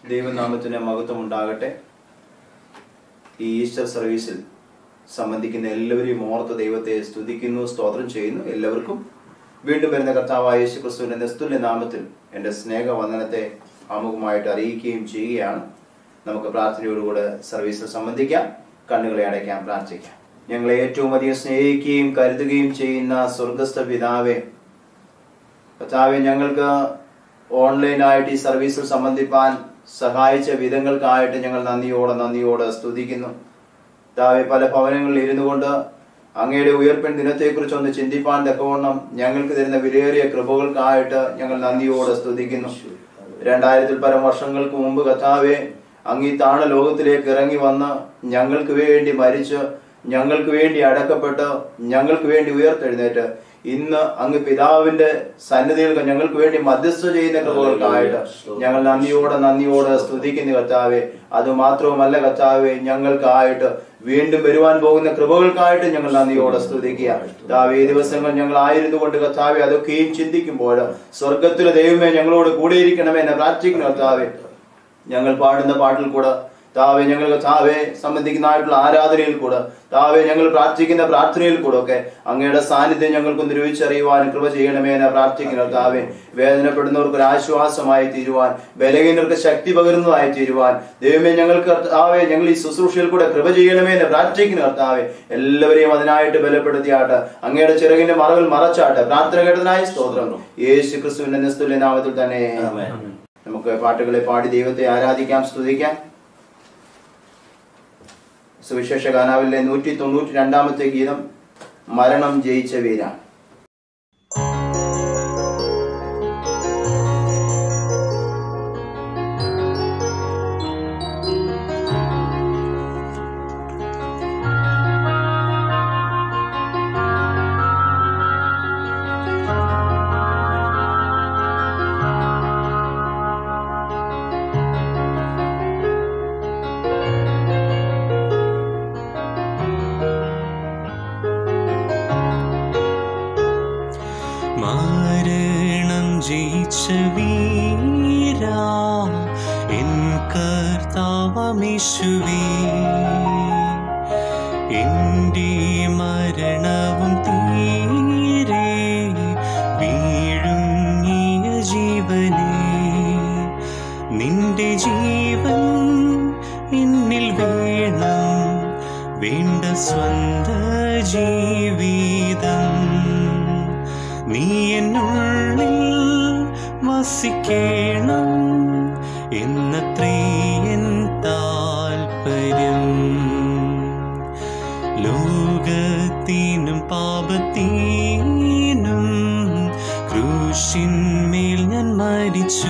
ദൈവനാമത്തിന് മഹത്വം ഉണ്ടാകട്ടെ ഈ ഈസ്റ്റർ സർവീസിൽ സംബന്ധിക്കുന്ന എല്ലാവരെയും ഓർത്ത് ദൈവത്തെ സ്തുതിക്കുന്നു സ്തോത്രം ചെയ്യുന്നു എല്ലാവർക്കും വീണ്ടും വരുന്ന കർത്താവായ യേശു ക്രിസ്തുവിന്റെ നിസ്തുല്യ നാമത്തിൽ എൻ്റെ സ്നേഹവന്ദനത്തെ ആമുഖമായിട്ട് അറിയിക്കുകയും ചെയ്യുകയാണ് നമുക്ക് പ്രാർത്ഥനയോടുകൂടെ സർവീസിൽ സംബന്ധിക്കാം കണ്ണുകളെ അടയ്ക്കാം പ്രാർത്ഥിക്കാം ഞങ്ങളെ ഏറ്റവും അധികം സ്നേഹിക്കുകയും കരുതുകയും ചെയ്യുന്ന സ്വർഗസ്ഥ പിതാവെ കർത്താവെ ഞങ്ങൾക്ക് ഓൺലൈനായിട്ട് ഈ സർവീസിൽ സംബന്ധിപ്പാൻ സഹായിച്ച വിധങ്ങൾക്കായിട്ട് ഞങ്ങൾ നന്ദിയോടെ നന്ദിയോടെ സ്തുതിക്കുന്നു കർത്താവെ പല ഭവനങ്ങളിൽ ഇരുന്നു കൊണ്ട് അങ്ങയുടെ ഉയർപ്പിൻ ദിനത്തെക്കുറിച്ച് ഒന്ന് ചിന്തിപ്പാൻ തക്കവണ്ണം ഞങ്ങൾക്ക് തരുന്ന വിലയേറിയ കൃപകൾക്കായിട്ട് ഞങ്ങൾ നന്ദിയോടെ സ്തുതിക്കുന്നു രണ്ടായിരത്തിൽ പരം വർഷങ്ങൾക്ക് മുമ്പ് കഥാവെ അങ്ങ് ഈ താണ ലോകത്തിലേക്ക് ഇറങ്ങി വന്ന് ഞങ്ങൾക്ക് വേണ്ടി മരിച്ച് ഞങ്ങൾക്ക് വേണ്ടി അടക്കപ്പെട്ട് ഞങ്ങൾക്ക് വേണ്ടി ഉയർത്തെഴുന്നേറ്റ് ഇന്ന് അങ്ങ് പിതാവിന്റെ സന്നിധിയിൽ ഞങ്ങൾക്ക് വേണ്ടി മധ്യസ്ഥ ചെയ്യുന്ന കൃപകൾക്കായിട്ട് ഞങ്ങൾ നന്ദിയോടെ നന്ദിയോടെ സ്തുതിക്കുന്ന കർത്താവെ അത് മാത്രവുമല്ല കർത്താവെ ഞങ്ങൾക്കായിട്ട് വീണ്ടും വരുവാൻ പോകുന്ന കൃപകൾക്കായിട്ട് ഞങ്ങൾ നന്ദിയോടെ സ്തുതിക്കുക കർത്താവെ ഈ ദിവസങ്ങൾ ഞങ്ങൾ ആയിരുന്നു കൊണ്ട് കർത്താവെ അതൊക്കെയും ചിന്തിക്കുമ്പോൾ സ്വർഗത്തിലെ ദൈവമേ ഞങ്ങളോട് കൂടിയിരിക്കണമേ എന്ന് പ്രാർത്ഥിക്കുന്നു കർത്താവെ ഞങ്ങൾ പാടുന്ന പാട്ടിൽ കൂടെ താവെ ഞങ്ങൾ താവെ സംബന്ധിക്കുന്നതായിട്ടുള്ള ആരാധനയിൽ കൂടെ താവെ ഞങ്ങൾ പ്രാർത്ഥിക്കുന്ന പ്രാർത്ഥനയിൽ കൂടെ ഒക്കെ അങ്ങയുടെ സാന്നിധ്യം ഞങ്ങൾക്കൊന്ന് രുചിച്ചറിയുവാൻ കൃപ ചെയ്യണമേ എന്ന് പ്രാർത്ഥിക്കുന്നു താവെ വേദനപ്പെടുന്നവർക്ക് ഒരു ആശ്വാസമായി തീരുവാൻ ബലഹീനർക്ക് ശക്തി പകരുന്നതായി തീരുവാൻ ദൈവമേ ഞങ്ങൾക്ക് കർത്താവെ ഞങ്ങൾ ഈ ശുശ്രൂഷയിൽ കൂടെ കൃപ ചെയ്യണമേ എന്ന് പ്രാർത്ഥിക്കുന്നു കർത്താവെ എല്ലാവരെയും അതിനായിട്ട് ബലപ്പെടുത്തിയാട്ട് അങ്ങയുടെ ചിറകിന്റെ മറവിൽ മറച്ചാട്ട് പ്രാർത്ഥന കേട്ടതിനായി സ്തോത്രം യേശു ക്രിസ്തുവിന്റെ നിസ്തുല്യ നാമത്തിൽ തന്നെ നമുക്ക് പാട്ടുകളെ പാടി ദൈവത്തെ ആരാധിക്കാം സ്തുതിക്കാം സുവിശേഷ ഗാനാവിലെ നൂറ്റി തൊണ്ണൂറ്റി രണ്ടാമത്തെ ഗീതം മരണം ജയിച്ച വീര മരണം ജയിച്ച വീരാ എൻ കർത്താവമേശുവേ എൻ്റെ മരണവും തീരെ വീഴുങ്ങിയ ജീവനെ നിന്റെ ജീവൻ എന്നിൽ വേണം വേണ്ട സ്വന്ത ജീവിതം നീ എന്നുള്ളിൽ വസിക്കണം എന്നത്രേ എൻ താൽപ്പര്യം ലോകത്തിനും പാപത്തിനും ക്രൂശിന്മേൽ ഞാൻ മരിച്ചു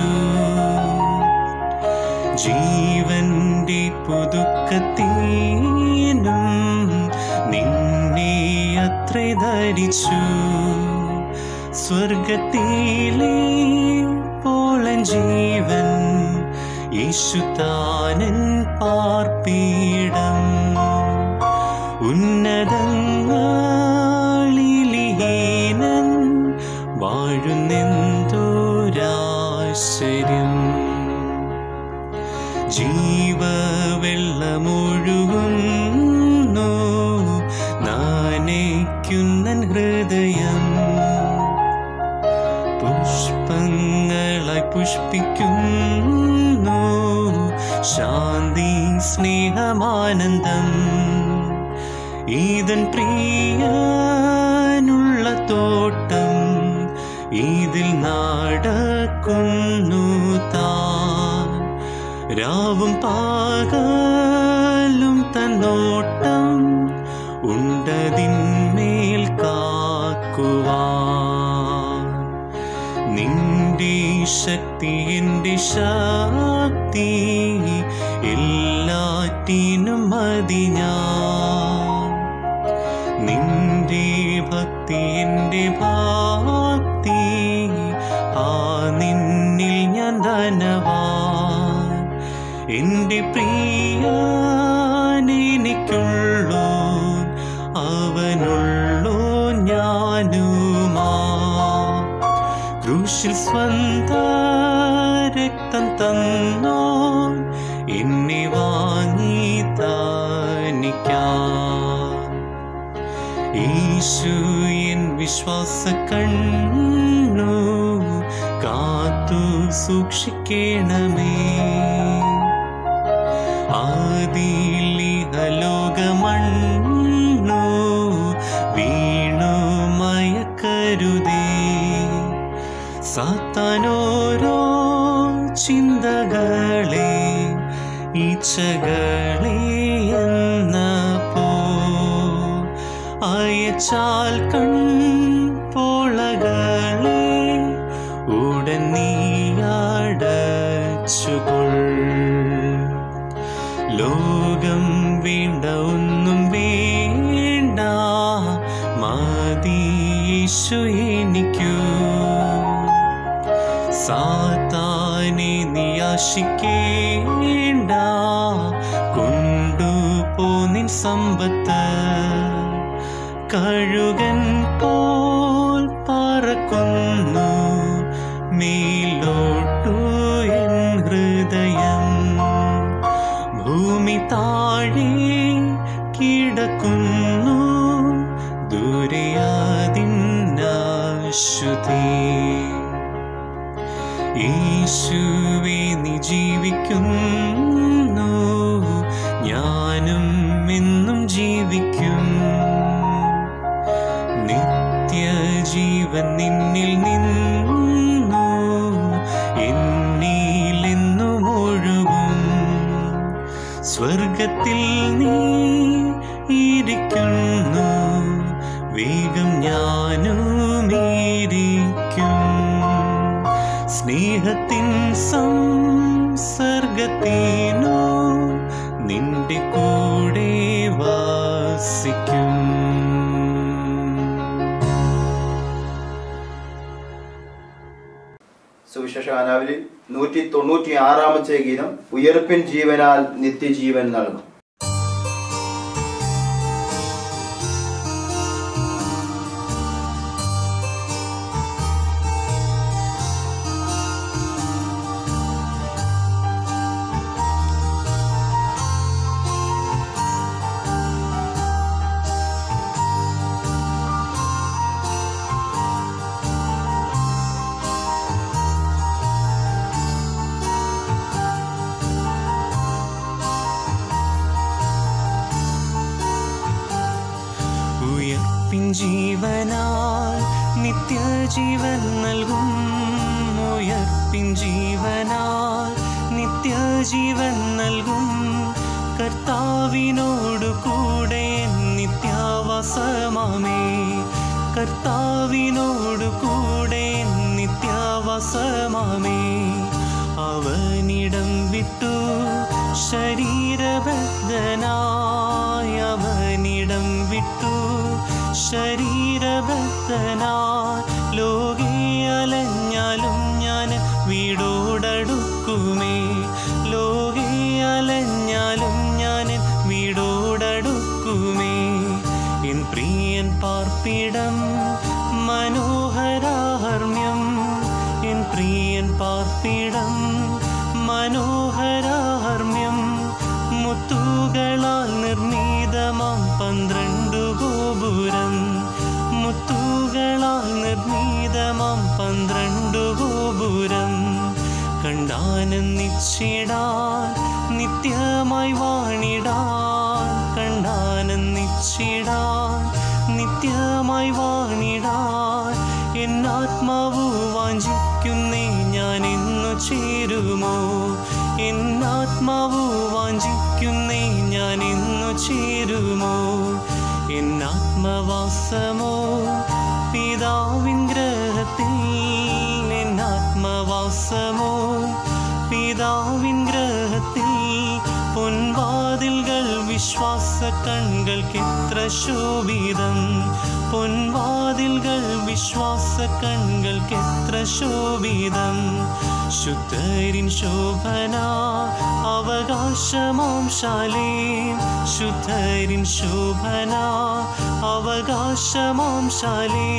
ജീവന്റെ പുതുക്കത്തിനും നിന്നെ അത്ര ധരിച്ചു സ്വർഗത്തിലെ പോളൻ ജീവൻ യേശുതാനൻ പാർപ്പീടം ഉന്നതങ്ങളിലീനൻ വാഴുന്നെന്തോരാശ്ചര്യം ജീവവെള്ളമൊഴുകുന്നു നാനയ്ക്കുന്നൻ ഹൃദയം പുഷ്പങ്ങളായി പുഷ്പിക്കുന്നു ശാന്തി സ്നേഹമാനന്ദം ഈതൻ പ്രിയനുള്ള തോട്ടം ഇതിൽ നടക്കുന്നു താൻ രാവും പാകലും തന്നോട്ടം ഉണ്ടതിന്മേൽ കാക്കുവാൻ നിന്റെ ശക്തി എൻ്റെ ശക്തി എല്ലാറ്റിനും മതി ഞാൻ നിന്റെ ഭക്തി എൻ്റെ ഭക്തി ആ നിന്നിൽ ഞാൻ ധനവാൻ എൻ്റെ പ്രിയനെനിക്കുള്ളൂ അവനുള്ളൂ ഞാനുമാ ക്രൂശിൽ സ്വന്ത രക്തം തന്നോ എന്നെ വാങ്ങി താനിക്കാം യേശു എൻ വിശ്വാസ കണ്ണു കാത്തു സൂക്ഷിക്കണമേ ആദിലിഹലോകമണ്ണു വീണു മയക്കരുതേ സാത്താനോരോ ചിന്തകളെ ഈച്ചകളെ എന്നപ്പോ അയച്ചാൽ കൺപോളകളെ ഉടൻ നീയടച്ചുകൊൾ ലോകം വേണ്ട ഒന്നും വേണ്ട മതിയേശു എനിക്കു സാത്താനെ നിയാശിക്കേണ്ട കൊണ്ടുപോന്നിൻ സമ്പത്ത് കഴുകൻ പോൽ പറക്കുന്നു മേലോട്ടു എൻ ഹൃദയം ഭൂമി താഴെ കിടക്കുന്നു ദൂരയാതിന്നശുദ്ധി യേശുവെ നീ ജീവിക്കുന്നു ഞാനും എന്നും ജീവിക്കും നിത്യജീവൻ നിന്നിൽ നിന്നു എന്നിലെന്നും ഒഴുകും സ്വർഗത്തിൽ നീ ഇരിക്കുന്നു വേഗം ഞാനും ഇരിക്കും സ്നേഹത്തിൻ സംസർഗത്തിനു നിന്റെ കൂടെ വാസിക്കും സുവിശേഷ കാനാവിൽ നൂറ്റി തൊണ്ണൂറ്റി ആറാമത്തെ ഗീതം ഉയർപ്പിൻ ജീവനാൽ നിത്യജീവൻ നൽകും ഉയർപ്പിൻ ജീവനാൽ നിത്യജീവൻ നൽകും ഉയർപ്പിൻ ജീവനാൽ നിത്യജീവൻ നൽകും കർത്താവിനോടു കൂടെ നിത്യാവാസമാമേ കർത്താവിനോടു കൂടെ നിത്യാവാസമാമേ അവനിടം വിട്ടു ശരീരബദ്ധനായ അവനിടം വിട്ടു ശരീരബദ്ധനായി ലോകേ അലഞ്ഞാലും ഞാൻ വീടോടടുക്കുമേ ലോകേ അലഞ്ഞാലും ഞാൻ വീടോടടുക്കുമേ എൻ പ്രിയൻ പാർപ്പിടം മനോഹരാഹർമ്മ്യം എൻ പ്രിയൻ പാർപ്പിടം മനോഹരാഹർമ്മ്യം മുത്തുകളാൽ നിർമ്മിതമാം പന്ത്രണ്ടു ഗോപുരം മുത്തുകളാൽ നിർമ്മിതമാം പന്ത്രണ്ടു ഗോപുരം കണ്ടാനന്ദിച്ചിടാൻ നിത്യമായി വാണിടാൻ കണ്ടാനന്ദിച്ചിടാൻ നിത്യമായി വാണിടാൻ എന്നാത്മാവു വാഞ്ചിക്കുന്നേ ഞാൻ ഇന്നു ചേരുമോ എന്നാത്മാവു വാഞ്ചിക്കുന്നേ ഞാൻ ഇന്നു ചേരുമോ എന്നാത്മവാസമോ പിതാവിൻ ഗ്രഹത്തിൽ എന്നാത്മവാസമോ പിതാവിൻ ഗ്രഹത്തിൽ പൊൻവാതിൽകൾ വിശ്വാസ കൺകൾക്കെത്ര ശോഭിതം പൊൻവാതിൽകൾ വിശ്വാസ കൺകൾക്കെത്ര ശോഭിതം ശുദ്ധരിൻ ശോഭന അവകാശമാം ശാലേ ശുദ്ധരിൻ ശോഭന അവകാശമാം ശാലേ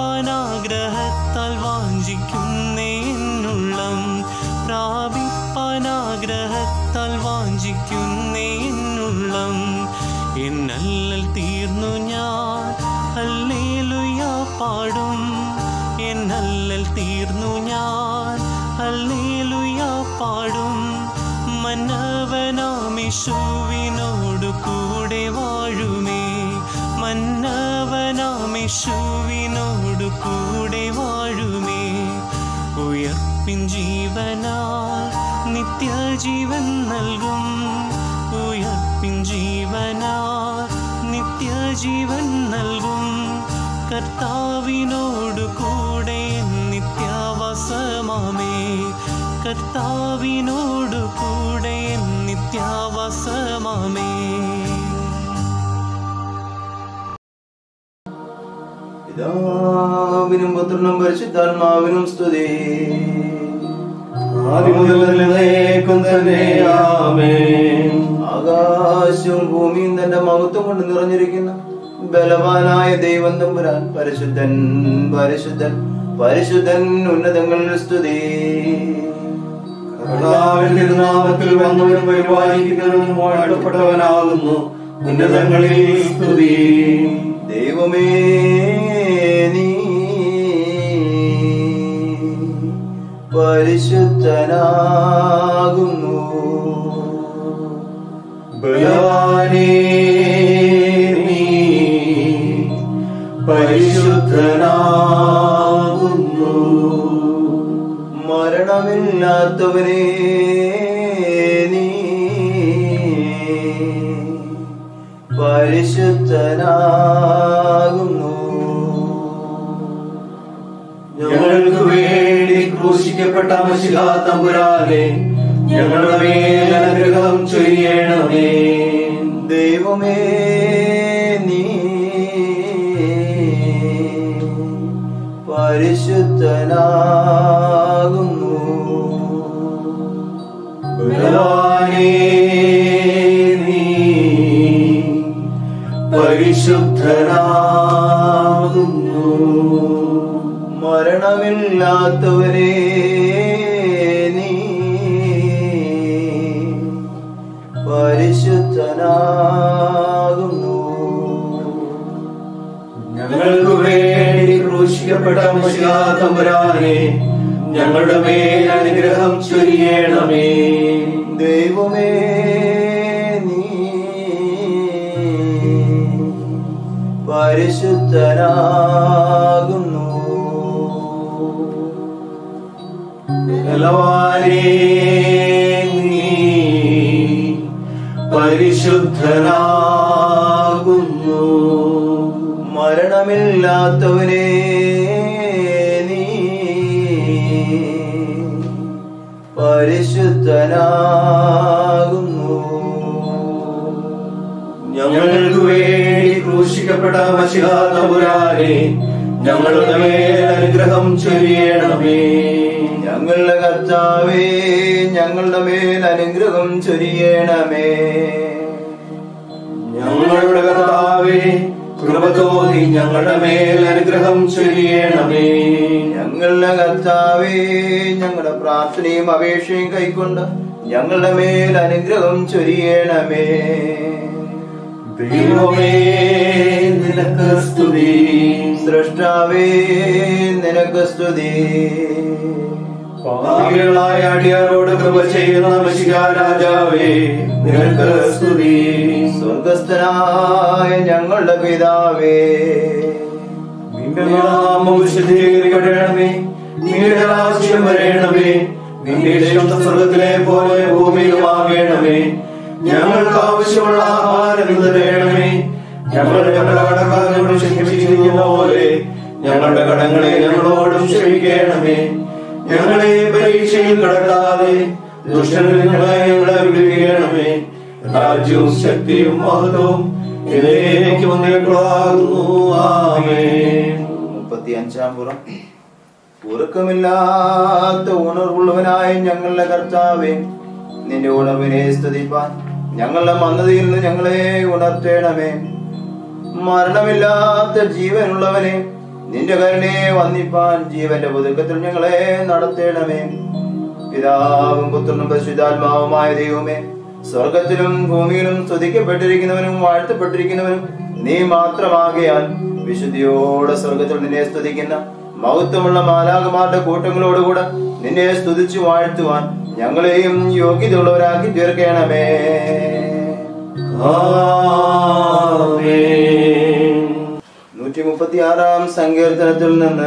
പ്രാപിപ്പാനാഗ്രഹത്താൽ വാഞ്ചിക്കുന്നേ എന്നുള്ളം പ്രാപിപ്പാൻ കാണുവാനാഗ്രഹത്താൽ വാഞ്ചിക്കുന്നേ എന്നുള്ളം എന്നല്ലൽ തീർന്നു ഞാൻ ഹല്ലേലൂയ പാടും എന്നല്ലൽ തീർന്നു ഞാൻ ഹല്ലേലൂയ പാടും മന്നവനാമിഷുവിനോടു കൂടെ വാഴുമേ മന്നവനാമിഷുവിനോടു കൂടെ വാഴുമേ ഉയർപ്പിൻ ജീവനാൽ നിത്യജീവൻ നൽകും ഉയർപ്പിൻ ജീവനാൽ നിത്യജീവൻ നൽകും കർത്താവിനോടു കൂടെ നിത്യാവസമാമേ കർത്താവിനോടു കൂടെ നിത്യാവസമാമേ പിതാവിനും പുത്രനും പരിശുദ്ധാത്മാവിനും സ്തുതി ആദിമുതൽ എന്നേക്കും തന്നെ ആമേൻ ആകാശവും ഭൂമിയും തന്റെ മഹത്വം കൊണ്ട് നിറഞ്ഞിരിക്കുന്ന ബലവാനായ ദൈവം തമ്പുരാൻ പരിശുദ്ധൻ പരിശുദ്ധൻ പരിശുദ്ധൻ ഉന്നതങ്ങളിൽ സ്തുതി കർത്താവിന്റെ തിരുനാമത്തിൽ വന്നവനും പരിപാലിക്കുന്നവനും വാഴ്ത്തപ്പെട്ടവനാകുന്നു ഉന്നതങ്ങളിൽ സ്തുതി ദൈവമേ നീ പരിശുദ്ധനാകുന്നു ബലവാനേ നീ പരിശുദ്ധനാകുന്നു മരണമില്ലാത്തവനെ നീ പരിശുദ്ധനാകുന്നു ഞങ്ങൾക്ക് വേണ്ടി ക്രൂശിക്കപ്പെട്ട മഷിഹാ തമ്പുരാനെ ഞങ്ങളുടെ മേൽ അനുഗ്രഹം ചൊരിയണമേ ദൈവമേ നീ പരിശുദ്ധനാകുന്നു ബലവാനേ നീ പരിശുദ്ധനാകുന്നു മരണമില്ലാത്തവനെ നീ പരിശുദ്ധനാകുന്നു ഞങ്ങൾക്ക് വേണ്ടി ക്രൂശിക്കപ്പെട്ട മഷിഹാ തമ്പുരാനെ ഞങ്ങളുടെ മേൽ അനുഗ്രഹം ചൊരിയണമേ ദൈവമേ നീ പരിശുദ്ധനാകുന്നു ബലവാനേ നീ പരിശുദ്ധനാകുന്നു മരണമില്ലാത്തവനെ നീ പരിശുദ്ധനാകുന്നു ഞങ്ങൾക്ക് വേണ്ടി ക്രൂശിക്കപ്പെട്ട മഷിഹാ തമ്പുരാനെ ഞങ്ങളുടെ മേൽ അനുഗ്രഹം ചൊരിയണമേ ഞങ്ങളുടെ കർത്താവേ ഞങ്ങളുടെ മേൽ അനുഗ്രഹം ചൊരിയണമേ ഞങ്ങളുടെ കർത്താവേ കൃപ തോന്നി ഞങ്ങളുടെ മേൽ അനുഗ്രഹം ചൊരിയണമേ ഞങ്ങളുടെ കർത്താവേ ഞങ്ങളുടെ പ്രാർത്ഥനയും അപേക്ഷയും കൈക്കൊണ്ട് ഞങ്ങളുടെ മേൽ അനുഗ്രഹം ചൊരിയണമേ ദൈവമേ നിനക്ക് സ്തുതി സൃഷ്ടാവേ നിനക്ക് സ്തുതി പാപികളായ അടിയാരോട് കൃപ ചെയ്യുന്ന മഷികാ രാജാവേ നിനക്ക് സ്തുതി സ്വർഗസ്ഥനായ ഞങ്ങളുടെ പിതാവേ നിന്റെ നാമം വിശുദ്ധീകരിക്കപ്പെടണമേ നിന്റെ രാജ്യം വരേണമേ നിന്റെ ഇഷ്ടം സ്വർഗത്തിലെ പോലെ ഭൂമിയിലുമാകണമേ ഞങ്ങൾക്ക് ആവശ്യമുള്ള ആഹാരം ഇന്ന് തരണമേ ഞങ്ങളുടെ ഞങ്ങളുടെ കടക്കാരോട് ക്ഷമിച്ചിരിക്കുന്ന പോലെ ഞങ്ങളുടെ കടങ്ങളെ ഞങ്ങളോടും ക്ഷമിക്കണമേ ഞങ്ങളെ പരീക്ഷയിൽ കടക്കാതെ ദുഷ്ടനിൽ ഞങ്ങളെ ഞങ്ങളെ വിടുവിക്കണമേ രാജ്യവും ശക്തിയും മഹത്വവും ഇതിലേക്ക് വന്നേക്കുള്ളാകുന്നു ആമേൻ മുപ്പത്തി അഞ്ചാം പുറം ഉറക്കമില്ലാത്ത ഉണർവുള്ളവനായ ഞങ്ങളുടെ കർത്താവേ നിന്റെ ഉണർവിനെ സ്തുതിപ്പാൻ ഞങ്ങളുടെ മന്ദതയിൽ നിന്ന് ഞങ്ങളെ ഉണർത്തേണമേ മരണമില്ലാത്ത ജീവനുള്ളവനെ നിന്റെ കരുണയെ വന്നിപ്പാൻ ജീവന്റെ പുതുക്കത്തിൽ ഞങ്ങളെ നടത്തേണമേ പിതാവും പുത്രനും പരിശുദ്ധാത്മാവുമായ ദൈവമേ സ്വർഗത്തിലും ഭൂമിയിലും സ്തുതിക്കപ്പെട്ടിരിക്കുന്നവനും വാഴ്ത്തപ്പെട്ടിരിക്കുന്നവനും നീ മാത്രമാകയാൽ വിശുദ്ധിയോടെ സ്വർഗത്തിൽ നിന്നെ സ്തുതിക്കുന്ന മഹത്വമുള്ള മാലാകുമാരുടെ കൂട്ടങ്ങളോടുകൂടെ നിന്നെ സ്തുതിച്ചു വാഴ്ത്തുവാൻ ഞങ്ങളെയും യോഗ്യതയുള്ളവരാക്കി തീർക്കണമേ ആമേൻ. നൂറ്റി മുപ്പത്തി ആറാം സങ്കീർത്തനത്തിൽ നിന്ന്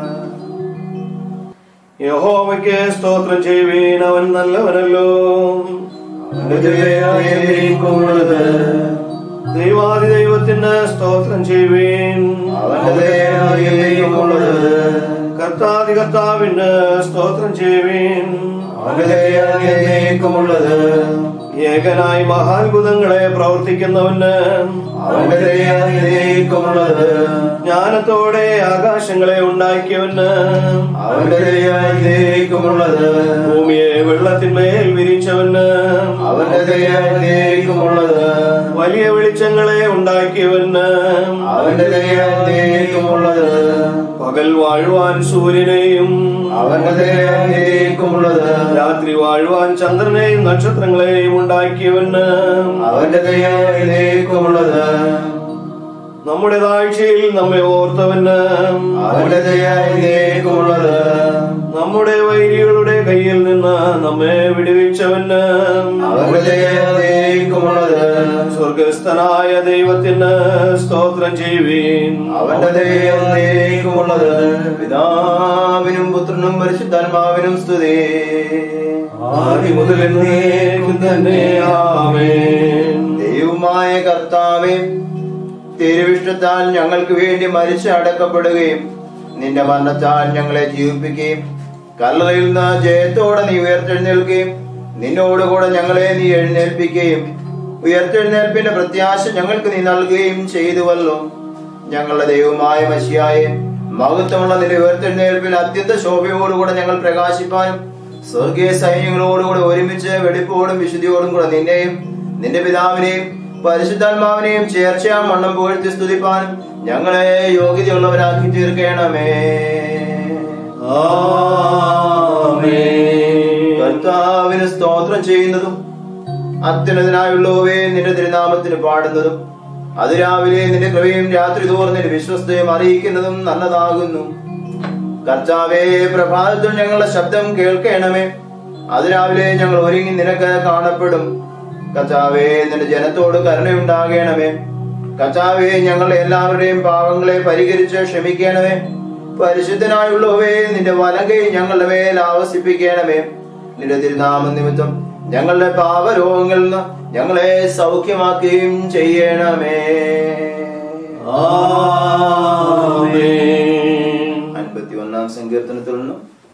യഹോവയ്ക്ക് സ്തോത്രം ചെയ്യുവീൻ അവൻ നല്ലവനല്ലോ അവന്റെ ദയയായിരിക്കുമുള്ളത്. ദൈവാദി ദൈവത്തിന് സ്തോത്രം ചെയ്യുവീൻ അവന്റെ ദയയായിരിക്കുമുള്ളത്. കർത്താദി കർത്താവിന് സ്തോത്രം ചെയ്യുവീൻ അവന്റെ ദയയായിരിക്കുമുള്ളത്. ഏകനായി മഹാത്ഭുതങ്ങളെ പ്രവർത്തിക്കുന്നവന് അവന്റെ ദയയായിരിക്കുമുള്ളത്. ജ്ഞാനത്തോടെ ആകാശങ്ങളെ ഉണ്ടാക്കിയവന് അവന്റെ ദയയായിരിക്കുമുള്ളത്. ഭൂമിയെ വെള്ളത്തിന്മേൽ വിരിച്ചവന് അവന്റെ ദയയായിരിക്കുമുള്ളത്. വലിയ വെളിച്ചങ്ങളെ ഉണ്ടാക്കിയവന് അവന്റെ ദയയായിരിക്കുമുള്ളത്. പകൽ വാഴുവാൻ സൂര്യനെയും അവന്റെ ദയയായിരിക്കുമുള്ളത്. രാത്രി വാഴുവാൻ ചന്ദ്രനെയും നക്ഷത്രങ്ങളെയും ഉണ്ടാക്കിയവന് അവന്റെ ദയയായിരിക്കുമുള്ളത്. നമ്മുടെ താഴ്ചയിൽ നമ്മെ ഓർത്തവന് അവന്റെ ദയയായിരിക്കുമുള്ളത്. നമ്മുടെ വൈരികളുടെ കയ്യിൽ നിന്ന് നമ്മെ വിടുവിച്ചവന് അവന്റെ ദയയായിരിക്കുമുള്ളത്. സ്വർഗസ്ഥനായ ദൈവത്തിന് സ്തോത്രം ചെയ്യുവീൻ അവന്റെ ദയയായിരിക്കുമുള്ളത്. പിതാവിനും പുത്രനും പരിശുദ്ധാത്മാവിനും സ്തുതി ആദ്യം മുതൽ എന്നേക്കും തന്നെ ആമേൻ ദൈവമായ കർത്താവെ തിരുവിഷ്ടത്താൽ ഞങ്ങൾക്ക് വേണ്ടി മരിച്ച് അടക്കപ്പെടുകയും നിന്റെ മരണത്താൽ ഞങ്ങളെ ജീവിപ്പിക്കുകയും കല്ലറയിൽ നിന്ന് ജയത്തോടെ നീ ഉയർത്തെഴുന്നേൽക്കുകയും നിന്നോടുകൂടെ ഞങ്ങളെ നീ എഴുന്നേൽപ്പിക്കുകയും ഉയർത്തെഴുന്നേൽപ്പിന്റെ പ്രത്യാശ ഞങ്ങൾക്ക് നീ നൽകുകയും ചെയ്തുവല്ലോ ഞങ്ങളുടെ ദൈവമായ മഷിയായെ മഹത്വമുള്ള നിന്റെ ഉയർത്തെഴുന്നേൽപ്പിൽ അത്യന്ത ശോഭയോടുകൂടെ ഞങ്ങൾ പ്രകാശിപ്പാനും സ്വർഗീയ സൈന്യങ്ങളോടുകൂടെ ഒരുമിച്ച് വെടിപ്പോടും വിശുദ്ധിയോടും കൂടെ നിന്നെയും നിന്റെ പിതാവിനെയും പരിശുദ്ധാത്മാവിനെയും ചേർച്ചയാം വണ്ണം പുകഴ്ത്തി സ്തുതിപ്പാനും ഞങ്ങളെ യോഗ്യതയുള്ളവരാക്കി തീർക്കണമേ ആമേൻ കർത്താവിന് സ്തോത്രം ചെയ്യുന്നതും അത്യുന്നതനായുള്ളവേ നിന്റെ തിരുനാമത്തിന് പാടുന്നതും അതിരാവിലെ നിന്റെ കൃപയും രാത്രി തോറും നിന്റെ വിശ്വസ്തയും അറിയിക്കുന്നതും നല്ലതാകുന്നു കർത്താവേ പ്രഭാതത്തിൽ ഞങ്ങളുടെ ശബ്ദം കേൾക്കണമേ അതിരാവിലെ ഞങ്ങൾ ഒരുങ്ങി നിനക്ക് കാണപ്പെടും കർത്താവേ നിന്റെ ജനത്തോട് കരുണയുണ്ടാകണമേ കർത്താവേ ഞങ്ങളുടെ എല്ലാവരുടെയും പാവങ്ങളെ പരിഹരിച്ച് ക്ഷമിക്കണമേ പരിശുദ്ധനായുള്ളവേ നിന്റെ വലങ്കൈ ഞങ്ങളുടെ മേൽ ആവസിപ്പിക്കണമേ നിന്റെ തിരുനാമ നിമിത്തം ഞങ്ങളുടെ പാപരോഗങ്ങളിൽ നിന്ന് ഞങ്ങളെ സൗഖ്യമാക്കുകയും ചെയ്യണമേ ആമേൻ അൻപത്തി ഒന്നാം സങ്കീർത്തനത്തിൽ നിന്നും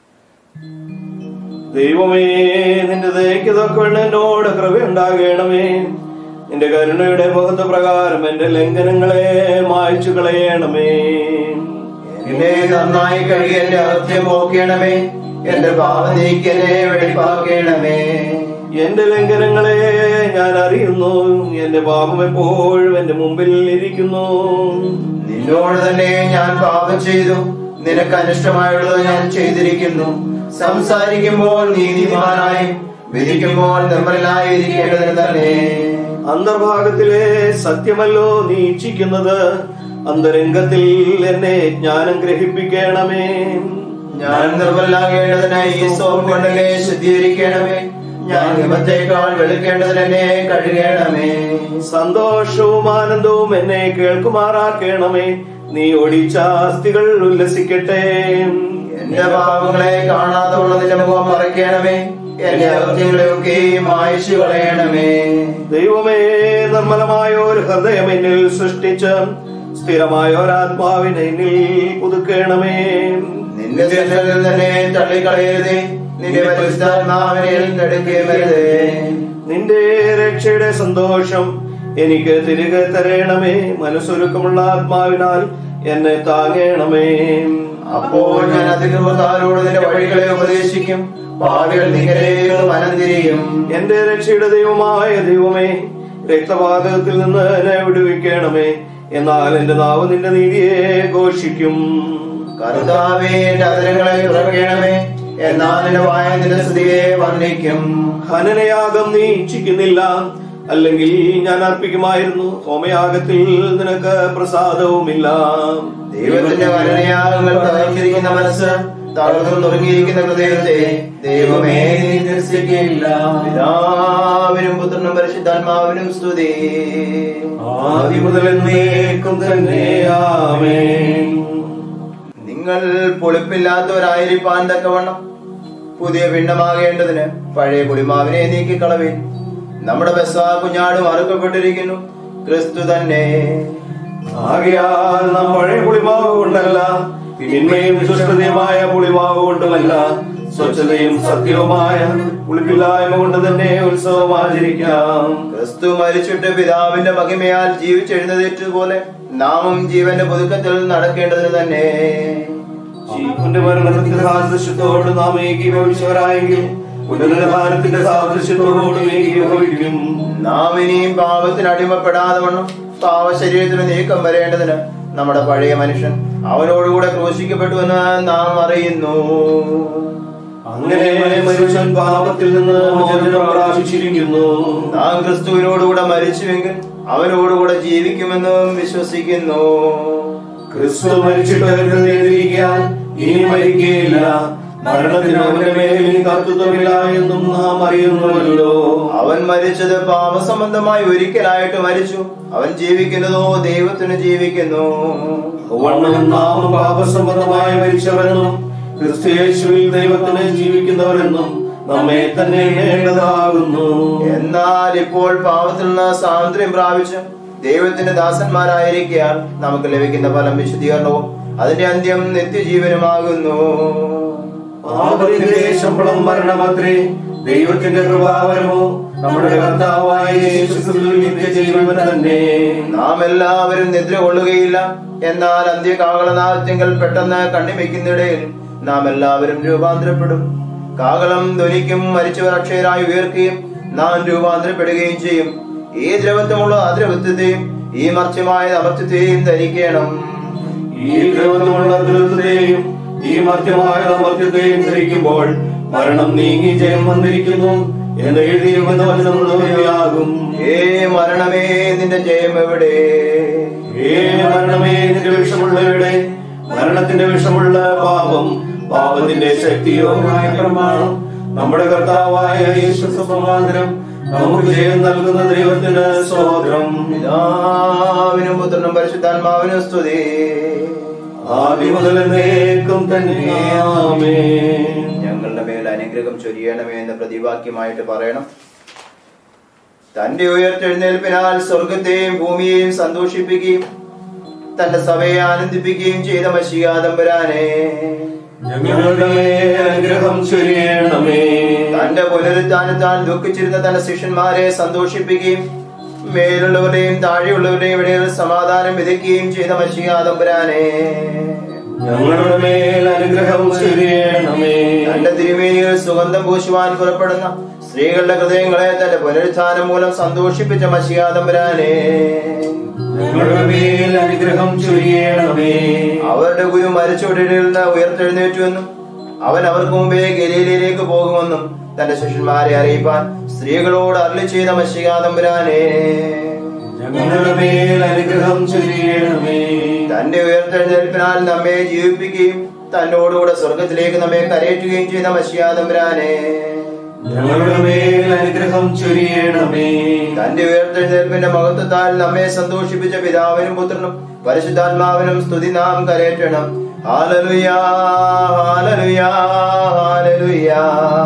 ദൈവമേ നിന്റെ ദയക്ക് തൊക്കൊണ്ട് എന്നോട് കൃപയുണ്ടാകണമേ നിന്റെ കരുണയുടെ മുഖത്ത് പ്രകാരം എന്റെ ലംഘനങ്ങളെ മായ്ച്ചു കളയണമേ എന്നെ നന്നായി കഴുകി എന്റെ അകത്യം പോക്കണമേ എന്റെ പാപം നീക്കി എന്നെ വെളിപ്പാക്കണമേ എന്റെ ലംഘനങ്ങളെ ഞാൻ അറിയുന്നു എന്റെ പാപം എപ്പോഴും എന്റെ മുമ്പിൽ ഇരിക്കുന്നു നിന്നോട് തന്നെ ഞാൻ പാപം ചെയ്തു നിനക്ക് അനിഷ്ടമായുള്ളത് ഞാൻ ചെയ്തിരിക്കുന്നു സംസാരിക്കുമ്പോൾ നീതിമാനായി വിധിക്കുമ്പോൾ നിർമ്മലനായി ഇരിക്കേണ്ടതിന് തന്നെ അന്തർഭാഗത്തിലെ സത്യമല്ലോ നീ ഇച്ഛിക്കുന്നത് അന്തരംഗത്തിൽ എന്നെ ജ്ഞാനം ഗ്രഹിപ്പിക്കണമേ ഞാൻ നിർമ്മലാകേണ്ടതിനായി ഈ സോപ്പ് കൊണ്ടെന്നെ ശുദ്ധീകരിക്കണമേ ഞാൻ ഹിമത്തേക്കാൾ വെളുക്കേണ്ടതിന് എന്നെ കഴുകണമേ സന്തോഷവും ആനന്ദവും എന്നെ കേൾക്കുമാറാക്കണമേ നീ ഒടിച്ച അസ്ഥികൾ ഉല്ലസിക്കട്ടെ എന്റെ പാപങ്ങളെ കാണാതെ ഉള്ളതിന്റെ മുഖം മറയ്ക്കണമേ എന്റെ അകത്യങ്ങളെയൊക്കെയും അയച്ചു കളയണമേ ദൈവമേ നിർമ്മലമായ ഒരു ഹൃദയം എന്നിൽ സൃഷ്ടിച്ച് സ്ഥിരമായ ഒരാത്മാവിനെ എന്നിൽ പുതുക്കണമേ നിന്റെ ജനത്തിൽ തന്നെ തള്ളിക്കളയരുതേ നിന്റെ പരിശുദ്ധാത്മാവിനെ നെടുക്കേമരുതേ നിന്റെ രക്ഷയുടെ സന്തോഷം എനിക്ക് തിരികെ തരണമേ മനസ്സൊരുക്കമുള്ള ആത്മാവിനാൽ എന്നെ താങ്ങണമേ അപ്പോൾ ഞാൻ അതികൃപത്താരോട് നിന്റെ വഴികളെ ഉപദേശിക്കും പാവികൾ നികരേകൾ മനം തിരിയും എന്റെ രക്ഷയുടെ ദൈവമായ ദൈവമേ രക്തപാതകത്തിൽ നിന്ന് എന്നെ വിടുവിക്കണമേ എന്നാൽ എന്റെ നാവ് നിന്റെ നീതിയെ ഘോഷിക്കും കർത്താവേ എന്റെ അതിരങ്ങളെ തുറക്കണമേ എന്നാൽ എന്റെ വായ നിന്റെ സ്തുതിയെ വർണ്ണിക്കും ഹനനയാഗം നീ ഇച്ഛിക്കുന്നില്ല അല്ലെങ്കിൽ ഞാൻ അർപ്പിക്കുമായിരുന്നു ഹോമയാഗത്തിൽ നിനക്ക് പ്രസാദവുമില്ല ദൈവത്തിന്റെ കരുണയാഗങ്ങൾ തകർന്നിരിക്കുന്ന മനസ്സ് തകർന്നു നുറുങ്ങിയിരിക്കുന്ന ഹൃദയത്തെ ദൈവമേ നീ നിരസിക്കുകയില്ല പിതാവിനും പുത്രനും പരിശുദ്ധാത്മാവിനും സ്തുതി ആദ്യം മുതൽ എന്നേക്കും തന്നെ ആമേൻ നിങ്ങൾ പൊളിപ്പില്ലാത്തവരായിരിക്കാൻ തക്കവണ്ണം പുതിയ പിണ്ടമാകേണ്ടതിന് പഴയ പുളിമാവിനെ നീക്കിക്കളവിൻ നമ്മുടെ ബെസ്സാ കുഞ്ഞാടും അറുക്കപ്പെട്ടിരിക്കുന്നു ക്രിസ്തു തന്നെ ആകയാൽ നാം പഴയ പുളിമാവ് കൊണ്ടല്ല തിന്മയും ദുഷ്ടതയുമായ പുളിമാവ് കൊണ്ടുമല്ല സ്വച്ഛതയും സത്യവുമായ പുളിപ്പില്ലായ്മ കൊണ്ട് തന്നെ ഉത്സവം ആചരിക്കാം ക്രിസ്തു മരിച്ചിട്ട് പിതാവിന്റെ മഹിമയാൽ ജീവിച്ചെഴുന്നേറ്റതുപോലെ നാമും ജീവന്റെ പുതുക്കത്തിൽ നടക്കേണ്ടതിന് തന്നെ ജീവന്റെ മരണത്തിന്റെ സാദൃശ്യത്തോട് നാം ഏകീഭവിച്ചവരായെങ്കിൽ പുനരുദ്ധാനത്തിന്റെ സാദൃശ്യത്തോട് ഏകീഭവിക്കും നാം ഇനിയും പാപത്തിന് അടിമപ്പെടാതെ വണ്ണം പാവശരീരത്തിന് നീക്കം വരേണ്ടതിന് നമ്മുടെ പഴയ മനുഷ്യൻ അവനോടുകൂടെ ക്രൂശിക്കപ്പെട്ടുവെന്ന് നാം അറിയുന്നു അങ്ങനെ മനുഷ്യൻ പാപത്തിൽ നിന്ന് മോചനം പ്രാപിച്ചിരിക്കുന്നു നാം ക്രിസ്തുവിനോടുകൂടെ മരിച്ചുവെങ്കിൽ അവനോടുകൂടെ ജീവിക്കുമെന്നും വിശ്വസിക്കുന്നു ക്രിസ്തു മരിച്ചിട്ട് എഴുന്നേറ്റിരിക്കാൻ ഇനി മരിക്കുകയില്ല മരണത്തിന് അവന്റെ മേൽ ഇനി കർത്തൃത്വമില്ല എന്നും നാം അറിയുന്നുവല്ലോ അവൻ മരിച്ചത് പാപസംബന്ധമായി ഒരിക്കലായിട്ട് മരിച്ചു അവൻ ജീവിക്കുന്നതോ ദൈവത്തിന് ജീവിക്കുന്നു വണ്ണം നാം പാപസംബന്ധമായി മരിച്ചവരെന്നും ക്രിസ്തുയേശുവിൽ ദൈവത്തിന് ജീവിക്കുന്നവരെന്നും നമ്മെ തന്നെ എണ്ണേണ്ടതാകുന്നു എന്നാൽ ഇപ്പോൾ പാപത്തിൽ നിന്ന് സ്വാതന്ത്ര്യം പ്രാപിച്ച് ദൈവത്തിന്റെ ദാസന്മാരായിരിക്കാൻ നമുക്ക് ലഭിക്കുന്ന ഫലം വിശദീകരണവും അതിന്റെ അന്ത്യം നിത്യജീവനുമാകുന്നു പാപത്തിന്റെ ശമ്പളം മരണമത്രേ ദൈവത്തിന്റെ കൃപാവരമോ നമ്മുടെ കർത്താവായ യേശുക്രിസ്തുവിൽ നിത്യജീവൻ തന്നെ നാം എല്ലാവരും നിദ്ര കൊള്ളുകയില്ല എന്നാൽ അന്ത്യകാകളനാഥ്യങ്ങൾ പെട്ടെന്ന് കണ്ണിമയ്ക്കുന്നിടയിൽ നാം എല്ലാവരും രൂപാന്തരപ്പെടും കാകളം ധ്വനിക്കും മരിച്ചവർ അക്ഷയരായി ഉയർക്കുകയും നാം രൂപാന്തരപ്പെടുകയും ചെയ്യും ഈ ദ്രവത്വമുള്ള അദ്രവത്വത്തെയും ഈ മർത്യമായ അമർത്യത്തെയും ധരിക്കണം ഈ ദ്രവതമുള്ള ദുരിതത്തെയും ഈ മർത്യമായ അമർത്യത്തെയും ധരിക്കുമ്പോൾ മരണം നീങ്ങി ജയം വന്നിരിക്കുന്നു എന്ന് എഴുതിയ വചനയാകും ഏ മരണമേ നിന്റെ ജയം എവിടെ ഏ മരണമേ നിന്റെ വിഷമുള്ളവരുടെ മരണത്തിന്റെ വിഷമുള്ള പാപം പാപത്തിന്റെ ശക്തിയോമായ പ്രമാണം നമ്മുടെ കർത്താവായ യേശു സമാന്തരം നമുക്ക് ജയം നൽകുന്ന ദൈവത്തിന് സ്തോത്രം പിതാവിനും പുത്രനും പരിശുദ്ധാത്മാവിനും സ്തുതി ആദ്യം മുതൽ എന്നേക്കും തന്നെ ആമേൻ ഞങ്ങളുടെ മേൽ അനുഗ്രഹം ചൊരിയണമേ എന്ന് പ്രതിവാക്യമായിട്ട് പറയണം തന്റെ ഉയർത്തെഴുന്നേൽപ്പിനാൽ സ്വർഗത്തെയും ഭൂമിയെയും സന്തോഷിപ്പിക്കുകയും തന്റെ സഭയെ ആനന്ദിപ്പിക്കുകയും ചെയ്ത മഷികാദംബരാനെ ഞങ്ങളുടെ മേൽ അനുഗ്രഹം ചൊരിയണമേ തന്റെ പുനരുത്ഥാനത്താൽ ദുഃഖിച്ചിരുന്ന തന്റെ ശിഷ്യന്മാരെ സന്തോഷിപ്പിക്കുകയും മേലുള്ളവരുടെയും താഴെയുള്ളവരുടെയും ഇടയിൽ സമാധാനം വിതയ്ക്കുകയും ചെയ്ത മഷികാദംബരാനെ ഞങ്ങളുടെ മേൽ അനുഗ്രഹം ചൊരിയണമേ തന്റെ തിരുമേനിയിൽ സുഗന്ധം പൂശുവാൻ പുറപ്പെടുന്ന സ്ത്രീകളുടെ ഹൃദയങ്ങളെ തന്റെ പുനരുത്ഥാനം മൂലം സന്തോഷിപ്പിച്ച മഷിയാദംബരാനെ ഞങ്ങളുടെ മേൽ അനുഗ്രഹം ചൊരിയണമേ അവരുടെ ഗുരു മരിച്ചവരുടെ നിന്ന് ഉയർത്തെഴുന്നേറ്റുവെന്നും അവൻ അവർക്ക് മുമ്പേ ഗലീലയിലേക്ക് പോകുമെന്നും തന്റെ ശിഷ്യന്മാരെ അറിയിപ്പാൻ സ്ത്രീകളോട് അരളി ചെയ്ത മഷികാദംബരാനെ ഞങ്ങളുടെ മേൽ അനുഗ്രഹം ചൊരിയണമേ തന്റെ ഉയർത്തെഴുന്നേൽപ്പിനാൽ നമ്മെ ജീവിപ്പിക്കുകയും തന്നോടുകൂടെ സ്വർഗത്തിലേക്ക് നമ്മെ കരയേറ്റുകയും ചെയ്ത മഷിയാദംബരാനെ ഞങ്ങളുടെ മേൽ അനുഗ്രഹം ചൊരിയണമേ തന്റെ ഉയർത്തെഴുന്നേൽപ്പിന്റെ മഹത്വത്താൽ നമ്മെ സന്തോഷിപ്പിച്ച പിതാവിനും പുത്രനും പരിശുദ്ധാത്മാവിനും സ്തുതി നാം കരയറ്റണം ഹാലലുയാ ഹാലലുയാ ഹാലലുയാ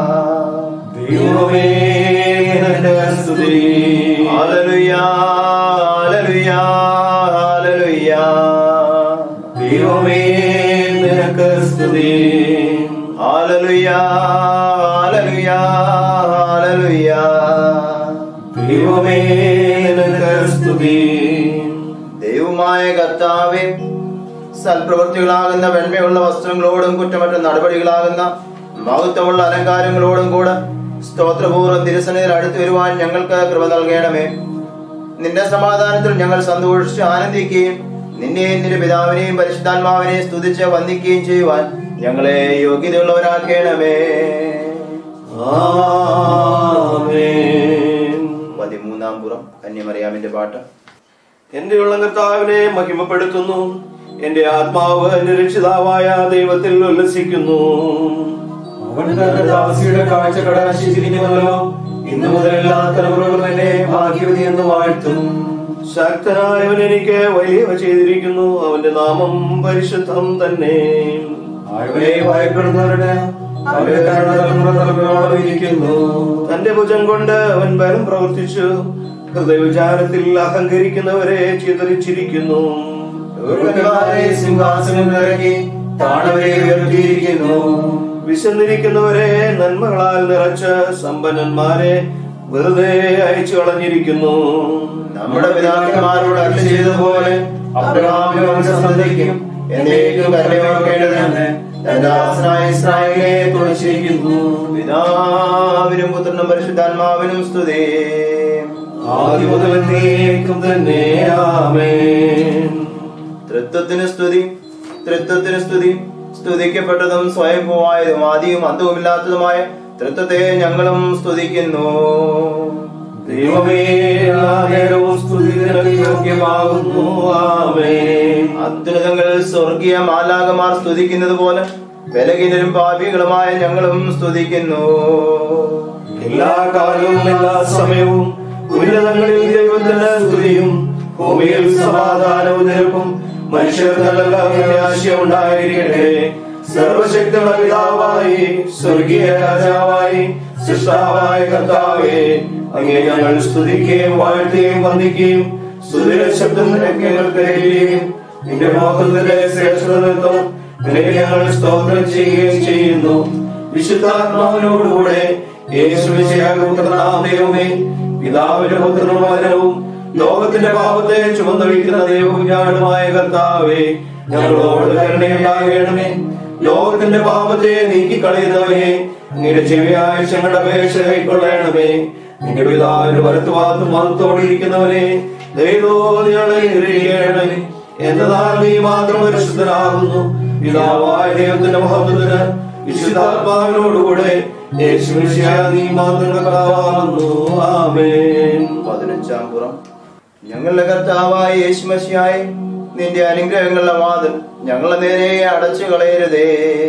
ദൈവമേ നിനക്ക് സ്തുതി ഹാലലുയാ ഹാലലുയാ ഹാലലുയാ ദൈവമേ നിനക്ക് സ്തുതി ഹാലലുയാ ഹാലലുയാ ഹാലലുയാ ദൈവമേ നിനക്ക് സ്തുതി ദൈവമായ കർത്താവെ സൽപ്രവൃത്തികളാകുന്ന വെണ്മയുള്ള വസ്ത്രങ്ങളോടും കുറ്റമറ്റ നടപടികളാകുന്ന മഹത്വമുള്ള അലങ്കാരങ്ങളോടും കൂടെ സ്തോത്രപൂർവ്വം തിരുസനയിൽ അടുത്തു വരുവാൻ ഞങ്ങൾക്ക് കൃപ നൽകണമേ നിന്റെ സമാധാനത്തിൽ ഞങ്ങൾ സന്തോഷിച്ച് ആനന്ദിക്കുകയും നിന്നെയും നിന്റെ പിതാവിനെയും പരിശുദ്ധാത്മാവിനെയും സ്തുതിച്ച് വന്ദിക്കുകയും ചെയ്യുവാൻ ഞങ്ങളെ യോഗ്യതയുള്ളവരാക്കണമേ ആമേൻ പതിമൂന്നാം പുറം കന്യമറിയാമിന്റെ പാട്ട് എന്റെ ഉള്ള കർത്താവിനെ മഹിമപ്പെടുത്തുന്നു എന്റെ ആത്മാവ് എന്റെ രക്ഷിതാവായ ദൈവത്തിൽ ഉല്ലസിക്കുന്നു അവൻ തന്റെ ദാസിയുടെ കാഴ്ച കടാശിച്ചിരിക്കുന്നവരോ ഇന്നു മുതൽ എല്ലാ തലമുറകളും എന്നെ ഭാഗ്യവതി എന്ന് വാഴ്ത്തും ശക്തനായവൻ എനിക്ക് വലിയവ ചെയ്തിരിക്കുന്നു അവന്റെ നാമം പരിശുദ്ധം തന്നെ ആഴവരെ ഭയപ്പെടുന്നവരുടെ അവരുടെ കരുണ തലമുറ തലമുറയോളം ഇരിക്കുന്നു തന്റെ ഭുജം കൊണ്ട് അവൻ ബലം പ്രവർത്തിച്ചു ഹൃദയവിചാരത്തിൽ അഹങ്കരിക്കുന്നവരെ ചിതറിച്ചിരിക്കുന്നു ദുർഗന്മാരെ സിംഹാസനം ഇറക്കി താണവരെ ഉയർത്തിയിരിക്കുന്നു വിശന്നിരിക്കുന്നവരെ നന്മകളാൽ നിറച്ച് സമ്പന്നന്മാരെ വെറുതെ അയച്ചു കളഞ്ഞിരിക്കുന്നു നമ്മുടെ പിതാക്കന്മാരോട് അരുളി ചെയ്തതുപോലെ അബ്രഹാമിന്റെ വംശസന്തതിക്കും എന്നേക്കും കരുണയോർക്കേണ്ടതിന് തന്റെ ദാസനായ ഇസ്രായേലിനെ തുണച്ചിരിക്കുന്നു പിതാവിനും പുത്രനും പരിശുദ്ധാത്മാവിനും സ്തുതി ആദ്യം മുതൽ എന്നേക്കും തന്നെ ആമേൻ തൃത്വത്തിന് സ്തുതി തൃത്വത്തിന് സ്തുതി സ്തുതിക്കപ്പെട്ടതും സ്വയംഭൂവായതും ആദിയും അന്തവുമില്ലാത്തതുമായ തൃത്വത്തെ ഞങ്ങളും സ്തുതിക്കുന്നു ദൈവമേ എല്ലാ നേരവും സ്തുതി നിനക്ക് യോഗ്യമാകുന്നു ആമേൻ അത്യുന്നതങ്ങൾ സ്വർഗീയ മാലാകമാർ സ്തുതിക്കുന്നത് പോലെ ബലഹീനരും പാപികളുമായ ഞങ്ങളും സ്തുതിക്കുന്നു എല്ലാ കാലവും എല്ലാ സമയവും ഉന്നതങ്ങളിൽ ദൈവത്തിന് സ്തുതിയും ഭൂമിയിൽ സമാധാനവും നിരക്കും മനുഷ്യർ നല്ല പ്രത്യാശ ഉണ്ടായിരിക്കട്ടെ സർവശക്തിയുള്ള പിതാവായി സ്വർഗീയ രാജാവായി സൃഷ്ടാവായ കർത്താവേ അങ്ങേ ഞങ്ങൾ സ്തുതിക്കുകയും വാഴ്ത്തുകയും വന്ദിക്കുകയും സ്തുതിയുടെ ശബ്ദം നിനക്ക് ഞങ്ങൾ കരയുകയും നിന്റെ മഹത്വത്തിന്റെ ശ്രേഷ്ഠത നിമിത്തം നിനക്ക് ഞങ്ങൾ സ്തോത്രം ചെയ്യുകയും ചെയ്യുന്നു വിശുദ്ധാത്മാവിനോടുകൂടെ യേശുവിശേഖപുത്രനാം ദൈവമേ പിതാവിന്റെ പുത്രനും വചനവും ലോകത്തിന്റെ പാപത്തെ ചുമന്നൊഴിക്കുന്ന ദൈവകുഞ്ഞാടുമായ കർത്താവേ ഞങ്ങളോട് കരുണയുണ്ടാകണമേ ലോകത്തിന്റെ പാപത്തെ നീക്കിക്കളയുന്നവനെ നിങ്ങളുടെ ചെവിയായ ഞങ്ങളുടെ അപേക്ഷ കൈക്കൊള്ളണമേ നിങ്ങളുടെ പിതാവിന്റെ വലത്തുഭാഗത്ത് മതത്തോടിരിക്കുന്നവനെ ദൈവോദികളെ ഗ്രഹിക്കണമേ എന്നതാൽ നീ മാത്രം പരിശുദ്ധനാകുന്നു പിതാവായ ദൈവത്തിന്റെ മഹത്വത്തിന് വിശുദ്ധാത്മാവിനോടുകൂടെ യേശുവിശിയ നീ മാത്രം കർത്താവാകുന്നു ആമേൻ പതിനഞ്ചാം പുറം ഞങ്ങളുടെ കർത്താവായ യേശുമശിയായി നിന്റെ അനുഗ്രഹങ്ങളുടെ വാതിൽ ഞങ്ങളുടെ നേരെ അടച്ചു കളയരുതേ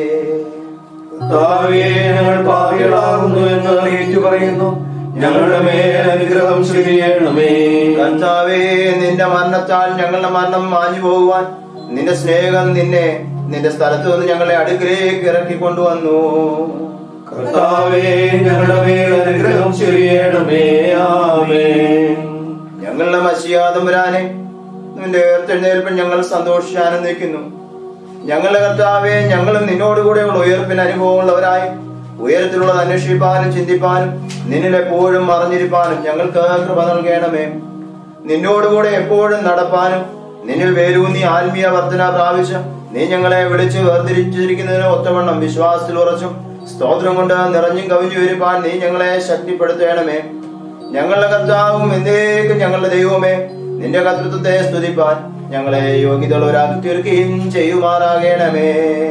കർത്താവേ ഞങ്ങൾ പാപികളാകുന്നു എന്ന് ഏറ്റു പറയുന്നു ഞങ്ങളുടെ മേൽ അനുഗ്രഹം ചെയ്യണമേ കർത്താവേ നിന്റെ മരണത്താൽ ഞങ്ങളുടെ മരണം മാഞ്ഞു പോകുവാൻ നിന്റെ സ്നേഹം നിന്നെ നിന്റെ സ്ഥലത്ത് നിന്ന് ഞങ്ങളെ അടുക്കിലേക്ക് ഇറക്കി കൊണ്ടുവന്നു കർത്താവേ ഞങ്ങളുടെ മേൽ അനുഗ്രഹം ചെയ്യണമേ ആമേൻ ഞങ്ങളുടെ മഷിയാതം വരാനെ നിന്റെ ഉയർത്തെഴുന്നേൽപ്പിൽ ഞങ്ങൾ സന്തോഷിച്ചാനന്ദിക്കുന്നു ഞങ്ങളുടെ കർത്താവെ ഞങ്ങളും നിന്നോടുകൂടെയുള്ള ഉയർപ്പിന് അനുഭവമുള്ളവരായി ഉയരത്തിലുള്ളത് അന്വേഷിപ്പാനും ചിന്തിപ്പാനും നിന്നിൽ എപ്പോഴും മറഞ്ഞിരിപ്പാനും ഞങ്ങൾക്ക് കൃപ നൽകണമേ നിന്നോടുകൂടെ എപ്പോഴും നടപ്പാനും നിന്നിൽ വേരൂന്നി ആത്മീയ വർധന പ്രാപിച്ച് നീ ഞങ്ങളെ വിളിച്ച് വേർതിരിച്ചിരിക്കുന്നതിന് ഒത്തവണ്ണം വിശ്വാസത്തിൽ ഉറച്ചും സ്തോത്രം കൊണ്ട് നിറഞ്ഞും കവിഞ്ഞു വരുവാൻ നീ ഞങ്ങളെ ശക്തിപ്പെടുത്തണമേ ഞങ്ങളുടെ കർത്താവും എന്നേക്കും ഞങ്ങളുടെ ദൈവമേ നിന്റെ കർത്തൃത്വത്തെ സ്തുതിപ്പാൻ ഞങ്ങളെ യോഗ്യതയുള്ളവരാക്കി തീർക്കുകയും ചെയ്യുമാറാകണമേ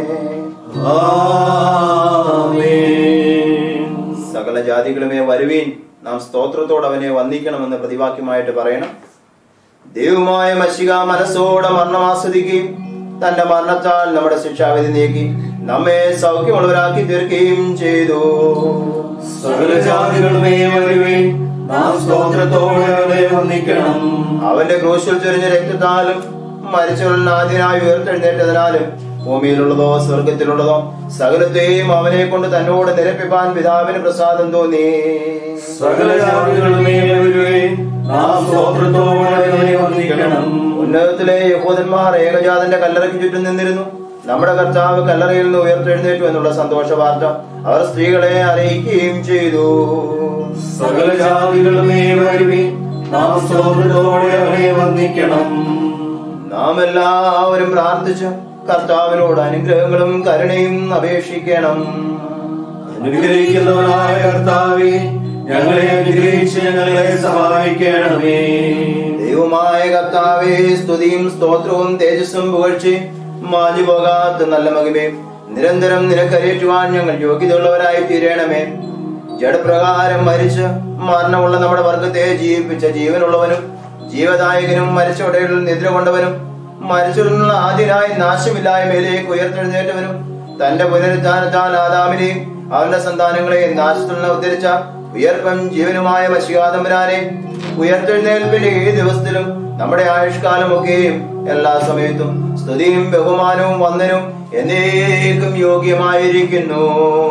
ആമേൻ സകല ജാതികളുമേ വരുവീൻ നാം സ്തോത്രത്തോടെ അവനെ വന്ദിക്കണമെന്ന് പ്രതിവാക്യമായിട്ട് പറയണം ദൈവമായ മഷിക മനസ്സോടെ മരണം ആസ്വദിക്കുകയും തന്റെ മരണത്താൽ നമ്മുടെ ശിക്ഷാവിധി നീക്കി നമ്മെ സൗഖ്യമുള്ളവരാക്കി തീർക്കുകയും ചെയ്തു സകല ജാതികളുമേ വരുവേൻ നാം സ്തോത്രത്തോടെ അവനെ വന്ദിക്കണം അവന്റെ ക്രൂശിൽ ചൊരിഞ്ഞ രക്തത്താലും മരിച്ചവരിൽ ആദ്യനായി ഉയർത്തെഴുന്നേറ്റതിനാലും ഭൂമിയിലുള്ളതോ സ്വർഗത്തിലുള്ളതോ സകലത്തെയും അവനെ കൊണ്ട് തന്നോട് നിരപ്പിപ്പാൻ പിതാവിന് പ്രസാദം തോന്നി സകല ജാതികളുമേ വരുവേൻ നാം സ്തോത്രത്തോടെ അവനെ വന്ദിക്കണം ഉന്നതത്തിലെ യഹൂദന്മാർ ഏകജാതന്റെ കല്ലറയ്ക്ക് ചുറ്റും നിന്നിരുന്നു നമ്മുടെ കർത്താവ് കല്ലറയിൽ നിന്ന് ഉയർത്തെഴുന്നേറ്റു എന്നുള്ള സന്തോഷ വാർത്ത അവർ സ്ത്രീകളെ അറിയിക്കുകയും ചെയ്തു സകല ജാതികളുമേ വരുവേൻ നാം സ്തോത്രത്തോടെ അവനെ വന്ദിക്കണം നാം എല്ലാവരും പ്രാർത്ഥിച്ച് കർത്താവിനോട് അനുഗ്രഹങ്ങളും കരുണയും അപേക്ഷിക്കണം അനുഗ്രഹിക്കുന്നവനായ കർത്താവേ ഞങ്ങളെ അനുഗ്രഹിച്ച് ഞങ്ങളെ സഹായിക്കണമേ ദൈവമായ കർത്താവേ സ്തുതിയും സ്തോത്രവും തേജസ്സും പുകഴ്ചയും മാഞ്ഞു പോകാത്ത നല്ല മഹിമയും നിരന്തരം നിനക്കരേറ്റുവാൻ ഞങ്ങൾ യോഗ്യതയുള്ളവരായി തീരണമേ ജഡപ്രകാരം മരിച്ച് മരണമുള്ള നമ്മുടെ വർഗത്തെ ജീവിപ്പിച്ച ജീവനുള്ളവനും ജീവദായകനും മരിച്ചവടയിൽ നിദ്ര കൊണ്ടവനും മരിച്ചിരുന്നുള്ള ആദ്യനായി നാശമില്ലായ്മയിലേക്ക് ഉയർത്തെഴുന്നേറ്റവനും തന്റെ പുനരുദ്ധാനത്താൽ ആദാമിനെയും അവന്റെ സന്താനങ്ങളെയും നാശത്തിൽ നിന്ന് ഉദ്ധരിച്ച ഉയർപ്പൻ ജീവനുമായ മഷികാതമ്പരാനെ ഉയർത്തെഴുന്നേൽപ്പിന്റെ ഈ ദിവസത്തിലും നമ്മുടെ ആയുഷ്കാലമൊക്കെയും എല്ലാ സമയത്തും സ്തുതിയും ബഹുമാനവും വന്ദനവും എന്നേക്കും യോഗ്യമായിരിക്കുന്നു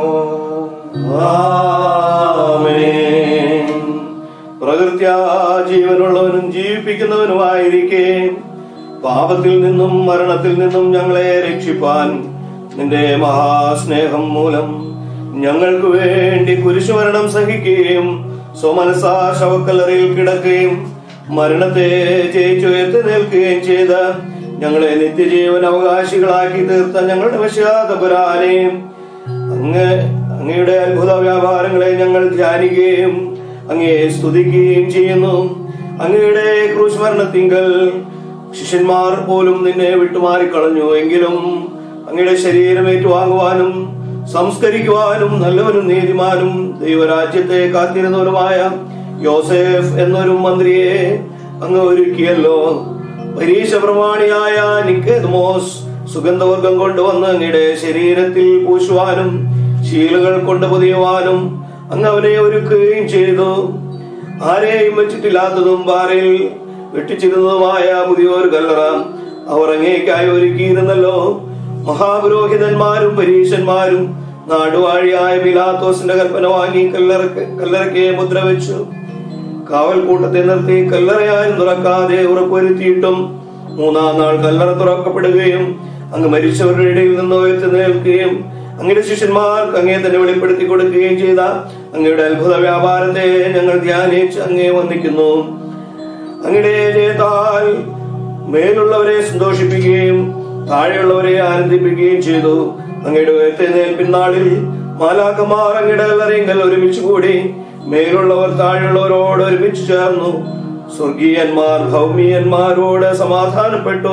ആമേൻ. പ്രകൃത്യാ ജീവനുള്ളവനും ജീവിപ്പിക്കുന്നവനുമായിരിക്കെ പാപത്തിൽ നിന്നും മരണത്തിൽ നിന്നും ഞങ്ങളെ രക്ഷിപ്പാൻ നിന്റെ മഹാസ്നേഹം മൂലം ഞങ്ങൾക്ക് വേണ്ടി കുരിശുമരണം സഹിക്കുകയും സ്വമനസാ ശവക്കല്ലറയിൽ കിടക്കുകയും മരണത്തെ ജയിച്ചുയർത്തി നിൽക്കുകയും ചെയ്ത ഞങ്ങളെ നിത്യജീവൻ അവകാശികളാക്കി തീർത്ത ഞങ്ങളുടെ വിശ്വാസപുരാനെ അങ്ങ് അങ്ങയുടെ അത്ഭുത വ്യാപാരങ്ങളെ ഞങ്ങൾ ധ്യാനിക്കുകയും അങ്ങയെ സ്തുതിക്കുകയും ചെയ്യുന്നു അങ്ങയുടെ ക്രൂശ് മരണത്തിങ്കൽ ശിഷ്യന്മാർ പോലും നിന്നെ വിട്ടുമാറിക്കളഞ്ഞു എങ്കിലും അങ്ങയുടെ ശരീരം ഏറ്റുവാങ്ങുവാനും സംസ്കരിക്കുവാനും നല്ലവനും നീതിമാനും ദൈവരാജ്യത്തെ കാത്തിരുന്നവനുമായ യോസേഫ് എന്നൊരു മന്ത്രിയെ അങ്ങ് ഒരുക്കിയല്ലോ പരീക്ഷ പ്രമാണിയായ നിക്കേതമോസ് സുഗന്ധവർഗം കൊണ്ടുവന്ന് അങ്ങയുടെ ശരീരത്തിൽ പൂശുവാനും ശീലുകൾ കൊണ്ട് പൊതിയുവാനും അങ്ങ് അവനെ ഒരുക്കുകയും ചെയ്തു ആരെയും വെച്ചിട്ടില്ലാത്തതും പാറയിൽ വെട്ടിച്ചിരുന്നതുമായ പുതിയൊരു കല്ലറ അവർ അങ്ങേക്കായി ഒരുക്കിയിരുന്നല്ലോ മഹാപുരോഹിതന്മാരും പരീശന്മാരും നാടുവാഴിയായ പിലാത്തോസിന്റെ കൽപ്പന വാങ്ങി കല്ലറക്ക് കല്ലറയ്ക്ക് മുദ്ര വെച്ചു കാവൽ കൂട്ടത്തെ നിർത്തി കല്ലറയായി തുറക്കാതെ ഉറപ്പുവരുത്തിയിട്ടും മൂന്നാം നാൾ കല്ലറ തുറക്കപ്പെടുകയും അങ്ങ് മരിച്ചവരുടെ ഇടയിൽ നിന്ന് ഉയർത്തി നിൽക്കുകയും അങ്ങയുടെ ശിഷ്യന്മാർക്ക് അങ്ങേ തന്നെ വെളിപ്പെടുത്തി കൊടുക്കുകയും ചെയ്ത അങ്ങയുടെ അത്ഭുത വ്യാപാരത്തെ ഞങ്ങൾ ധ്യാനിച്ച് അങ്ങേ വന്ദിക്കുന്നു അങ്ങയുടെ ജയത്താൽ മേലുള്ളവരെ സന്തോഷിപ്പിക്കുകയും താഴെയുള്ളവരെ ആനന്ദിപ്പിക്കുകയും ചെയ്തു അങ്ങയുടെ ഉയർത്തെഴുന്നേൽപ്പിൻ നാളിൽ മാലാക്കമാർ അങ്ങയുടെ കല്ലറയെങ്കിൽ ഒരുമിച്ച് കൂടി മേലുള്ളവർ താഴെയുള്ളവരോട് ഒരുമിച്ച് ചേർന്നു സ്വർഗീയന്മാർ ഭൗമീയന്മാരോട് സമാധാനപ്പെട്ടു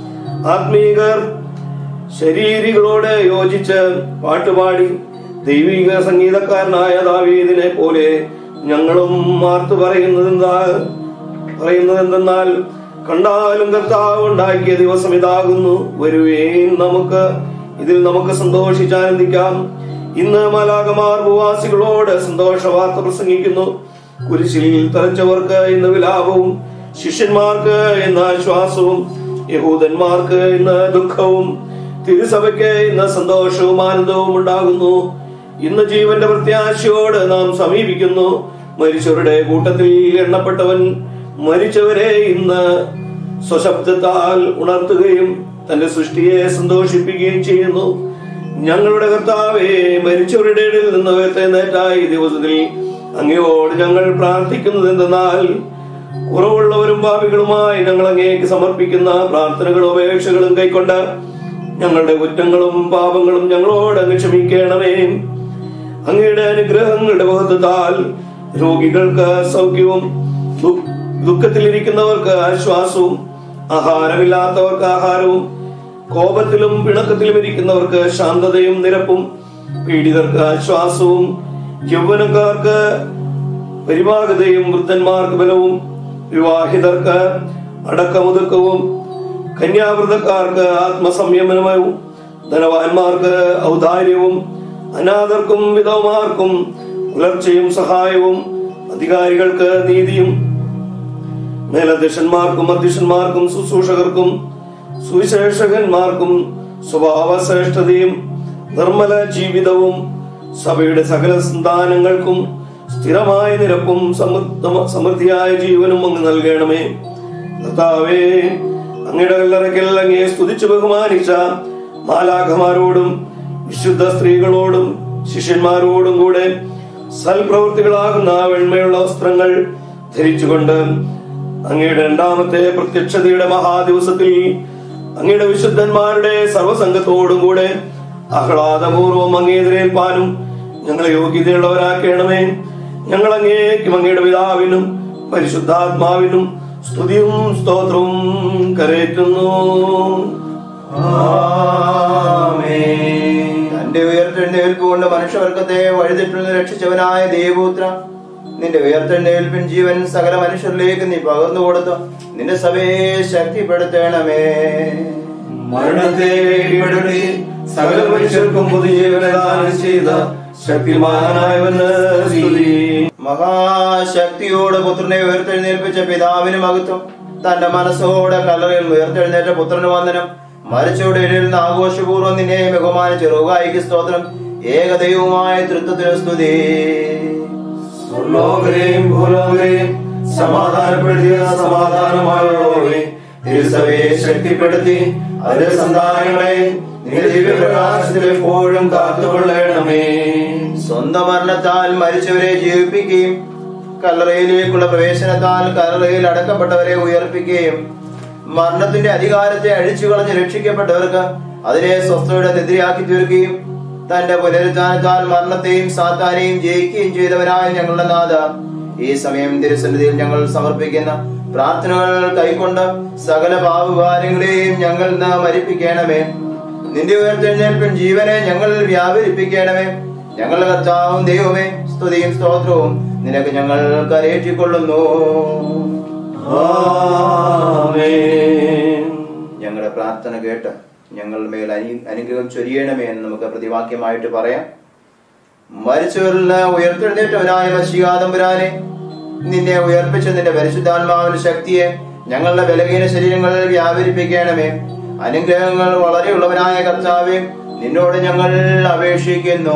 ആത്മീകർ ശരീരികളോട് യോജിച്ച് പാട്ടുപാടി ദൈവിക സംഗീതക്കാരനായ ദാവീദിനെ പോലെ ഞങ്ങളും മാർത്തു പറയുന്നതെന്താ പറയുന്നതെന്തെന്നാൽ കണ്ടാലും കർത്താവ് ഉണ്ടാക്കിയ ദിവസം ഇതാകുന്നു വരുവേൻ നമുക്ക് ഇതിൽ നമുക്ക് സന്തോഷിച്ചാനന്ദിക്കാം ഇന്ന് മാലാകമാർ ഭൂവാസികളോട് സന്തോഷ വാർത്ത പ്രസംഗിക്കുന്നു കുരിശിൽ തറച്ചവർക്ക് ഇന്ന് വിലാപവും ശിഷ്യന്മാർക്ക് ഇന്ന് ആശ്വാസവും യഹൂദന്മാർക്ക് ഇന്ന് ദുഃഖവും തിരുസഭയ്ക്ക് ഇന്ന് സന്തോഷവും ആനന്ദവും ഉണ്ടാകുന്നു ഇന്ന് ജീവന്റെ പ്രത്യാശയോട് നാം സമീപിക്കുന്നു മരിച്ചവരുടെ കൂട്ടത്തിൽ എണ്ണപ്പെട്ടവൻ മരിച്ചവരെ ഇന്ന് സ്വശബ്ദത്താൽ ഉണർത്തുകയും തന്റെ സൃഷ്ടിയെ സന്തോഷിപ്പിക്കുകയും ചെയ്യുന്നു ഞങ്ങളുടെ കർത്താവെ മരിച്ചവരുടെ ഇടയിൽ നിന്ന് ഉയർത്തെഴുന്നേറ്റ ഈ ദിവസത്തിൽ അങ്ങയോട് ഞങ്ങൾ പ്രാർത്ഥിക്കുന്നത് എന്തെന്നാൽ കുറവുള്ളവരും പാപികളുമായി ഞങ്ങൾ അങ്ങേക്ക് സമർപ്പിക്കുന്ന പ്രാർത്ഥനകളും അപേക്ഷകളും കൈക്കൊണ്ട് ഞങ്ങളുടെ കുറ്റങ്ങളും പാപങ്ങളും ഞങ്ങളോട് അങ്ങ് ക്ഷമിക്കണമേ അങ്ങയുടെ അനുഗ്രഹങ്ങളുടെ മഹത്വത്താൽ രോഗികൾക്ക് സൗഖ്യവും ദു- ദുഃഖത്തിലിരിക്കുന്നവർക്ക് ആശ്വാസവും ആഹാരമില്ലാത്തവർക്ക് ആഹാരവും കോപത്തിലും പിണക്കത്തിലും ഇരിക്കുന്നവർക്ക് ശാന്തതയും നിരപ്പും പീഡിതർക്ക് ആശ്വാസവും യൗവനക്കാർക്ക് പരിപാകതയും വൃദ്ധന്മാർക്ക് ബലവും വിവാഹിതർക്ക് അടക്കമുതുക്കവും കന്യാവൃതക്കാർക്ക് ആത്മസംയമനവും ധനവാന്മാർക്ക് ഔദാര്യവും അനാഥർക്കും വിധവമാർക്കും പുലർച്ചയും സഹായവും അധികാരികൾക്ക് നീതിയും മേലധ്യക്ഷന്മാർക്കും അധ്യക്ഷന്മാർക്കും ശുശ്രൂഷകർക്കും സുവിശേഷകന്മാർക്കും സ്വഭാവ ശ്രേഷ്ഠതയും നിർമ്മല ജീവിതവും സഭയുടെ സകല സന്താനങ്ങൾക്കും സ്ഥിരമായ നിരപ്പും സമൃദ്ധ- സമൃദ്ധിയായ ജീവനും അങ്ങ് നൽകണമേ കർത്താവേ അങ്ങയുടെ കല്ലറയ്ക്കൽ അങ്ങയെ സ്തുതിച്ചു ബഹുമാനിച്ച മാലാഖമാരോടും വിശുദ്ധ സ്ത്രീകളോടും ശിഷ്യന്മാരോടും കൂടെ സൽപ്രവൃത്തികളാകുന്ന വെണ്മയുള്ള വസ്ത്രങ്ങൾ ധരിച്ചുകൊണ്ട് അങ്ങയുടെ രണ്ടാമത്തെ പ്രത്യക്ഷതയുടെ മഹാദിവസത്തിൽ അങ്ങയുടെ വിശുദ്ധന്മാരുടെ സർവസംഘത്തോടും കൂടെ ആഹ്ലാദപൂർവം അങ്ങേതിരേൽപ്പാനും ഞങ്ങളെ യോഗ്യതയുള്ളവരാക്കണമേ ഞങ്ങൾ അങ്ങേക്കും അങ്ങയുടെ പിതാവിനും പരിശുദ്ധാത്മാവിനും സ്തുതിയും സ്തോത്രവും കരയറ്റുന്നു ആമേൻ ഉയർത്തെഴുന്നേൽപ്പ് കൊണ്ട് മനുഷ്യവർഗത്തെ വഴിതെറ്റിൽ നിന്ന് രക്ഷിച്ചവനായ ദേവപുത്ര നിന്റെ ഉയർത്തെഴുന്നേൽപ്പിൻ ജീവൻ സകല മനുഷ്യരിലേക്ക് നീ പകർന്നു കൊടുത്തു നിന്റെ സഭയെ ശക്തിപ്പെടുത്തണമേ മരണത്തെ കീഴ്പ്പെടുത്തി സകല മനുഷ്യർക്കും പുതുജീവനെ ദാനം ചെയ്ത ശക്തിമാനായവന് സ്തുതി മഹാശക്തിയോട് പുത്രനെ ഉയർത്തെഴുന്നേൽപ്പിച്ച പിതാവിന് മഹത്വം തന്റെ മനസ്സോടെ കല്ലറയിൽ ഉയർത്തെഴുന്നേറ്റ പുത്രന് വന്ദനം മരിച്ചോടെ എഴുന്ന ആഘോഷപൂർവ്വം നിന്നെ ബഹുമാനിച്ച റുഹായിക്ക് സ്തോത്രം ഏകദൈവമായ തൃത്വത്തിന് സ്തുതി സ്വർലോകരെയും ഭൂലോകരെയും സമാധാനപ്പെടുത്തിയ സമാധാനമായുള്ളവരെ തിരുസഭയെ ശക്തിപ്പെടുത്തി അതിന്റെ സന്താനങ്ങളെ നിന്റെ ദിവ്യപ്രകാശത്തിൽ എപ്പോഴും കാത്തുകൊള്ളണമേ സ്വന്തം മരണത്താൽ മരിച്ചവരെ ജീവിപ്പിക്കുകയും കല്ലറയിലേക്കുള്ള പ്രവേശനത്താൽ കല്ലറയിൽ അടക്കപ്പെട്ടവരെ ഉയർപ്പിക്കുകയും മരണത്തിന്റെ അധികാരത്തെ അഴിച്ചു കളഞ്ഞ് രക്ഷിക്കപ്പെട്ടവർക്ക് അതിനെ സ്വസ്ഥയുടെ നിദ്രയാക്കി തീർക്കുകയും തന്റെ പുനരുദ്ധാനത്താൽ മരണത്തെയും സാത്താനെയും ജയിക്കുകയും ചെയ്തവനായ ഞങ്ങളുടെ നാഥ ഈ സമയം തിരുസന്നിധിയിൽ ഞങ്ങൾ സമർപ്പിക്കുന്ന പ്രാർത്ഥനകൾ കൈക്കൊണ്ട് സകല പാപഭാരങ്ങളെയും ഞങ്ങൾ ഇന്ന് മരിപ്പിക്കണമേ നിന്റെ ഉയർത്തെഴുന്നേൽപ്പിൻ ജീവനെ ഞങ്ങൾ വ്യാപരിപ്പിക്കണമേ ഞങ്ങളുടെ കർത്താവും ദൈവമേ സ്തുതിയും സ്തോത്രവും നിനക്ക് ഞങ്ങൾ കരയേറ്റിക്കൊള്ളുന്നു ആമേൻ ഞങ്ങളുടെ പ്രാർത്ഥന കേട്ട് ഞങ്ങളുടെ മേൽ അനു അനുഗ്രഹം ചൊരിയണമേ എന്ന് നമുക്ക് പ്രതിവാക്യമായിട്ട് പറയാം മരിച്ചവരിൽ ഉയർത്തെഴുന്നേറ്റവനായ മഷികാതമ്പുരാനെ നിന്നെ ഉയർപ്പിച്ച നിന്റെ പരിശുദ്ധാത്മാവിന്റെ ശക്തിയെ ഞങ്ങളുടെ ബലഹീന ശരീരങ്ങളിൽ വ്യാപരിപ്പിക്കണമേ അനുഗ്രഹങ്ങൾ വളരെയുള്ളവനായ കർത്താവെ നിന്നോട് ഞങ്ങൾ അപേക്ഷിക്കുന്നു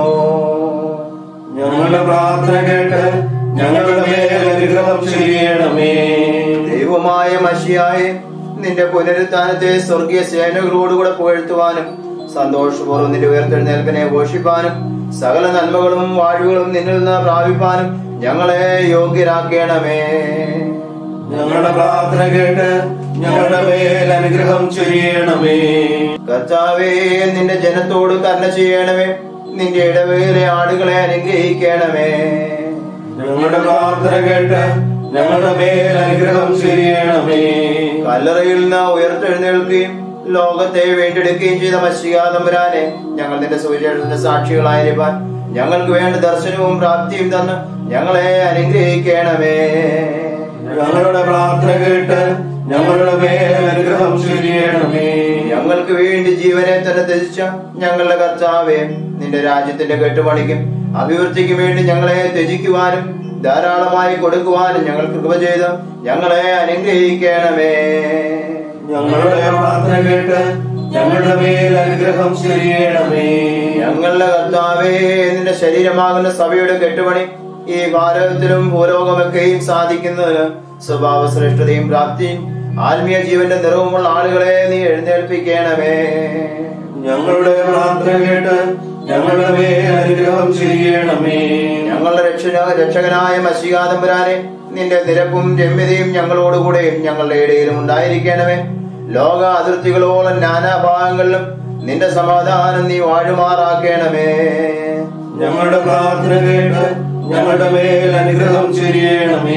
ഞങ്ങളുടെ പ്രാർത്ഥന കേട്ട് ഞങ്ങളുടെ മേൽ അനുഗ്രഹം ചെയ്യണമേ ദൈവമായ മഷിയായെ നിന്റെ പുനരുത്ഥാനത്തെ സ്വർഗീയ സേനകളോടുകൂടെ പുകഴ്ത്തുവാനും സന്തോഷപൂർവ്വം നിന്റെ ഉയർത്തെഴുന്നേൽപ്പിനെ ഘോഷിപ്പാനും സകല നന്മകളും വാഴുകളും നിന്നിൽ നിന്ന് പ്രാപിപ്പാനും ഞങ്ങളെ യോഗ്യരാക്കണമേ ഞങ്ങളുടെ പ്രാർത്ഥന കേട്ട് ഞങ്ങളുടെ മേൽ അനുഗ്രഹം ചൊരിയണമേ കർത്താവേ നിന്റെ ജനത്തോട് കരുണ ചെയ്യണമേ നിന്റെ ഇടവേലെ ആടുകളെ അനുഗ്രഹിക്കണമേ ഞങ്ങളുടെ പ്രാർത്ഥന കേട്ട് ഞങ്ങളുടെ മേൽ അനുഗ്രഹം ചൊരിയണമേ കല്ലറയിൽ നിന്ന് ഉയർത്തെഴുന്നേൽക്കുകയും ലോകത്തെ വീണ്ടെടുക്കുകയും ചെയ്ത മഷികാതമ്പുരാനെ ഞങ്ങൾ നിന്റെ സുവിശേഷത്തിന്റെ സാക്ഷികളായിരിക്കാൻ ഞങ്ങൾക്ക് വേണ്ട ദർശനവും പ്രാപ്തിയും തന്ന് ഞങ്ങളെ അനുഗ്രഹിക്കണമേ ഞങ്ങളുടെ പ്രാർത്ഥന കേട്ട് ഞങ്ങളുടെ മേൽ അനുഗ്രഹം ചൊരിയണമേ ഞങ്ങൾക്ക് വേണ്ടി ജീവനെ തന്നെ ത്യജിച്ച ഞങ്ങളുടെ കർത്താവേ നിന്റെ രാജ്യത്തിന്റെ കെട്ടുപണിക്കും അഭിവൃദ്ധിക്കും വേണ്ടി ഞങ്ങളെ ത്യജിക്കുവാനും ധാരാളമായി കൊടുക്കുവാനും ഞങ്ങൾക്ക് കൃപ ചെയ്ത് ഞങ്ങളെ അനുഗ്രഹിക്കണമേ ഞങ്ങളുടെ പ്രാർത്ഥന കേട്ട് ഞങ്ങളുടെ മേൽ അനുഗ്രഹം ചൊരിയണമേ ഞങ്ങളുടെ കർത്താവേ നിന്റെ ശരീരമാകുന്ന സഭയുടെ കെട്ടുപണി ഈ ഭാരതത്തിലും ഭൂലോകമൊക്കെയും സാധിക്കുന്നതിന് സ്വഭാവ ശ്രേഷ്ഠതയും പ്രാപ്തിയും ആത്മീയ ജീവന്റെ നിറവുമുള്ള ആളുകളെ നീ എഴുന്നേൽപ്പിക്കണമേ ഞങ്ങളുടെ പ്രാർത്ഥന കേട്ട് ഞങ്ങളുടെ മേൽ അനുഗ്രഹം ചെയ്യണമേ ഞങ്ങളുടെ രക്ഷക രക്ഷകനായ മഷികാതമ്പുരാനെ നിന്റെ നിരപ്പും രമ്യതയും ഞങ്ങളോടുകൂടെയും ഞങ്ങളുടെ ഇടയിലും ഉണ്ടായിരിക്കണമേ ലോക അതിർത്തികളോളം നാനാഭാഗങ്ങളിലും നിന്റെ സമാധാനം നീ വാഴുമാറാക്കണമേ ഞങ്ങളുടെ പ്രാർത്ഥന കേട്ട് ഞങ്ങളുടെ മേൽ അനുഗ്രഹം ചൊരിയണമേ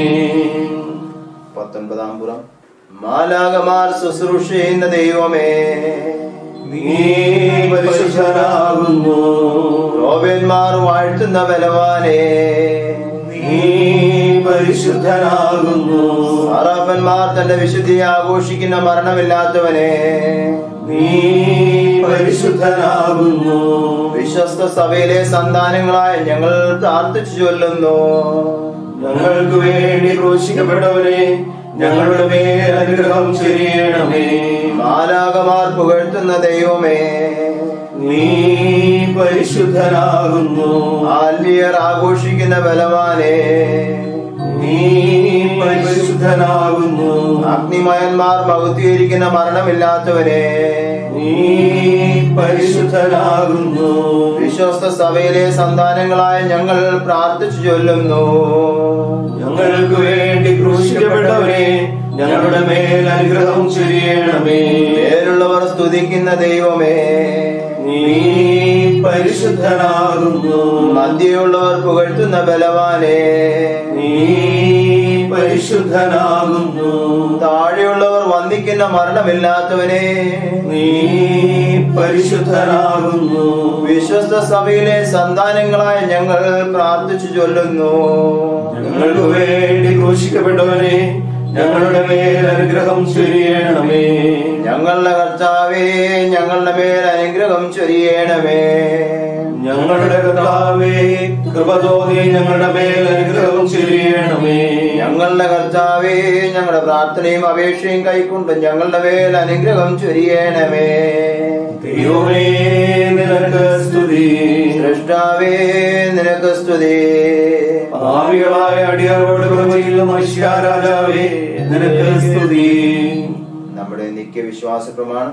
പത്തൊൻപതാം പുറം മാലാകമാർ ശുശ്രൂഷ ചെയ്യുന്ന ദൈവമേ നീ പരിശുദ്ധനാകുന്നു റോബന്മാർ വാഴ്ത്തുന്ന ബലവാനേ നീ പരിശുദ്ധനാകുന്നു അറാഫന്മാർ തന്റെ വിശുദ്ധിയെ ആഘോഷിക്കുന്ന മരണമില്ലാത്തവനെ നീ പരിശുദ്ധനാകുന്നു വിശ്വസ്ത സഭയിലെ സന്താനങ്ങളായ ഞങ്ങൾ പ്രാർത്ഥിച്ചു ചൊല്ലുന്നു ഞങ്ങൾക്ക് വേണ്ടി ക്രൂശിക്കപ്പെട്ടവനെ ഞങ്ങളുടെ മേൽ അനുഗ്രഹം ചൊരിയണമേ മാലാകമാർ പുകഴ്ത്തുന്ന ദൈവമേ നീ പരിശുദ്ധനാകുന്നു ആത്മീയർ ആഘോഷിക്കുന്ന ബലവാനേ നീ പരിശുദ്ധനാകുന്നു അഗ്നിമയന്മാർ മഹത്വീകരിക്കുന്ന മരണമില്ലാത്തവനെ നീ പരിശുദ്ധനാകുന്നു വിശ്വസ്ത സഭയിലെ സന്താനങ്ങളായ ഞങ്ങൾ പ്രാർത്ഥിച്ചു ചൊല്ലുന്നു ഞങ്ങൾക്ക് വേണ്ടി ക്രൂശിക്കപ്പെട്ടവനെ ഞങ്ങളുടെ മേൽ അനുഗ്രഹം ചൊരിയണമേ പേരുള്ളവർ സ്തുതിക്കുന്ന ദൈവമേ നീ പരിശുദ്ധനാകുന്നു മധ്യയുള്ളവർ പുകഴ്ത്തുന്ന ബലവാനേ നീ പരിശുദ്ധനാകുന്നു താഴെയുള്ളവർ വന്ദിക്കുന്ന മരണമില്ലാത്തവനെ നീ പരിശുദ്ധനാകുന്നു വിശ്വസ്ത സഭയിലെ സന്താനങ്ങളായ ഞങ്ങൾ പ്രാർത്ഥിച്ചു ചൊല്ലുന്നു ഞങ്ങൾക്ക് വേണ്ടി ക്രൂശിക്കപ്പെട്ടവനെ ഞങ്ങളുടെ മേൽ അനുഗ്രഹം ചൊരിയണമേ ഞങ്ങളുടെ കർത്താവേ ഞങ്ങളുടെ മേൽ അനുഗ്രഹം ചൊരിയണമേ ഞങ്ങളുടെ കർത്താവേ കൃപ തോന്നി ഞങ്ങളുടെ മേൽ അനുഗ്രഹം ചൊരിയണമേ ഞങ്ങളുടെ കർത്താവേ ഞങ്ങളുടെ പ്രാർത്ഥനയും അപേക്ഷയും കൈക്കൊണ്ട് ഞങ്ങളുടെ മേൽ അനുഗ്രഹം ചൊരിയണമേ ദൈവമേ നിനക്ക് സ്തുതി സൃഷ്ടാവേ നിനക്ക് സ്തുതി ഭാവികളായ അടിയാറോട് കൃപയിൽ മനുഷ്യാരാജാവേ നിനക്ക് സ്തുതി നമ്മുടെ നിത്യ വിശ്വാസ പ്രമാണം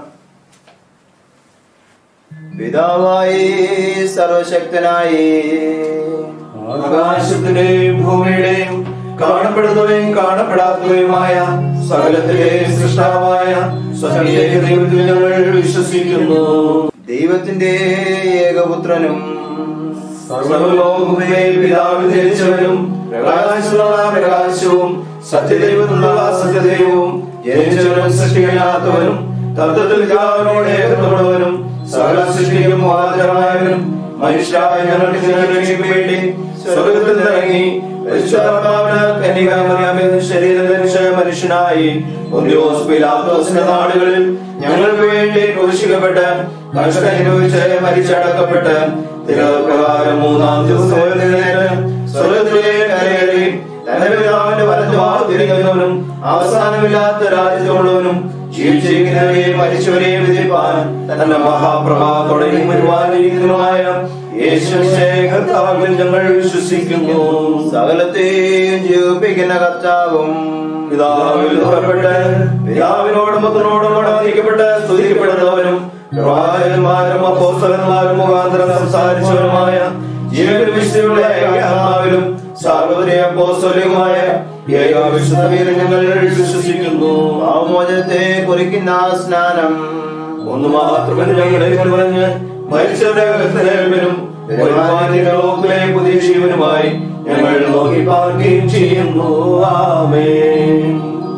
പിതാവായി സർവശക്തനായി ആകാശത്തിന്റെയും ഭൂമിയുടെയും കാണപ്പെടുന്നവയും കാണപ്പെടാത്തവയുമായ സകലത്തിലെ സൃഷ്ടാവായ സ്വർഗീയ ദൈവത്തിൽ ഞങ്ങൾ വിശ്വസിക്കുന്നു ദൈവത്തിന്റെ ഏകപുത്രനും സർവലോകമേ പിതാവിൽ ജനിച്ചവനും പ്രകാശമുള്ള പ്രകാശവും സത്യദൈവത്തിലുള്ള സത്യദൈവവും ജനിച്ചവനും സൃഷ്ടിയില്ലാത്തവനും തത്വത്തിൽ പിതാവിനോട് ഏകപ്പെടുവനും സകല സൃഷ്ടിക്കും മുഖാന്തരമായവനും മനുഷ്യരായ ഞങ്ങൾക്ക് രക്ഷയ്ക്ക് വേണ്ടി സ്വർഗത്തിൽ ഇറങ്ങി പരിശുദ്ധാത്മാവിന് കന്യകാമറിയാമിൽ ശരീരം ധരിച്ച മനുഷ്യനായി പൊന്തിയോസ് പിലാത്തോസിന്റെ നാടുകളിൽ ഞങ്ങൾക്ക് വേണ്ടി ക്രൂശിക്കപ്പെട്ട് കഷ്ടം അനുഭവിച്ച് മരിച്ചടക്കപ്പെട്ട് തിരപ്രകാരം മൂന്നാം ദിവസം ഉയർത്തെഴുന്നേറ്റ് സ്വർഗത്തിലേക്ക് കരയേറി തന്റെ പിതാവിന്റെ വലതുമാതിരിക്കുന്നവനും അവസാനമില്ലാത്ത രാജ്യത്തോടുവനും ജീവിച്ചിരിക്കുന്നവരെയും മരിച്ചവരെയും വിധിപ്പാൻ തന്റെ മഹാപ്രഭാവത്തോടെ വരുവാനിരിക്കുന്നതുമായ യേശുവിൽ ഞങ്ങൾ വിശ്വസിക്കുന്നു സകലത്തെയും ജീവിപ്പിക്കുന്ന കർത്താവും പിതാവിൽ പുറപ്പെട്ട് പിതാവിനോടും പുത്രനോടും കൂടെ വന്ദിക്കപ്പെട്ട് സ്തുതിക്കപ്പെടുന്നവനും പ്രവാചകന്മാരും അപ്പോസ്തലന്മാരും മുഖാന്തരം സംസാരിച്ചവരുമായ ജീവൻ വിശുദ്ധിയുള്ള ഏകാത്മാവിലും സാർവത്രിക അപ്പോസ്തലികമായ ഏകാവിശുദ്ധയിൽ ഞങ്ങൾ വിശ്വസിക്കുന്നു പാവമോചനത്തെ കുറിക്കുന്ന സ്നാനം ഒന്ന് മാത്രമേ ഞങ്ങളെ പറഞ്ഞ് മരിച്ചവരുടെ അകത്തേൽപ്പിനും ലോകത്തിലെ പുതിയ ജീവനുമായി ഞങ്ങൾ നോക്കി പാർക്കുകയും ചെയ്യുന്നു ആമേൻ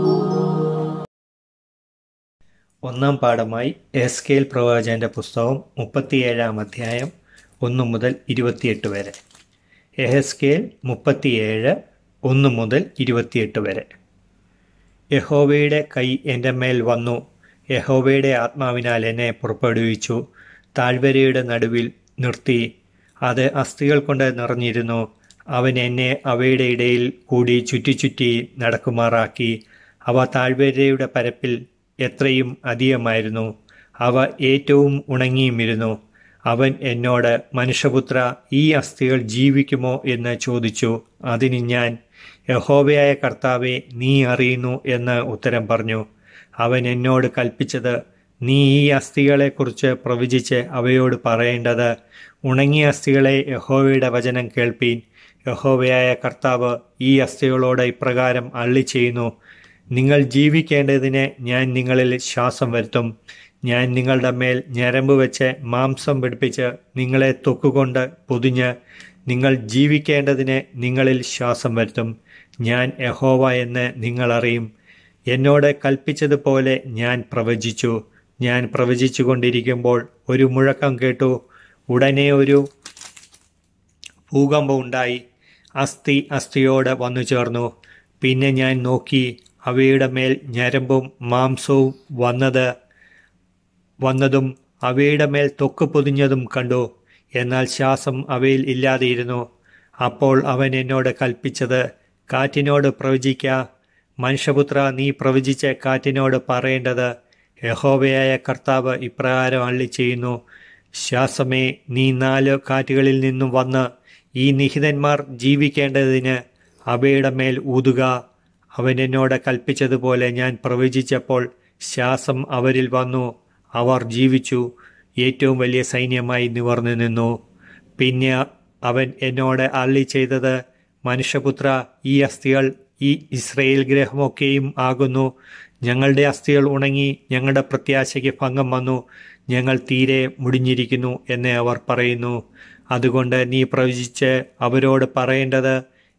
ഒന്നാം പാഠമായി എസ്കേൽ പ്രവാചകന്റെ പുസ്തകം മുപ്പത്തിയേഴാം അധ്യായം ഒന്ന് മുതൽ ഇരുപത്തിയെട്ട് വരെ എഹസ്കേൽ മുപ്പത്തിയേഴ് ഒന്ന് മുതൽ ഇരുപത്തിയെട്ട് വരെ യഹോവയുടെ കൈ എൻ്റെ മേൽ വന്നു യഹോവയുടെ ആത്മാവിനാൽ എന്നെ പുറപ്പെടുവിച്ചു താഴ്വരയുടെ നടുവിൽ നിർത്തി അത് അസ്ഥികൾ കൊണ്ട് നിറഞ്ഞിരുന്നു അവൻ എന്നെ അവയുടെ ഇടയിൽ കൂടി ചുറ്റി ചുറ്റി നടക്കുമാറാക്കി അവ താഴ്വരയുടെ പരപ്പിൽ എത്രയും അധികമായിരുന്നു അവ ഏറ്റവും ഉണങ്ങിയുമിരുന്നു അവൻ എന്നോട് മനുഷ്യപുത്ര ഈ അസ്ഥികൾ ജീവിക്കുമോ എന്ന് ചോദിച്ചു അതിന് ഞാൻ യഹോവയായ കർത്താവെ നീ അറിയുന്നു എന്ന് ഉത്തരം പറഞ്ഞു അവൻ എന്നോട് കൽപ്പിച്ചത് നീ ഈ അസ്ഥികളെക്കുറിച്ച് പ്രവചിച്ച് അവയോട് പറയേണ്ടത് ഉണങ്ങിയ അസ്ഥികളെ യഹോവയുടെ വചനം കേൾപ്പീൻ യഹോവയായ കർത്താവ് ഈ അസ്ഥികളോട് ഇപ്രകാരം അള്ളി ചെയ്യുന്നു നിങ്ങൾ ജീവിക്കേണ്ടതിന് ഞാൻ നിങ്ങളിൽ ശ്വാസം വരുത്തും ഞാൻ നിങ്ങളുടെ മേൽ ഞരമ്പ് വെച്ച് മാംസം പിടിപ്പിച്ച് നിങ്ങളെ തൊക്കുകൊണ്ട് പൊതിഞ്ഞ് നിങ്ങൾ ജീവിക്കേണ്ടതിന് നിങ്ങളിൽ ശ്വാസം വരുത്തും ഞാൻ യഹോവ എന്ന് നിങ്ങൾ അറിയും എന്നോട് കൽപ്പിച്ചതുപോലെ ഞാൻ പ്രവചിച്ചു ഞാൻ പ്രവചിച്ചു കൊണ്ടിരിക്കുമ്പോൾ ഒരു മുഴക്കം കേട്ടു ഉടനെ ഒരു ഭൂകമ്പം ഉണ്ടായി അസ്ഥി അസ്ഥിയോട് വന്നു ചേർന്നു പിന്നെ ഞാൻ നോക്കി അവയുടെ മേൽ ഞരമ്പും മാംസവും വന്നത് വന്നതും അവയുടെ മേൽ തൊക്ക് പൊതിഞ്ഞതും കണ്ടു എന്നാൽ ശ്വാസം അവയിൽ ഇല്ലാതെയിരുന്നു അപ്പോൾ അവൻ എന്നോട് കൽപ്പിച്ചത് കാറ്റിനോട് പ്രവചിക്ക മനുഷ്യപുത്ര നീ പ്രവചിച്ച കാറ്റിനോട് പറയേണ്ടത് യഹോവയായ കർത്താവ് ഇപ്രകാരം അള്ളി ചെയ്യുന്നു ശ്വാസമേ നീ നാല് കാറ്റുകളിൽ നിന്നും വന്ന് ഈ നിഹിതന്മാർ ജീവിക്കേണ്ടതിന് അവയുടെ മേൽ ഊതുക അവൻ എന്നോട് കൽപ്പിച്ചതുപോലെ ഞാൻ പ്രവചിച്ചപ്പോൾ ശ്വാസം അവരിൽ വന്നു അവർ ജീവിച്ചു ഏറ്റവും വലിയ സൈന്യമായി നിവർന്നു നിന്നു പിന്നെ അവൻ എന്നോട് അള്ളി ചെയ്തത് മനുഷ്യപുത്ര ഈ അസ്ഥികൾ ഈ ഇസ്രയേൽ ഗ്രഹമൊക്കെയും ആകുന്നു ഞങ്ങളുടെ അസ്ഥികൾ ഉണങ്ങി ഞങ്ങളുടെ പ്രത്യാശയ്ക്ക് ഭംഗം വന്നു ഞങ്ങൾ തീരെ മുടിഞ്ഞിരിക്കുന്നു എന്ന് അവർ പറയുന്നു അതുകൊണ്ട് നീ പ്രവചിച്ച് അവരോട് പറയേണ്ടത്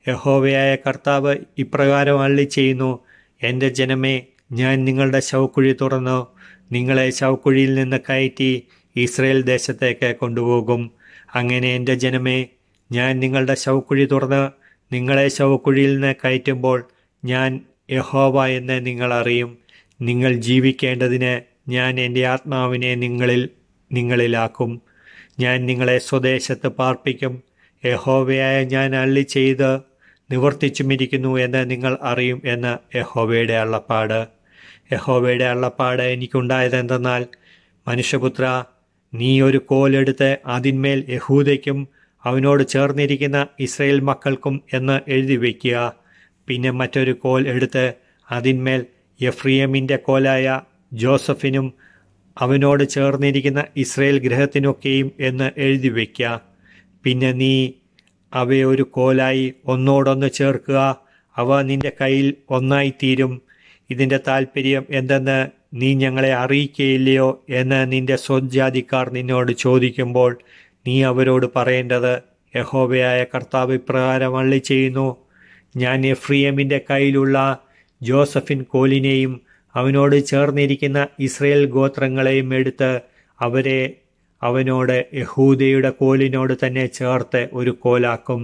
യഹോവയായ കർത്താവ് ഇപ്രകാരം അള്ളി ചെയ്യുന്നു എൻ്റെ ജനമേ ഞാൻ നിങ്ങളുടെ ശവക്കുഴി തുറന്നു നിങ്ങളെ ശവക്കുഴിയിൽ നിന്ന് കയറ്റി ഇസ്രയേൽ ദേശത്തേക്ക് കൊണ്ടുപോകും അങ്ങനെ എൻ്റെ ജനമേ ഞാൻ നിങ്ങളുടെ ശവക്കുഴി തുറന്ന് നിങ്ങളെ ശവക്കുഴിയിൽ നിന്ന് കയറ്റുമ്പോൾ ഞാൻ യഹോവ എന്ന് നിങ്ങൾ അറിയും നിങ്ങൾ ജീവിക്കേണ്ടതിന് ഞാൻ എൻ്റെ ആത്മാവിനെ നിങ്ങളിൽ നിങ്ങളിലാക്കും ഞാൻ നിങ്ങളെ സ്വദേശത്ത് പാർപ്പിക്കും യഹോവയായ ഞാൻ അള്ളി ചെയ്ത് നിവർത്തിച്ചുമിരിക്കുന്നു എന്ന് നിങ്ങൾ അറിയും എന്ന് യഹോവയുടെ അള്ളപ്പാട് യഹോവയുടെ അള്ളപ്പാട് എനിക്കുണ്ടായതെന്തെന്നാൽ മനുഷ്യപുത്ര നീ ഒരു കോലെടുത്ത് അതിന്മേൽ യഹൂദയ്ക്കും അവനോട് ചേർന്നിരിക്കുന്ന ഇസ്രയേൽ മക്കൾക്കും എന്ന് എഴുതി വയ്ക്കുക പിന്നെ മറ്റൊരു കോൽ എടുത്ത് അതിന്മേൽ എഫ്രിയമിൻ്റെ കോലായ ജോസഫിനും അവനോട് ചേർന്നിരിക്കുന്ന ഇസ്രയേൽ ഗ്രഹത്തിനൊക്കെയും എന്ന് എഴുതി വയ്ക്കുക പിന്നെ നീ അവയെ ഒരു കോലായി ഒന്നോടൊന്ന് ചേർക്കുക അവ നിന്റെ കയ്യിൽ ഒന്നായിത്തീരും ഇതിൻ്റെ താല്പര്യം എന്തെന്ന് നീ ഞങ്ങളെ അറിയിക്കുകയില്ലയോ എന്ന് നിന്റെ സ്വജാതിക്കാർ നിന്നോട് ചോദിക്കുമ്പോൾ നീ അവരോട് പറയേണ്ടത് യഹോവയായ കർത്താവ് ഇപ്രകാരം അള്ളി ചെയ്യുന്നു ഞാൻ എഫ്രിയമിൻ്റെ കയ്യിലുള്ള ജോസഫിൻ കോലിനെയും അവനോട് ചേർന്നിരിക്കുന്ന ഇസ്രയേൽ ഗോത്രങ്ങളെയും എടുത്ത് അവരെ അവനോട് യഹൂദയുടെ കോലിനോട് തന്നെ ചേർത്ത് ഒരു കോലാക്കും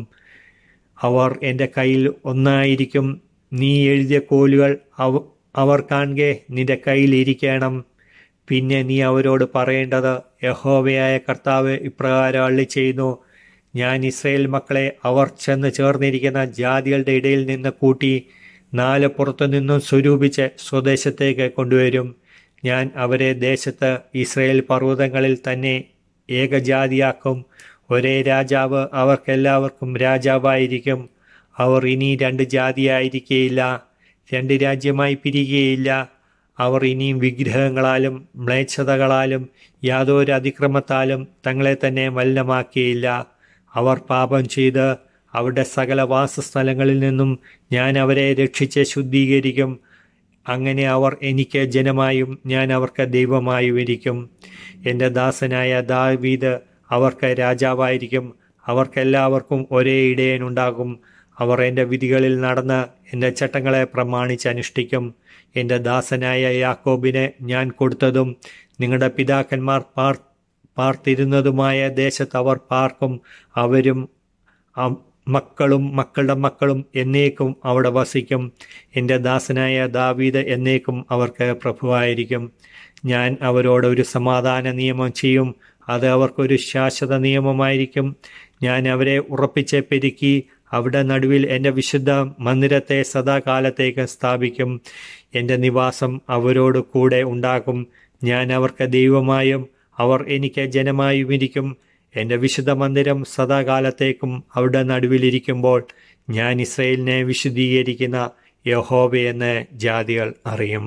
അവർ എൻ്റെ കയ്യിൽ ഒന്നായിരിക്കും നീ എഴുതിയ കോലുകൾ അവ അവർ കാണുകെ നിന്റെ കയ്യിൽ ഇരിക്കണം പിന്നെ നീ അവരോട് പറയേണ്ടത് യഹോവയായ കർത്താവ് ഇപ്രകാരം അള്ളി ചെയ്യുന്നു ഞാൻ ഇസ്രയേൽ മക്കളെ അവർ ചെന്ന് ചേർന്നിരിക്കുന്ന ജാതികളുടെ ഇടയിൽ നിന്ന് കൂട്ടി നാല് പുറത്തു നിന്നും സ്വരൂപിച്ച് സ്വദേശത്തേക്ക് കൊണ്ടുവരും ഞാൻ അവരെ ദേശത്ത് ഇസ്രയേൽ പർവ്വതങ്ങളിൽ തന്നെ ഏകജാതിയാക്കും ഒരേ രാജാവ് അവർക്കെല്ലാവർക്കും രാജാവായിരിക്കും അവർ ഇനി രണ്ട് ജാതിയായിരിക്കുകയില്ല രണ്ട് രാജ്യമായി പിരിയുകയില്ല അവർ ഇനിയും വിഗ്രഹങ്ങളാലും മ്ലേച്ഛതകളാലും യാതൊരു അതിക്രമത്താലും തങ്ങളെ തന്നെ മലിനമാക്കിയില്ല അവർ പാപം ചെയ്ത് അവരുടെ സകല വാസസ്ഥലങ്ങളിൽ നിന്നും ഞാൻ അവരെ രക്ഷിച്ച് ശുദ്ധീകരിക്കും അങ്ങനെ അവർ എനിക്ക് ജനമായും ഞാൻ അവർക്ക് ദൈവമായും ഇരിക്കും എൻ്റെ ദാസനായ ദാവീദ് അവർക്ക് രാജാവായിരിക്കും അവർക്കെല്ലാവർക്കും ഒരേ ഇടയനുണ്ടാകും അവർ എൻ്റെ വിധികളിൽ നടന്ന് എൻ്റെ ചട്ടങ്ങളെ പ്രമാണിച്ച് അനുഷ്ഠിക്കും എൻ്റെ ദാസനായ യാക്കോബിന് ഞാൻ കൊടുത്തതും നിങ്ങളുടെ പിതാക്കന്മാർ പാർ പാർത്തിരുന്നതുമായ ദേശത്ത് അവർ പാർക്കും അവരും അ- മക്കളും മക്കളുടെ മക്കളും എന്നേക്കും അവിടെ വസിക്കും എൻ്റെ ദാസനായ ദാവീദ് എന്നേക്കും അവർക്ക് പ്രഭുവായിരിക്കും ഞാൻ അവരോട് ഒരു സമാധാന നിയമം ചെയ്യും അത് അവർക്കൊരു ശാശ്വത നിയമമായിരിക്കും ഞാൻ അവരെ ഉറപ്പിച്ച് പെരുക്കി അവിടെ നടുവിൽ എൻ്റെ വിശുദ്ധ മന്ദിരത്തെ സദാകാലത്തേക്ക് സ്ഥാപിക്കും എൻ്റെ നിവാസം അവരോട് കൂടെ ഉണ്ടാകും ഞാൻ അവർക്ക് ദൈവമായും അവർ എനിക്ക് ജനമായും ഇരിക്കും എൻ്റെ വിശുദ്ധ മന്ദിരം സദാകാലത്തേക്കും അവിടെ നടുവിലിരിക്കുമ്പോൾ ഞാൻ ഇസ്രയേലിനെ വിശുദ്ധീകരിക്കുന്ന യഹോവയെന്ന് ജാതികൾ അറിയും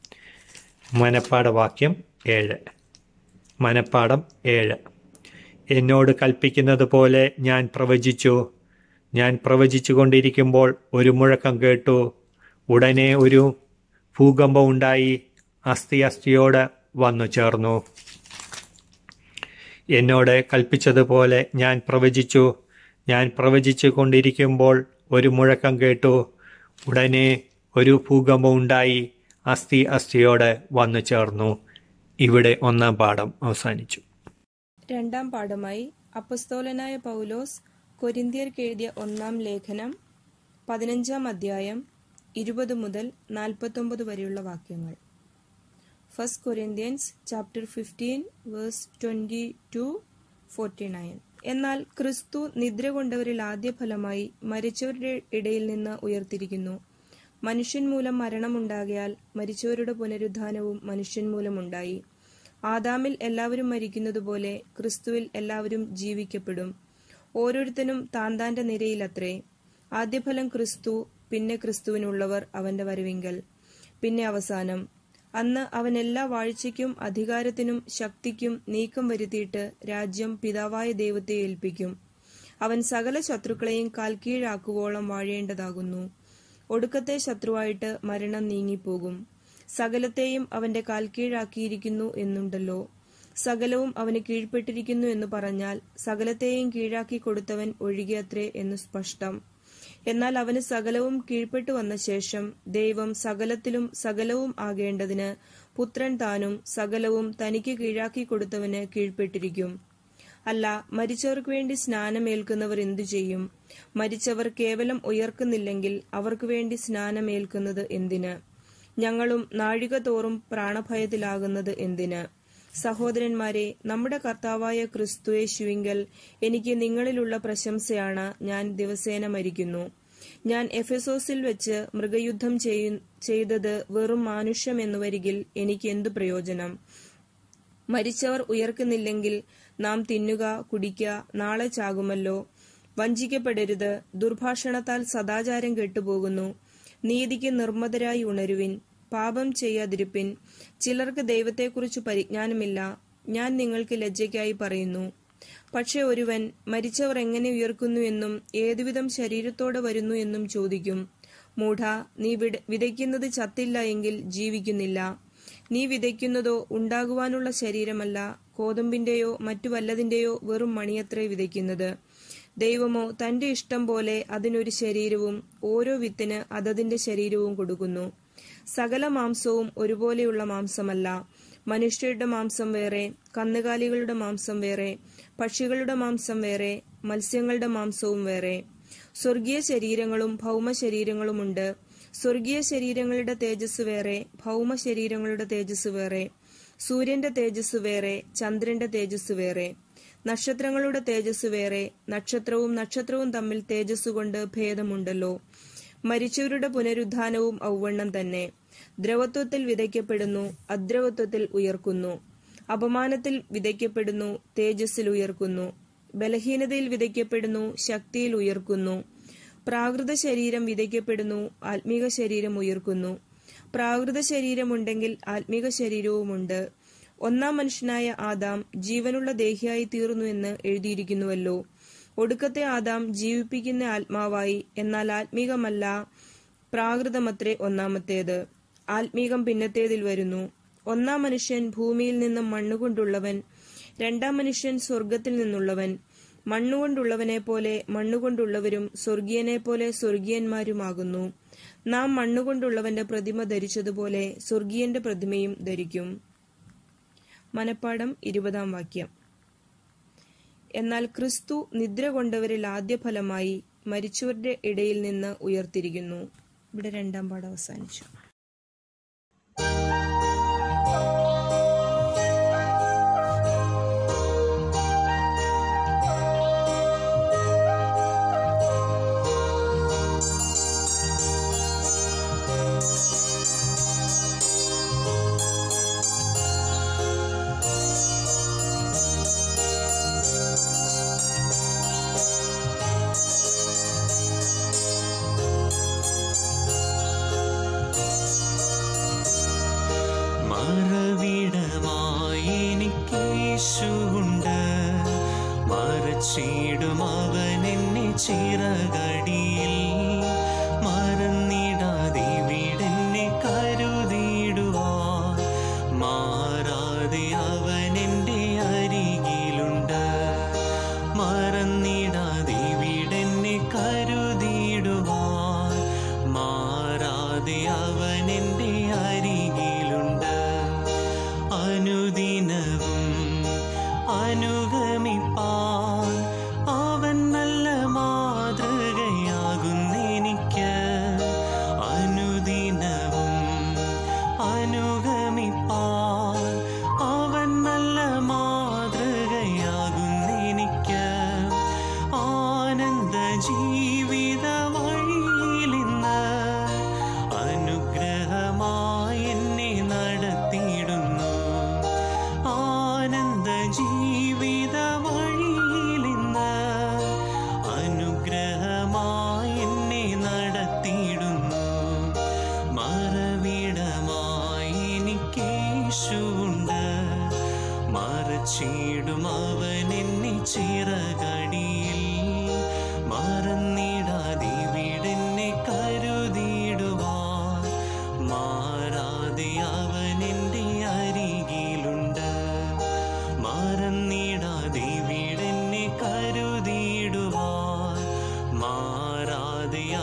മനപ്പാടവാക്യം ഏഴ് മനപ്പാടം ഏഴ് എന്നോട് കൽപ്പിക്കുന്നത് പോലെ ഞാൻ പ്രവചിച്ചു ഞാൻ പ്രവചിച്ചു കൊണ്ടിരിക്കുമ്പോൾ ഒരു മുഴക്കം കേട്ടു ഉടനെ ഒരു ഭൂകമ്പം ഉണ്ടായി അസ്ഥി അസ്ഥിയോട് വന്നു ചേർന്നു എന്നോട് കൽപ്പിച്ചതുപോലെ ഞാൻ പ്രവചിച്ചു ഞാൻ പ്രവചിച്ചു കൊണ്ടിരിക്കുമ്പോൾ ഒരു മുഴക്കം കേട്ടു ഉടനെ ഒരു ഭൂകമ്പം ഉണ്ടായി അസ്ഥി അസ്ഥിയോട് വന്നു ചേർന്നു ഇവിടെ ഒന്നാം പാഠം അവസാനിച്ചു രണ്ടാം പാഠമായി അപ്പസ്തോലനായ പൗലോസ് കൊരിന്തിയർക്ക് എഴുതിയ ഒന്നാം ലേഖനം പതിനഞ്ചാം അധ്യായം ഇരുപത് മുതൽ നാൽപ്പത്തൊമ്പത് വരെയുള്ള വാക്യങ്ങൾ first Corinthians chapter fifteen verse twenty two forty nine എന്നാൽ ക്രിസ്തു നിദ്ര കൊണ്ടവരിൽ ആദ്യ ഫലമായി മരിച്ചവരുടെ ഇടയിൽ നിന്ന് ഉയർത്തിരിക്കുന്നു മനുഷ്യൻ മൂലം മരണമുണ്ടാകയാൽ മരിച്ചവരുടെ പുനരുദ്ധാനവും മനുഷ്യൻ മൂലമുണ്ടായി ആദാമിൽ എല്ലാവരും മരിക്കുന്നതുപോലെ ക്രിസ്തുവിൽ എല്ലാവരും ജീവിക്കപ്പെടും ഓരോരുത്തനും താൻ താന്റെ നിരയിലത്രേ ആദ്യഫലം ക്രിസ്തു പിന്നെ ക്രിസ്തുവിനുള്ളവർ അവന്റെ വരവിങ്കൽ പിന്നെ അവസാനം അന്ന് അവൻ എല്ലാ വാഴ്ചയ്ക്കും അധികാരത്തിനും ശക്തിക്കും നീക്കം വരുത്തിയിട്ട് രാജ്യം പിതാവായ ദൈവത്തെ ഏൽപ്പിക്കും അവൻ സകല ശത്രുക്കളെയും കാൽക്കീഴാക്കുവോളം വാഴേണ്ടതാകുന്നു ഒടുക്കത്തെ ശത്രുവായിട്ട് മരണം നീങ്ങിപ്പോകും സകലത്തെയും അവന്റെ കാൽക്കീഴാക്കിയിരിക്കുന്നു എന്നുണ്ടല്ലോ സകലവും അവന് കീഴ്പ്പെട്ടിരിക്കുന്നു എന്ന് പറഞ്ഞാൽ സകലത്തെയും കീഴാക്കി കൊടുത്തവൻ ഒഴികെയത്രേ എന്ന് സ്പഷ്ടം എന്നാൽ അവന് സകലവും കീഴ്പ്പെട്ടു വന്ന ശേഷം ദൈവം സകലത്തിലും സകലവും ആകേണ്ടതിന് പുത്രൻ താനും സകലവും തനിക്ക് കീഴാക്കി കൊടുത്തവന് കീഴ്പ്പെട്ടിരിക്കും അല്ല മരിച്ചവർക്ക് വേണ്ടി സ്നാനമേൽക്കുന്നവർ എന്തു ചെയ്യും മരിച്ചവർ കേവലം ഉയർക്കുന്നില്ലെങ്കിൽ അവർക്ക് വേണ്ടി സ്നാനമേൽക്കുന്നത് എന്തിന് ഞങ്ങളും നാഴിക തോറും പ്രാണഭയത്തിലാകുന്നത് എന്തിന് സഹോദരന്മാരെ നമ്മുടെ കർത്താവായ ക്രിസ്തുയേശുവിങ്കൽ എനിക്ക് നിങ്ങളിലുള്ള പ്രശംസയാണ് ഞാൻ ദിവസേന മരിക്കുന്നു ഞാൻ എഫെസോസിൽ വെച്ച് മൃഗയുദ്ധം ചെയ്യ- ചെയ്തത് വെറും മാനുഷ്യം എന്നു വരികിൽ എനിക്ക് എന്തു പ്രയോജനം മരിച്ചവർ ഉയർക്കുന്നില്ലെങ്കിൽ നാം തിന്നുക കുടിക്കുക നാളെ ചാകുമല്ലോ വഞ്ചിക്കപ്പെടരുത് ദുർഭാഷണത്താൽ സദാചാരം കെട്ടുപോകുന്നു നീതിക്ക് നിർമ്മതരായി ഉണരുവിൻ പാപം ചെയ്യാതിരിപ്പിൻ ചിലർക്ക് ദൈവത്തെക്കുറിച്ച് പരിജ്ഞാനമില്ല ഞാൻ നിങ്ങൾക്ക് ലജ്ജയ്ക്കായി പറയുന്നു പക്ഷെ ഒരുവൻ മരിച്ചവർ എങ്ങനെ ഉയർക്കുന്നു എന്നും ഏതുവിധം ശരീരത്തോടെ വരുന്നു എന്നും ചോദിക്കും മൂഢ നീ വിട- വിതയ്ക്കുന്നത് ചത്തില്ല എങ്കിൽ ജീവിക്കുന്നില്ല നീ വിതയ്ക്കുന്നതോ ഉണ്ടാകുവാനുള്ള ശരീരമല്ല കോതമ്പിന്റെയോ മറ്റു വല്ലതിന്റെയോ വെറും മണിയത്രേ വിതയ്ക്കുന്നത് ദൈവമോ തന്റെ ഇഷ്ടം പോലെ അതിനൊരു ശരീരവും ഓരോ വിത്തിന് അതതിന്റെ ശരീരവും കൊടുക്കുന്നു സകല മാംസവും ഒരുപോലെയുള്ള മാംസമല്ല മനുഷ്യരുടെ മാംസം വേറെ കന്നുകാലികളുടെ മാംസം വേറെ പക്ഷികളുടെ മാംസം വേറെ മത്സ്യങ്ങളുടെ മാംസവും വേറെ സ്വർഗീയ ശരീരങ്ങളും ഭൗമ ശരീരങ്ങളുമുണ്ട് സ്വർഗീയ ശരീരങ്ങളുടെ തേജസ് വേറെ ഭൗമ ശരീരങ്ങളുടെ തേജസ് വേറെ സൂര്യന്റെ തേജസ് വേറെ ചന്ദ്രന്റെ തേജസ് വേറെ നക്ഷത്രങ്ങളുടെ തേജസ് വേറെ നക്ഷത്രവും നക്ഷത്രവും തമ്മിൽ തേജസ് കൊണ്ട് ഭേദമുണ്ടല്ലോ മരിച്ചവരുടെ പുനരുദ്ധാനവും ഔവണ്ണം തന്നെ ദ്രവത്വത്തിൽ വിതയ്ക്കപ്പെടുന്നു അദ്രവത്വത്തിൽ ഉയർക്കുന്നു അപമാനത്തിൽ വിതയ്ക്കപ്പെടുന്നു തേജസ്സിൽ ഉയർക്കുന്നു ബലഹീനതയിൽ വിതയ്ക്കപ്പെടുന്നു ശക്തിയിൽ ഉയർക്കുന്നു പ്രാകൃത ശരീരം വിതയ്ക്കപ്പെടുന്നു ആത്മീക ശരീരം ഉയർക്കുന്നു പ്രാകൃത ശരീരമുണ്ടെങ്കിൽ ആത്മീക ശരീരവുമുണ്ട് ഒന്നാം മനുഷ്യനായ ആദാം ജീവനുള്ള ദേഹിയായി തീർന്നു എന്ന് എഴുതിയിരിക്കുന്നുവല്ലോ ഒടുക്കത്തെ ആദാം ജീവിപ്പിക്കുന്ന ആത്മാവായി എന്നാൽ ആത്മീകമല്ല പ്രാകൃതമത്രേ ഒന്നാമത്തേത് ആത്മീകം പിന്നത്തേതിൽ വരുന്നു ഒന്നാം മനുഷ്യൻ ഭൂമിയിൽ നിന്നും മണ്ണുകൊണ്ടുള്ളവൻ രണ്ടാം മനുഷ്യൻ സ്വർഗത്തിൽ നിന്നുള്ളവൻ മണ്ണുകൊണ്ടുള്ളവനെ പോലെ മണ്ണുകൊണ്ടുള്ളവരും സ്വർഗീയനെ പോലെ സ്വർഗീയന്മാരുമാകുന്നു നാം മണ്ണുകൊണ്ടുള്ളവന്റെ പ്രതിമ ധരിച്ചതുപോലെ സ്വർഗീയന്റെ പ്രതിമയും ധരിക്കും മനപ്പാടം ഇരുപതാം വാക്യം എന്നാൽ ക്രിസ്തു നിദ്ര കൊണ്ടവരിൽ ആദ്യ ഫലമായി മരിച്ചവരുടെ ഇടയിൽ നിന്ന് ഉയർത്തിരിക്കുന്നു ഇവിടെ രണ്ടാം പാഠം അവസാനിച്ചു മറവിടമായി എനിക്കേശുണ്ട് മറച്ചിടും അവൻ എന്നെ ചിറകടിയിൽ മറന്നിടാതെ വിടെന്നെ കരുതിടുവാൻ മാറാതെ അവൻ എൻ്റെ അരികിലുണ്ട് മറന്നിടാതെ വിടെന്നെ കരുതിടുവാൻ മാറാതെ അവൻ എൻ്റെ അരികിലുണ്ട് അനുദിനവും അനുഗമിപ്പാൻ അവൻ നല്ല മാതൃകയാകുന്നെനിക്ക് അനുദിനവും അനുഗമിപ്പാൻ അവൻ നല്ല മാതൃകയാകുന്നെനിക്ക് ആനന്ദ ജീവിത വഴിയിലിന്ന് അനുഗ്രഹമായി എന്നെ നടത്തിയിടുന്നു ആനന്ദ ജീവിത വഴിയിലിന്ന് അനുഗ്രഹമായി എന്നെ നടത്തിയിടുന്നു മറവിടമായി എനിക്കേശുണ്ട് മറച്ചിടും അവൻ എന്നെ ചിറകടിയിൽ മറന്നിടാതെ വിടെന്നെ കരുതിയിടുവാൻ മാറാതെ അവൻ എൻ്റെ അരികിലുണ്ട് മറന്നിടാതെ വിടെന്നെ കരുതിയിടുവാൻ മാറാതെ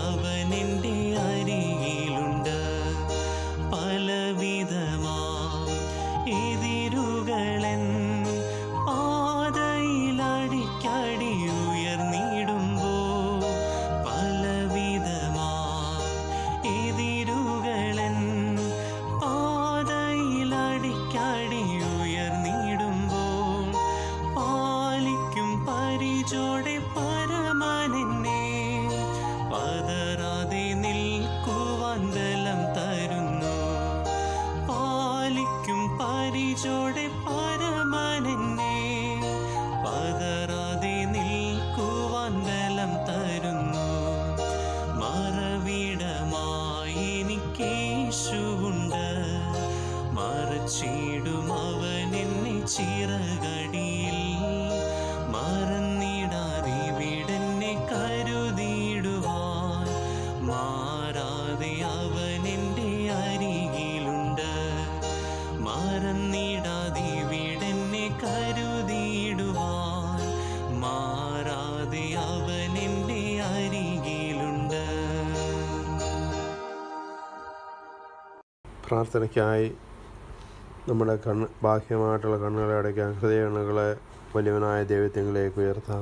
പ്രാർത്ഥനയ്ക്കായി നമ്മുടെ കണ്ണ് ബാഹ്യമായിട്ടുള്ള കണ്ണുകളെ അടയ്ക്കാൻ ഹൃദയകണ്ണുകളെ വലിയവനായ ദൈവത്തിലേക്ക് ഉയർത്താം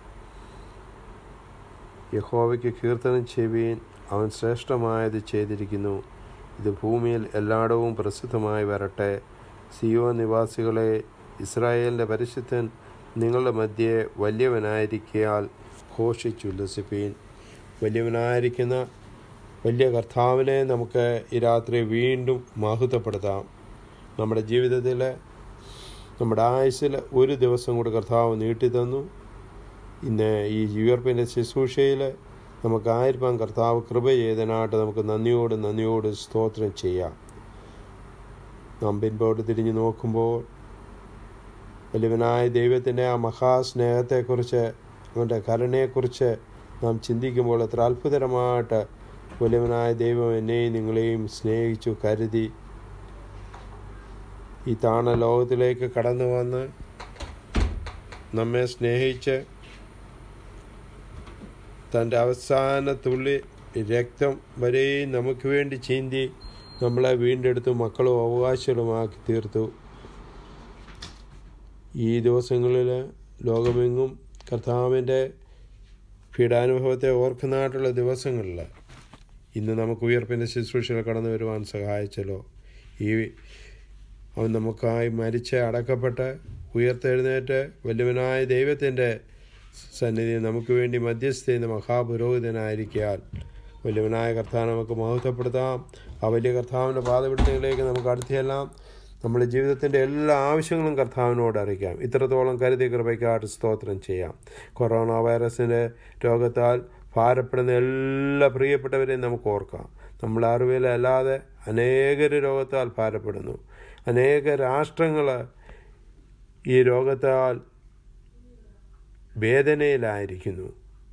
യഹോവയ്ക്ക് കീർത്തനം ചെയ്യുവീൻ അവൻ ശ്രേഷ്ഠമായത് ചെയ്തിരിക്കുന്നു ഇത് ഭൂമിയിൽ എല്ലായിടവും പ്രസിദ്ധമായി വരട്ടെ സിയോ നിവാസികളെ ഇസ്രായേലിൻ്റെ പരിശുദ്ധൻ നിങ്ങളുടെ മധ്യേ വലിയവനായിരിക്കയാൽ ഘോഷിച്ചുല്ലസിപ്പീൻ വലിയവനായിരിക്കുന്ന വലിയ കർത്താവിനെ നമുക്ക് ഈ രാത്രി വീണ്ടും മഹത്വപ്പെടുത്താം നമ്മുടെ ജീവിതത്തിൽ നമ്മുടെ ആയുസ്സിൽ ഒരു ദിവസം കൂടി കർത്താവ് നീട്ടിത്തന്നു ഇന്ന് ഈ ഉയർപ്പിൻ്റെ ശുശ്രൂഷയിൽ നമുക്ക് ആയിരിക്കാൻ കർത്താവ് കൃപ ചെയ്തതിനായിട്ട് നമുക്ക് നന്ദിയോട് നന്ദിയോട് സ്തോത്രം ചെയ്യാം നാം പിൻപോട്ട് തിരിഞ്ഞു നോക്കുമ്പോൾ വലിയവനായ ദൈവത്തിൻ്റെ ആ മഹാസ്നേഹത്തെക്കുറിച്ച് അവൻ്റെ കരുണയെക്കുറിച്ച് നാം ചിന്തിക്കുമ്പോൾ എത്ര അത്ഭുതകരമായിട്ട് വലിയവനായ ദൈവം എന്നെയും നിങ്ങളെയും സ്നേഹിച്ചു കരുതി ഈ താണ ലോകത്തിലേക്ക് കടന്നു വന്ന് നമ്മെ സ്നേഹിച്ച് തൻ്റെ അവസാന തുള്ളി രക്തം വരെയും നമുക്ക് വേണ്ടി ചീന്തി നമ്മളെ വീണ്ടെടുത്ത് മക്കളും അവകാശങ്ങളുമാക്കി തീർത്തു ഈ ദിവസങ്ങളിൽ ലോകമെങ്ങും കർത്താവിൻ്റെ പീഡാനുഭവത്തെ ഓർക്കുന്നതായിട്ടുള്ള ദിവസങ്ങളിൽ ഇന്ന് നമുക്ക് ഉയർപ്പിൻ്റെ ശുശ്രൂഷകൾ കടന്നു വരുവാൻ സഹായിച്ചല്ലോ ഈ അവൻ നമുക്കായി മരിച്ച് അടക്കപ്പെട്ട് ഉയർത്തെഴുന്നേറ്റ് വല്യവനായ ദൈവത്തിൻ്റെ സന്നിധി നമുക്ക് വേണ്ടി മധ്യസ്ഥ ചെയ്യുന്ന മഹാപുരോഹിതനായിരിക്കാൻ വലിയവനായ കർത്താവ് നമുക്ക് മഹത്വപ്പെടുത്താം ആ വലിയ കർത്താവിൻ്റെ പാതപിടുത്തങ്ങളിലേക്ക് നമുക്ക് അടുത്തെല്ലാം നമ്മുടെ ജീവിതത്തിൻ്റെ എല്ലാ ആവശ്യങ്ങളും കർത്താവിനോട് അറിയിക്കാം ഇത്രത്തോളം കരുതി കൃപയ്ക്കായിട്ട് സ്തോത്രം ചെയ്യാം കൊറോണ വൈറസിൻ്റെ രോഗത്താൽ ഭാരപ്പെടുന്ന എല്ലാ പ്രിയപ്പെട്ടവരെയും നമുക്ക് ഓർക്കാം നമ്മുടെ അറിവിലല്ലാതെ അനേകർ രോഗത്താൽ ഭാരപ്പെടുന്നു അനേക രാഷ്ട്രങ്ങൾ ഈ രോഗത്താൽ വേദനയിലായിരിക്കുന്നു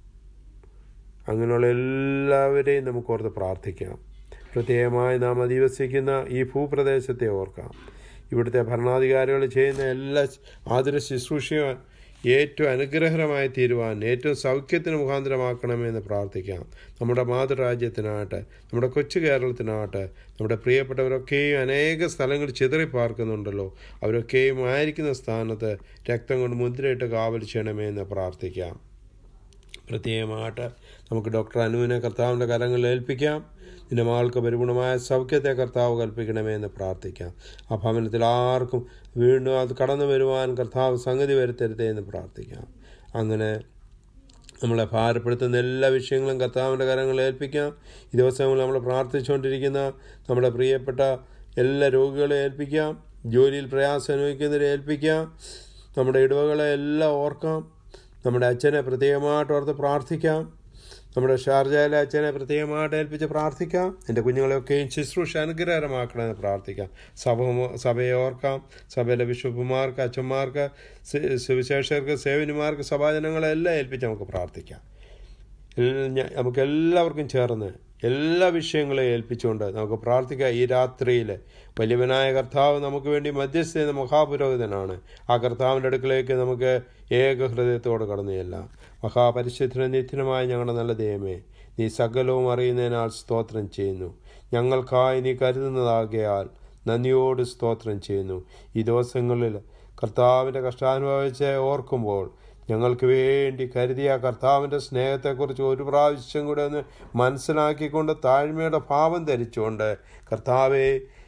അങ്ങനെയുള്ള എല്ലാവരെയും നമുക്ക് ഓർത്ത് പ്രാർത്ഥിക്കാം പ്രത്യേകമായി നാം അധിവസിക്കുന്ന ഈ ഭൂപ്രദേശത്തെ ഓർക്കാം ഇവിടുത്തെ ഭരണാധികാരികൾ ചെയ്യുന്ന എല്ലാ ആതുര ശുശ്രൂഷയും ഏറ്റവും അനുഗ്രഹകരമായി തീരുവാൻ ഏറ്റവും സൗഖ്യത്തിന് മുഖാന്തരമാക്കണമെന്ന് പ്രാർത്ഥിക്കാം നമ്മുടെ മാതൃരാജ്യത്തിനാകട്ടെ നമ്മുടെ കൊച്ചു കേരളത്തിനാകട്ടെ നമ്മുടെ പ്രിയപ്പെട്ടവരൊക്കെയും അനേക സ്ഥലങ്ങളിൽ ചിതറി പാർക്കുന്നുണ്ടല്ലോ അവരൊക്കെയും ആയിരിക്കുന്ന സ്ഥാനത്ത് രക്തം കൊണ്ട് മുദ്രയിട്ട് കാവൽ ചെയ്യണമേ എന്ന് പ്രാർത്ഥിക്കാം പ്രത്യേകമായിട്ട് നമുക്ക് ഡോക്ടർ അനുവിനെ കർത്താവിൻ്റെ കരങ്ങളിൽ ഏൽപ്പിക്കാം നിന്റെ മകൾക്ക് പരിപൂർണമായ സൗഖ്യത്തെ കർത്താവ് കൽപ്പിക്കണമേ എന്ന് പ്രാർത്ഥിക്കാം ആ ഭവനത്തിൽ ആർക്കും വീണ്ടും അത് കടന്നു വരുവാൻ കർത്താവ് സംഗതി വരുത്തരുതേ എന്ന് പ്രാർത്ഥിക്കാം അങ്ങനെ നമ്മളെ ഭാരപ്പെടുത്തുന്ന എല്ലാ വിഷയങ്ങളും കർത്താവിൻ്റെ കരങ്ങളിൽ ഏൽപ്പിക്കാം ഈ ദിവസങ്ങളിൽ നമ്മൾ പ്രാർത്ഥിച്ചുകൊണ്ടിരിക്കുന്ന നമ്മുടെ പ്രിയപ്പെട്ട എല്ലാ രോഗികളെ ഏൽപ്പിക്കാം ജോലിയിൽ പ്രയാസം അനുഭവിക്കുന്നവരെ ഏൽപ്പിക്കാം നമ്മുടെ ഇടവകളെ എല്ലാം ഓർക്കാം നമ്മുടെ അച്ഛനെ പ്രത്യേകമായിട്ട് ഓർത്ത് പ്രാർത്ഥിക്കാം നമ്മുടെ ഷാർജയിലെ അച്ഛനെ പ്രത്യേകമായിട്ട് ഏൽപ്പിച്ച് പ്രാർത്ഥിക്കാം എൻ്റെ കുഞ്ഞുങ്ങളെയൊക്കെയും ശുശ്രൂഷ അനുഗ്രഹകരമാക്കണമെന്ന് പ്രാർത്ഥിക്കാം സഭ സഭയെ ഓർക്കാം സഭയിലെ ബിഷപ്പുമാർക്ക് അച്ഛന്മാർക്ക് സുവിശേഷകർക്ക് സേവനിമാർക്ക് സഭാജനങ്ങളെ എല്ലാം ഏൽപ്പിച്ച് നമുക്ക് പ്രാർത്ഥിക്കാം നമുക്ക് എല്ലാവർക്കും ചേർന്ന് എല്ലാ വിഷയങ്ങളെയും ഏൽപ്പിച്ചുകൊണ്ട് നമുക്ക് പ്രാർത്ഥിക്കാം ഈ രാത്രിയിൽ വലിയവനായ കർത്താവ് നമുക്ക് വേണ്ടി മധ്യസ്ഥ ചെയ്യുന്ന മഹാപുരോഹിതനാണ് ആ കർത്താവിൻ്റെ അടുക്കിലേക്ക് നമുക്ക് ഏക ഹൃദയത്തോട് കടന്നു ചെല്ലാം മഹാപരിശുദ്ധന നിത്യനമായ ഞങ്ങളുടെ നല്ല ദൈവമേ നീ സകലവും അറിയുന്നതിനാൽ സ്തോത്രം ചെയ്യുന്നു ഞങ്ങൾക്കായി നീ കരുതുന്നതാകിയാൽ നന്ദിയോട് സ്തോത്രം ചെയ്യുന്നു ഈ ദിവസങ്ങളിൽ കർത്താവിൻ്റെ കഷ്ടാനുഭവിച്ച് ഓർക്കുമ്പോൾ ഞങ്ങൾക്ക് വേണ്ടി കരുതിയ കർത്താവിൻ്റെ സ്നേഹത്തെക്കുറിച്ച് ഒരു പ്രാവശ്യം കൂടെ ഒന്ന് മനസ്സിലാക്കിക്കൊണ്ട് താഴ്മയുടെ ഭാവം ധരിച്ചുകൊണ്ട് കർത്താവെ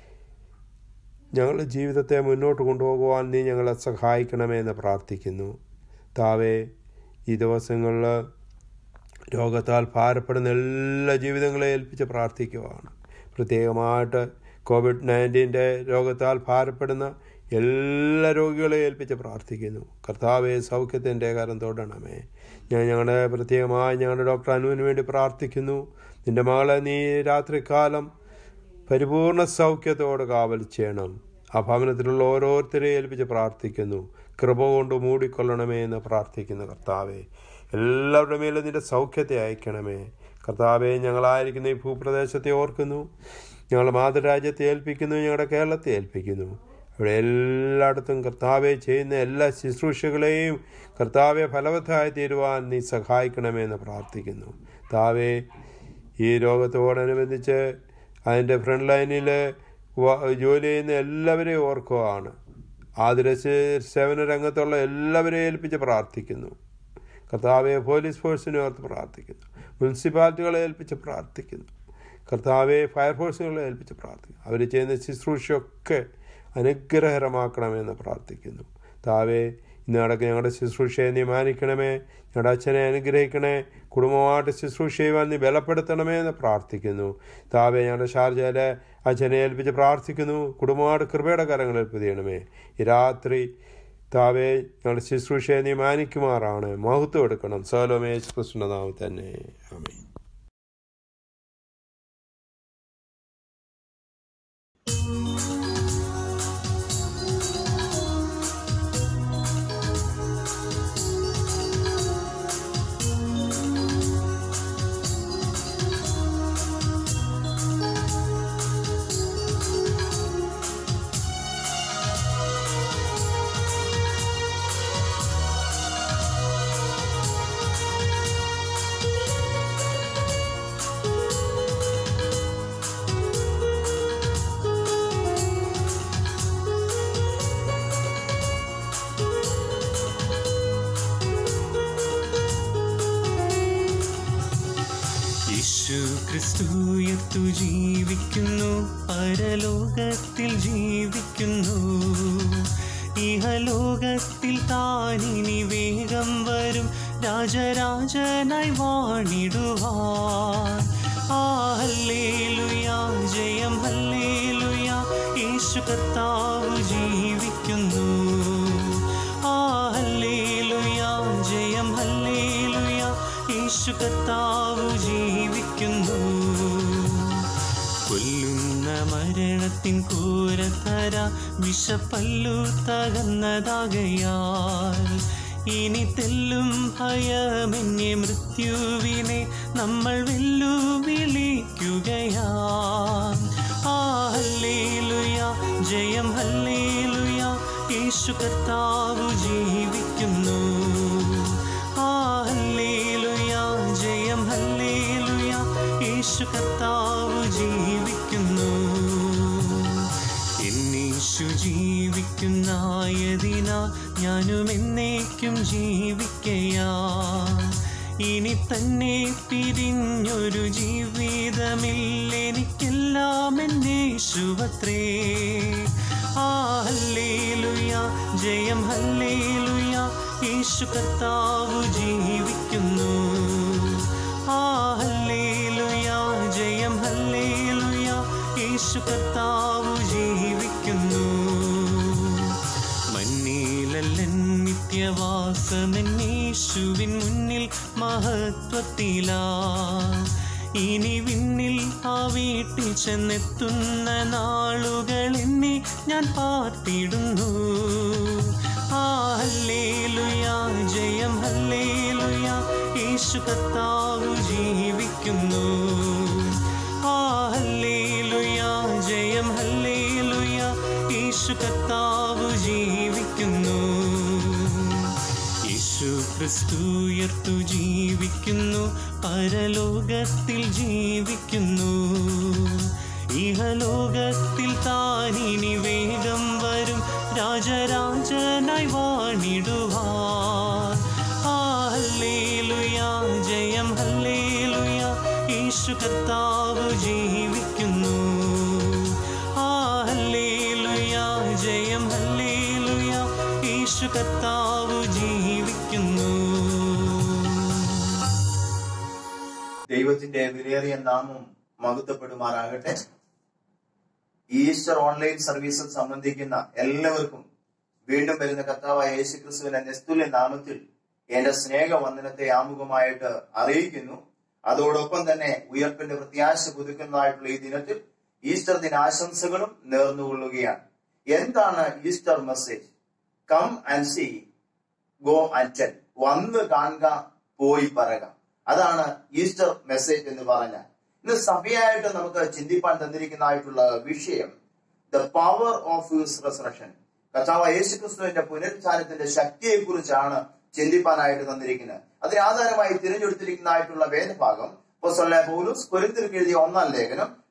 ഞങ്ങളുടെ ജീവിതത്തെ മുന്നോട്ട് കൊണ്ടുപോകുവാൻ നീ ഞങ്ങളെ സഹായിക്കണമേ എന്ന് പ്രാർത്ഥിക്കുന്നു താവേ ഈ ദിവസങ്ങളിൽ രോഗത്താൽ ഭാരപ്പെടുന്ന എല്ലാ ജീവിതങ്ങളെ ഏൽപ്പിച്ച് പ്രാർത്ഥിക്കുവാണ് പ്രത്യേകമായിട്ട് കോവിഡ് നയൻറ്റീൻ്റെ രോഗത്താൽ ഭാരപ്പെടുന്ന എല്ലാ രോഗികളെ ഏൽപ്പിച്ച് പ്രാർത്ഥിക്കുന്നു കർത്താവെ സൗഖ്യത്തിൻ്റെ കാരം തൊടണമേ ഞാൻ ഞങ്ങളുടെ പ്രത്യേകമായി ഞങ്ങളുടെ ഡോക്ടർ അനുവിന് വേണ്ടി പ്രാർത്ഥിക്കുന്നു നിൻ്റെ മകളെ നീ രാത്രികാലം പരിപൂർണ സൗഖ്യത്തോട് കാവൽ ചെയ്യണം ആ ഭവനത്തിലുള്ള ഓരോരുത്തരെ ഏൽപ്പിച്ച് പ്രാർത്ഥിക്കുന്നു കൃപ കൊണ്ട് മൂടിക്കൊള്ളണമേ എന്ന് പ്രാർത്ഥിക്കുന്നു കർത്താവെ എല്ലാവരുടെ മേലും നിന്റെ സൗഖ്യത്തെ അയക്കണമേ കർത്താവെ ഞങ്ങളായിരിക്കുന്ന ഈ ഭൂപ്രദേശത്തെ ഓർക്കുന്നു ഞങ്ങൾ മാതൃരാജ്യത്തെ ഏൽപ്പിക്കുന്നു ഞങ്ങളുടെ കേരളത്തെ ഏൽപ്പിക്കുന്നു അവിടെ എല്ലായിടത്തും കർത്താവെ ചെയ്യുന്ന എല്ലാ ശുശ്രൂഷകളെയും കർത്താവെ ഫലവത്തായി തീരുവാൻ നീ സഹായിക്കണമേ എന്ന് പ്രാർത്ഥിക്കുന്നു താവേ ഈ രോഗത്തോടനുബന്ധിച്ച് അതിൻ്റെ ഫ്രണ്ട് ലൈനിൽ വ- ജോലി ചെയ്യുന്ന എല്ലാവരെയും ഓർക്കുകയാണ് ആതുര സേ- സേവന രംഗത്തുള്ള എല്ലാവരെയും ഏൽപ്പിച്ച് പ്രാർത്ഥിക്കുന്നു കർത്താവെ പോലീസ് ഫോഴ്സിനെ ഓർത്ത് പ്രാർത്ഥിക്കുന്നു മുനിസിപ്പാലിറ്റികളെ ഏൽപ്പിച്ച് പ്രാർത്ഥിക്കുന്നു കർത്താവെ ഫയർഫോഴ്സുകളെ ഏൽപ്പിച്ച് പ്രാർത്ഥിക്കുന്നു അവർ ചെയ്യുന്ന ശുശ്രൂഷയൊക്കെ അനുഗ്രഹകരമാക്കണമെന്ന് പ്രാർത്ഥിക്കുന്നു താവേ ഇന്ന് നടക്ക് ഞങ്ങളുടെ ശുശ്രൂഷയെ നീ മാനിക്കണമേ ഞങ്ങളുടെ അച്ഛനെ അനുഗ്രഹിക്കണേ കുടുംബമായിട്ട് ശുശ്രൂഷ ചെയ്യുവാൻ നീ ബലപ്പെടുത്തണമേ എന്ന് പ്രാർത്ഥിക്കുന്നു താവേ ഞങ്ങളുടെ ഷാർജയിലെ അച്ഛനെ ഏൽപ്പിച്ച് പ്രാർത്ഥിക്കുന്നു കുടുംബമായിട്ട് കൃപയുടെ കരങ്ങളിൽ പൊതിയണമേ ഈ രാത്രി താവേ ഞങ്ങളുടെ ശുശ്രൂഷയെ നീ മാനിക്കുമാറാണ് മഹത്വം എടുക്കണം സോലോമേശ് കൃഷ്ണനാവ് തന്നെ ആമേ യേശു ക്രിസ്തുയത്തു ജീവിക്കുന്നു പരലോകത്തിൽ ജീവിക്കുന്നു ഇഹലോകത്തിൽ താനിനി വേഗം വരും രാജരാജനായി വാണിടുവാൻ ആ ഹല്ലേലുയാ ജയം ഹല്ലേലുയാ യേശു കർത്താവ് ജീവിക്കുന്നു ആ ഹല്ലേലുയാ ജയം ഹല്ലേലുയാ യേശു കർത്താവ് ജീവിക്കുന്നു കൊല്ലുന്ന മരണത്തിൻ കൂരത്തര വിഷപ്പല്ലു തകർന്നതാകയാൽ ഇനി തെല്ലും ഭയമെന്നെ മൃത്യുവിനെ നമ്മൾ വെല്ലുവിളിക്കുകയാ ആ ഹല്ലേലുയാ ജയം ഹല്ലേലുയാ യേശു കർത്താവ് ജീവിക്കുന്നു ആ ഹല്ലേലുയാ ജയം ഹല്ലേലുയാ യേശു കർത്താവ് ജീവിക്കുന്നു എന്നീശു ജീവിക്കുന്നായതിനാ ഞാനും എന്നേക്കും ജീവിക്കയാ ഇനി തന്നെ പിരിഞ്ഞൊരു ജീവിതമില്ലെനിക്കെല്ലാം എൻ്റെ ശുഭത്രേ ആ ഹല്ലേലുയാ ജയം ഹല്ലേലുയാ യേശു കർത്താവ് ജീവിക്കുന്നു ആ ഹല്ലേലുയാ ജയം ഹല്ലേലുയാ യേശു കർത്താവ് ജീവിക്കുന്നു മന്നീലല്ലൻ നിത്യവാസമെന്നീശുവിൻ മുന്നിൽ മഹത്വത്തിലാ ഇനി വിണ്ണിൽ ആ വീട്ടിൽ ചെന്നെത്തുന്ന നാളുകൾ എന്നെ ഞാൻ പാർത്തിടുന്നു ആ ഹല്ലേലുയാ ജയം ഹല്ലേലുയാ യേശു കർത്താവ് ജീവിക്കുന്നു ആ ഹല്ലേലുയാ ജയം ഹല്ലേലുയാ യേശു കർത്താവ് ജീവിക്കുന്നു യേശു ക്രിസ്തു ഉയർത്തു ജീവിക്കുന്നു പരലോകത്തിൽ ജീവിക്കുന്നു ഇഹലോകത്തിൽ താനിനി വേഗം വരും രാജരാജനായി വാണിടുവാൻ ആ ഹല്ലേലുയാ ജയം ഹല്ലേലുയാ യേശു കർത്താവ് ജീവിക്കുന്നു ആ ഹല്ലേലുയാ ജയം ഹല്ലേലുയാ യേശു കർത്താവ് ജീവിക്കുന്നു ദൈവത്തിന്റെ വിലയേറിയ നാമം മഹത്വപ്പെടുമാറാകട്ടെ ഈസ്റ്റർ ഓൺലൈൻ സർവീസിൽ സംബന്ധിക്കുന്ന എല്ലാവർക്കും വീണ്ടും വരുന്ന കർത്താവായ യേശു ക്രിസ്തുവിന്റെ നിസ്തുല്യ നാമത്തിൽ എന്റെ സ്നേഹവന്ദനത്തെ ആമുഖമായിട്ട് അറിയിക്കുന്നു അതോടൊപ്പം തന്നെ ഉയർപ്പിന്റെ പ്രത്യാശ പുതുക്കുന്നതായിട്ടുള്ള ഈ ദിനത്തിൽ ഈസ്റ്റർ ദിനാശംസകളും നേർന്നുകൊള്ളുകയാണ് എന്താണ് Easter message come and see go attend വന്ന് കാണുക പോയി പറയുക അതാണ് ഈസ്റ്റർ മെസ്സേജ് എന്ന് പറഞ്ഞാൽ ഇന്ന് സഭയായിട്ട് നമുക്ക് ചിന്തിപ്പാൻ തന്നിരിക്കുന്നതായിട്ടുള്ള വിഷയം the power of his resurrection കർത്താവ് യേശുക്രിസ്തുവിന്റെ പുനരുത്ഥാനത്തിന്റെ ശക്തിയെ കുറിച്ചാണ് ചിന്തിപ്പാനായിട്ട് തന്നിരിക്കുന്നത് അതിന് ആധാരമായി തിരഞ്ഞെടുത്തിരിക്കുന്നതായിട്ടുള്ള വേദഭാഗം പൊസൊല്ലെ പൗലൂസ് കൊരിന്തിർക്ക് എഴുതിയ ഒന്നാം ലേഖനം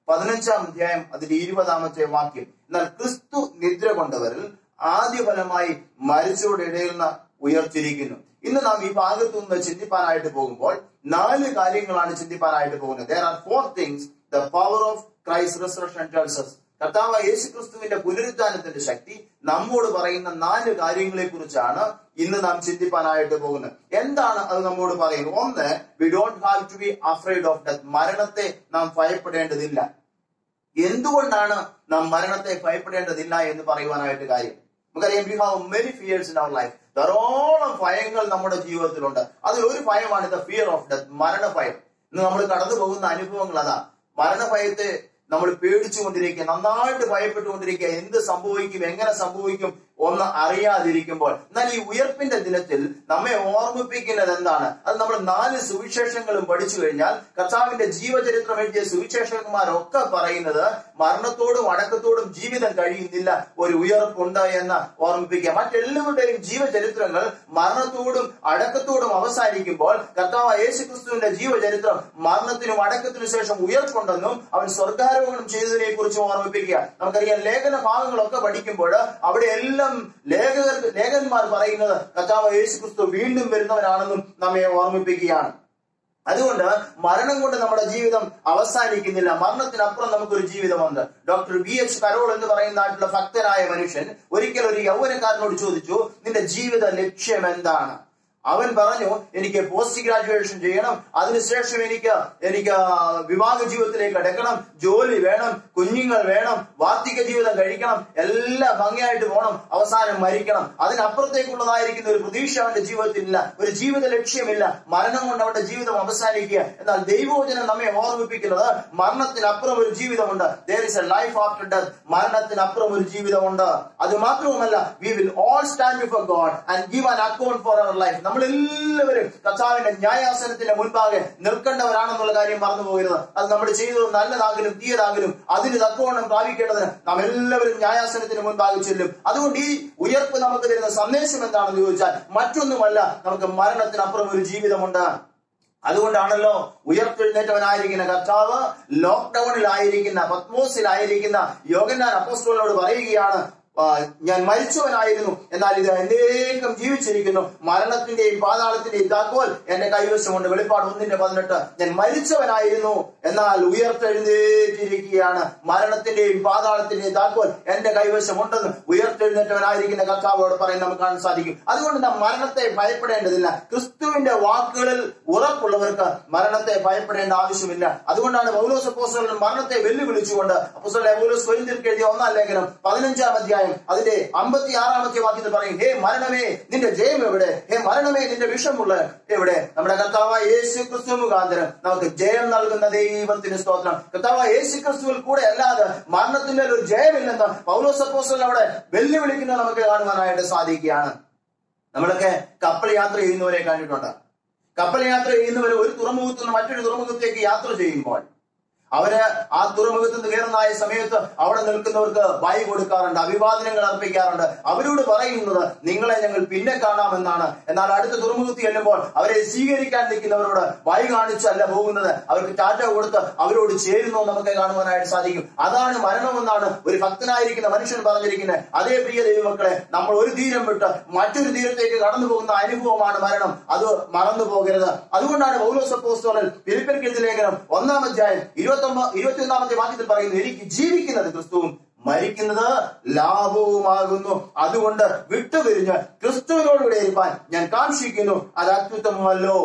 പതിനഞ്ചാം അധ്യായം അതിന്റെ ഇരുപതാമത്തെ വാക്യം എന്നാൽ ക്രിസ്തു നിദ്ര കൊണ്ടവരിൽ ആദ്യ ഫലമായി മരിച്ചവരുടെ ഇടയിൽ നിന്ന് ഉയർത്തിരിക്കുന്നു ഇന്ന് നാം ഈ ഭാഗത്തു നിന്ന് ചിന്തിപ്പാനായിട്ട് പോകുമ്പോൾ നാല് കാര്യങ്ങളാണ് ചിന്തിപ്പാനായിട്ട് പോകുന്നത് there are four things the power of Christ resurrection tells us കർത്താവ് യേശു ക്രിസ്തുവിന്റെ പുനരുദ്ധാനത്തിന്റെ ശക്തി നമ്മോട് പറയുന്ന നാല് കാര്യങ്ങളെ കുറിച്ചാണ് ഇന്ന് നാം ചിന്തിപ്പാനായിട്ട് പോകുന്നത് എന്താണ് അത് നമ്മോട് പറയുന്നത് ഒന്ന് we don't have to be afraid of death മരണത്തെ നാം ഭയപ്പെടേണ്ടതില്ല എന്തുകൊണ്ടാണ് നാം മരണത്തെ ഭയപ്പെടേണ്ടതില്ല എന്ന് പറയുവാനായിട്ട് കാര്യം നമുക്കറിയാം we have many fears in our life ധാരാളം ഭയങ്ങൾ നമ്മുടെ ജീവിതത്തിലുണ്ട് അതിൽ ഒരു ഭയമാണ് ദ ഫിയർ ഓഫ് ഡെത്ത് മരണഭയം ഇന്ന് നമ്മൾ കടന്നു പോകുന്ന അനുഭവങ്ങൾ അതാ മരണഭയത്തെ നമ്മൾ പേടിച്ചുകൊണ്ടിരിക്കുക നന്നായിട്ട് ഭയപ്പെട്ടുകൊണ്ടിരിക്കുക എന്ത് സംഭവിക്കും എങ്ങനെ സംഭവിക്കും ഒന്ന് അറിയാതിരിക്കുമ്പോൾ എന്നാൽ ഈ ഉയർപ്പിന്റെ ദിനത്തിൽ നമ്മെ ഓർമ്മിപ്പിക്കുന്നത് എന്താണ് അത് നമ്മൾ നാല് സുവിശേഷങ്ങളും പഠിച്ചു കഴിഞ്ഞാൽ കർത്താവിന്റെ ജീവചരിത്രം എഴുതിയ സുവിശേഷന്മാരൊക്കെ പറയുന്നത് മരണത്തോടും അടക്കത്തോടും ജീവിതം കഴിയുന്നില്ല ഒരു ഉയർപ്പുണ്ട് എന്ന് ഓർമ്മിപ്പിക്കുക മറ്റെല്ലാവരുടെയും ജീവചരിത്രങ്ങൾ മരണത്തോടും അടക്കത്തോടും അവസാനിക്കുമ്പോൾ കർത്താവ് യേശു ക്രിസ്തുവിന്റെ ജീവചരിത്രം മരണത്തിനും അടക്കത്തിനു ശേഷം ഉയർപ്പുണ്ടെന്നും അവൻ സ്വർഗാരോഹണം ചെയ്തതിനെ കുറിച്ച് ഓർമ്മിപ്പിക്കുക നമുക്കറിയാം ലേഖന ഭാഗങ്ങളൊക്കെ പഠിക്കുമ്പോൾ അവിടെ എല്ലാം ലേഖകർ ലേഖകന്മാർ പറയുന്നത് കർത്താവ് യേശു ക്രിസ്തു വീണ്ടും വരുന്നവനാണെന്നും നമ്മെ ഓർമ്മിപ്പിക്കുകയാണ് അതുകൊണ്ട് മരണം കൊണ്ട് നമ്മുടെ ജീവിതം അവസാനിക്കുന്നില്ല മരണത്തിനപ്പുറം നമുക്കൊരു ജീവിതമുണ്ട് ഡോക്ടർ ബി എച്ച് കരോൾ എന്ന് പറയുന്ന നാട്ടിലെ ഭക്തനായ മനുഷ്യൻ ഒരിക്കൽ ഒരു യൗവനക്കാരനോട് ചോദിച്ചു നിന്റെ ജീവിത ലക്ഷ്യം എന്താണ് അവൻ പറഞ്ഞു എനിക്ക് പോസ്റ്റ് ഗ്രാജുവേഷൻ ചെയ്യണം അതിനുശേഷം എനിക്ക് എനിക്ക് വിവാഹ ജീവിതത്തിലേക്ക് അടക്കണം ജോലി വേണം കുഞ്ഞുങ്ങൾ വേണം വാർദ്ധക്യ ജീവിതം കഴിക്കണം എല്ലാം ഭംഗിയായിട്ട് പോകണം അവസാനം മരിക്കണം അതിനപ്പുറത്തേക്കുള്ളതായിരിക്കുന്ന ഒരു പ്രതീക്ഷ അവന്റെ ജീവിതത്തിലില്ല ഒരു ജീവിത ലക്ഷ്യമില്ല മരണം കൊണ്ട് അവന്റെ ജീവിതം അവസാനിക്കുക എന്നാൽ ദൈവോചനം നമ്മെ ഓർമ്മിപ്പിക്കുന്നത് മരണത്തിനപ്പുറം ഒരു ജീവിതമുണ്ട് there is a life after death മരണത്തിനപ്പുറം ഒരു ജീവിതമുണ്ട് അത് മാത്രവുമല്ല we will all stand before God and give an account for our life നമ്മൾ എല്ലാവരും കർത്താവിന്റെ ന്യായാസനത്തിന്റെ മുൻപാകെ നിൽക്കേണ്ടവരാണെന്നുള്ള കാര്യം മറന്നു പോകരുത് അത് നമ്മൾ ചെയ്തത് നല്ലതാകലും തീയതാകലും അതിന് തക്കവണ്ണം പ്രാപിക്കേണ്ടതിന് നാം എല്ലാവരും ന്യായാസനത്തിന് മുൻപാകെ ചെല്ലും അതുകൊണ്ട് ഈ ഉയർപ്പ് നമുക്ക് തരുന്ന സന്ദേശം എന്താണെന്ന് ചോദിച്ചാൽ മറ്റൊന്നുമല്ല നമുക്ക് മരണത്തിനപ്പുറം ഒരു ജീവിതമുണ്ട് അതുകൊണ്ടാണല്ലോ ഉയർത്തെഴുന്നേറ്റവനായിരിക്കുന്ന കർത്താവ് ലോക്ക്ഡൌണിലായിരിക്കുന്ന പത്മോസിലായിരിക്കുന്ന യോഗന്നാൻ അപ്പോസ്റ്റോളിനോട് പറയുകയാണ് ആ, ഞാൻ മരിച്ചവനായിരുന്നു എന്നാൽ ഇത് എന്നേക്കും ജീവിച്ചിരിക്കുന്നു മരണത്തിന്റെയും പാതാളത്തിന്റെയും താക്കോൽ എന്റെ കൈവശമുണ്ട് വെളിപ്പാട് ഒന്നിന്റെ പതിനെട്ട് ഞാൻ മരിച്ചവനായിരുന്നു എന്നാൽ ഉയർത്തെഴുന്നേറ്റിരിക്കുകയാണ് മരണത്തിന്റെയും പാതാളത്തിന്റെയും താക്കോൽ എന്റെ കൈവശമുണ്ടെന്ന് ഉയർത്തെഴുന്നേറ്റവനായിരിക്കുന്ന കർത്താവോട് പറയാൻ നമുക്ക് കാണാൻ സാധിക്കും അതുകൊണ്ട് നാം മരണത്തെ ഭയപ്പെടേണ്ടതില്ല ക്രിസ്തുവിന്റെ വാക്കുകളിൽ ഉറപ്പുള്ളവർക്ക് മരണത്തെ ഭയപ്പെടേണ്ട ആവശ്യമില്ല അതുകൊണ്ടാണ് പൗലോസ് അപ്പോസ്തലൻ മരണത്തെ വെല്ലുവിളിച്ചുകൊണ്ട് അപ്പോസ്തലൻ പൗലോസ് കൊരിന്ത്യർക്ക് എഴുതിയ ഒന്നാം ലേഖനം പതിനഞ്ചാം അധ്യായം അതിന്റെ അമ്പത്തി ആറാമത്തെ വാക്യത്തിൽ പറയും ഹേ മരണമേ നിന്റെ ജയം എവിടെ ഹേ മരണമേ നിന്റെ വിഷമുള്ള എവിടെ നമ്മുടെ കർത്താവ് യേശു ക്രിസ്തു മുഖാന്തരം നമുക്ക് ജയം നൽകുന്ന ദൈവത്തിന് സ്തോത്രം കർത്താവ് യേശു ക്രിസ്തുവിൽ കൂടെ അല്ലാതെ മരണത്തിന്റെ ഒരു ജയമില്ലെന്ന് പൗലോസ് അപ്പോസ്തലൻ അവിടെ വെല്ലുവിളിക്കുന്നത് നമുക്ക് കാണുവാനായിട്ട് സാധിക്കുകയാണ് നമ്മളൊക്കെ കപ്പൽ യാത്ര ചെയ്യുന്നവരെ കണ്ടിട്ടുണ്ട് കപ്പൽ യാത്ര ചെയ്യുന്നവർ ഒരു തുറമുഖത്ത് നിന്ന് മറ്റൊരു തുറമുഖത്തേക്ക് യാത്ര ചെയ്യുമ്പോൾ അവര് ആ തുറമുഖത്ത് നിന്ന് കയറുന്നതായ സമയത്ത് അവിടെ നിൽക്കുന്നവർക്ക് വായി കൊടുക്കാറുണ്ട് അഭിവാദനങ്ങൾ അർപ്പിക്കാറുണ്ട് അവരോട് പറയുന്നത് നിങ്ങളെ ഞങ്ങൾ പിന്നെ കാണാമെന്നാണ് എന്നാൽ അടുത്ത തുറമുഖത്ത് ചെല്ലുമ്പോൾ അവരെ സ്വീകരിക്കാൻ നിൽക്കുന്നവരോട് വായി കാണിച്ചല്ല പോകുന്നത് അവർക്ക് ടാറ്റ കൊടുത്ത് അവരോട് ചേരുന്നു എന്ന് നമുക്ക് കാണുവാനായിട്ട് സാധിക്കും അതാണ് മരണമെന്നാണ് ഒരു ഭക്തനായിരിക്കുന്ന മനുഷ്യൻ പറഞ്ഞിരിക്കുന്നത് അതേ പ്രിയ ദൈവമക്കളെ നമ്മൾ ഒരു തീരം വിട്ട് മറ്റൊരു തീരത്തേക്ക് കടന്നു പോകുന്ന അനുഭവമാണ് മരണം അത് മറന്നു പോകരുത് അതുകൊണ്ടാണ് പൗലോസപ്പോസ്തോലൻ ഫിലിപ്പിയർക്കെഴുതിയ ലേഖനം ഒന്നാം അധ്യായം ഇരുപത്തി ഇരുപത്തിയൊന്നാമത്തെ വാക്യത്തിൽ പറയുന്നു എനിക്ക് ജീവിക്കുന്നത് ക്രിസ്തുവും മരിക്കുന്നത് ലാഭവുമാകുന്നു അതുകൊണ്ട് വിട്ടുപിരിഞ്ഞ് ക്രിസ്തുവിനോടുകൂടെ ഇരിപ്പാൻ ഞാൻ കാക്ഷിക്കുന്നു അത് അത്യുത്തമമല്ലോ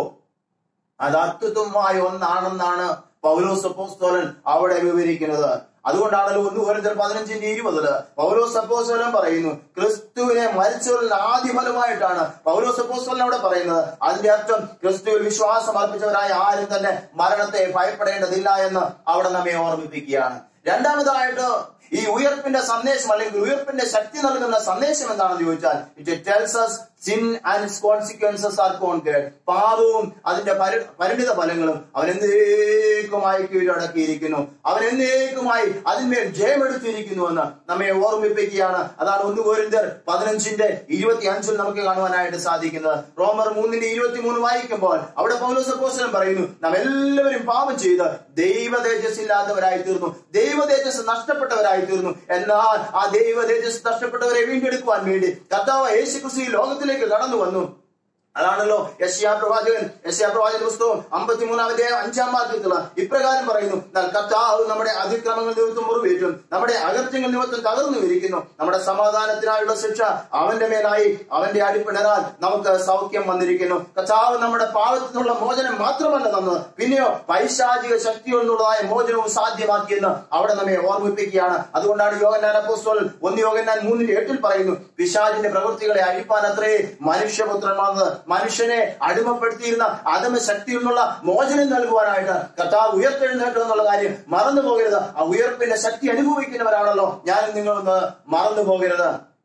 അത് അത്യുത്തമമായ ഒന്നാണെന്നാണ് പൗലോസ് അപ്പോസ്തോലൻ അവിടെ വിവരിക്കുന്നത് അതുകൊണ്ടാണല്ലോ ഒന്ന് കോരിന്തർ പതിനഞ്ചിന്റെ ഇരുപതില് പൗലോസ് അപ്പോസ്തോലൻ പറയുന്നു ക്രിസ്തുവിനെ മരിച്ചവരിൽ ആദ്യ ഫലമായിട്ടാണ് പൗലോസ് അപ്പോസ്തോലൻ അവിടെ പറയുന്നത് അതിന്റെ അർത്ഥം ക്രിസ്തുവിൽ വിശ്വാസം അർപ്പിച്ചവരായ ആരും തന്നെ മരണത്തെ ഭയപ്പെടേണ്ടതില്ല എന്ന് അവിടെ നമ്മെ ഓർമ്മിപ്പിക്കുകയാണ് രണ്ടാമതായിട്ട് ഈ ഉയർപ്പിന്റെ സന്ദേശം അല്ലെങ്കിൽ ഉയർപ്പിന്റെ ശക്തി നൽകുന്ന സന്ദേശം എന്താണെന്ന് ചോദിച്ചാൽ it tells us sin and its consequences are conquered പാപവും അതിന്റെ പരി- പരിണിത ഫലങ്ങളും അവൻ എന്നേക്കുമായി കീഴടക്കിയിരിക്കുന്നു അവൻ എന്നേക്കുമായി അതിന്മേൽ ജയമെടുത്തിരിക്കുന്നു എന്ന് നമ്മെ ഓർമ്മിപ്പിക്കുകയാണ് അതാണ് ഒന്ന് കോരിന്തർ പതിനഞ്ചിന്റെ ഇരുപത്തി അഞ്ചിൽ നമുക്ക് കാണുവാനായിട്ട് സാധിക്കുന്നത് റോമർ മൂന്നിന്റെ ഇരുപത്തി മൂന്ന് വായിക്കുമ്പോൾ അവിടെ പൗലോസ് അപ്പോസ്തലൻ പറയുന്നു നാം എല്ലാവരും പാപം ചെയ്ത് ദൈവ തേജസ് ഇല്ലാത്തവരായി തീർന്നു ദൈവ തേജസ് നഷ്ടപ്പെട്ടവരായി തീർന്നു എന്നാൽ ആ ദൈവ തേജസ് നഷ്ടപ്പെട്ടവരെ വീണ്ടെടുക്കുവാൻ വേണ്ടി കർത്താവ് യേശു ക്രിസ്തു ഈ ലോകത്തിലേക്ക് കടന്നു വന്നു അതാണല്ലോ യശ്യാ പ്രവാചകൻ യശ്യാ പ്രവാചക പുസ്തകം അമ്പത്തിമൂന്നാമത്തെ അഞ്ചാം വാക്യത്തില് ഇപ്രകാരം പറയുന്നു എന്നാൽ കർത്താവ് നമ്മുടെ അതിക്രമങ്ങൾ നിമിത്തം മുറിവേറ്റും നമ്മുടെ അകത്യങ്ങൾ നിമിത്തം തകർന്നു ഇരിക്കുന്നു നമ്മുടെ സമാധാനത്തിനായുള്ള ശിക്ഷ അവന്റെ മേലായി അവന്റെ അടിപ്പിണരാൽ നമുക്ക് സൗഖ്യം വന്നിരിക്കുന്നു കർത്താവ് നമ്മുടെ പാവത്തിൽ നിന്നുള്ള മോചനം മാത്രമല്ല തന്നത് പിന്നെയോ പൈശാചിക ശക്തികളുള്ളതായ മോചനവും സാധ്യമാക്കിയെന്ന് അവിടെ നമ്മെ ഓർമ്മിപ്പിക്കുകയാണ് അതുകൊണ്ടാണ് യോഗനാൻ അപ്പോസ്തോൽ ഒന്ന് യോഗനാൻ മൂന്നിന്റെ എട്ടിൽ പറയുന്നു പിശാചിന്റെ പ്രവൃത്തികളെ അഴിപ്പാൻ അത്രേ മനുഷ്യപുത്രൻ വന്നത് മനുഷ്യനെ അടിമപ്പെടുത്തിയിരുന്ന അധമ ശക്തിയിൽ നിന്നുള്ള മോചനം നൽകുവാനായിട്ട് കർത്താവ് ഉയർത്തെഴുന്നേറ്റു എന്നുള്ള കാര്യം മറന്നു പോകരുത് ആ ഉയർപ്പിന്റെ ശക്തി അനുഭവിക്കുന്നവരാണല്ലോ ഞാനും നിങ്ങളൊന്ന് മറന്നു പോകരുത്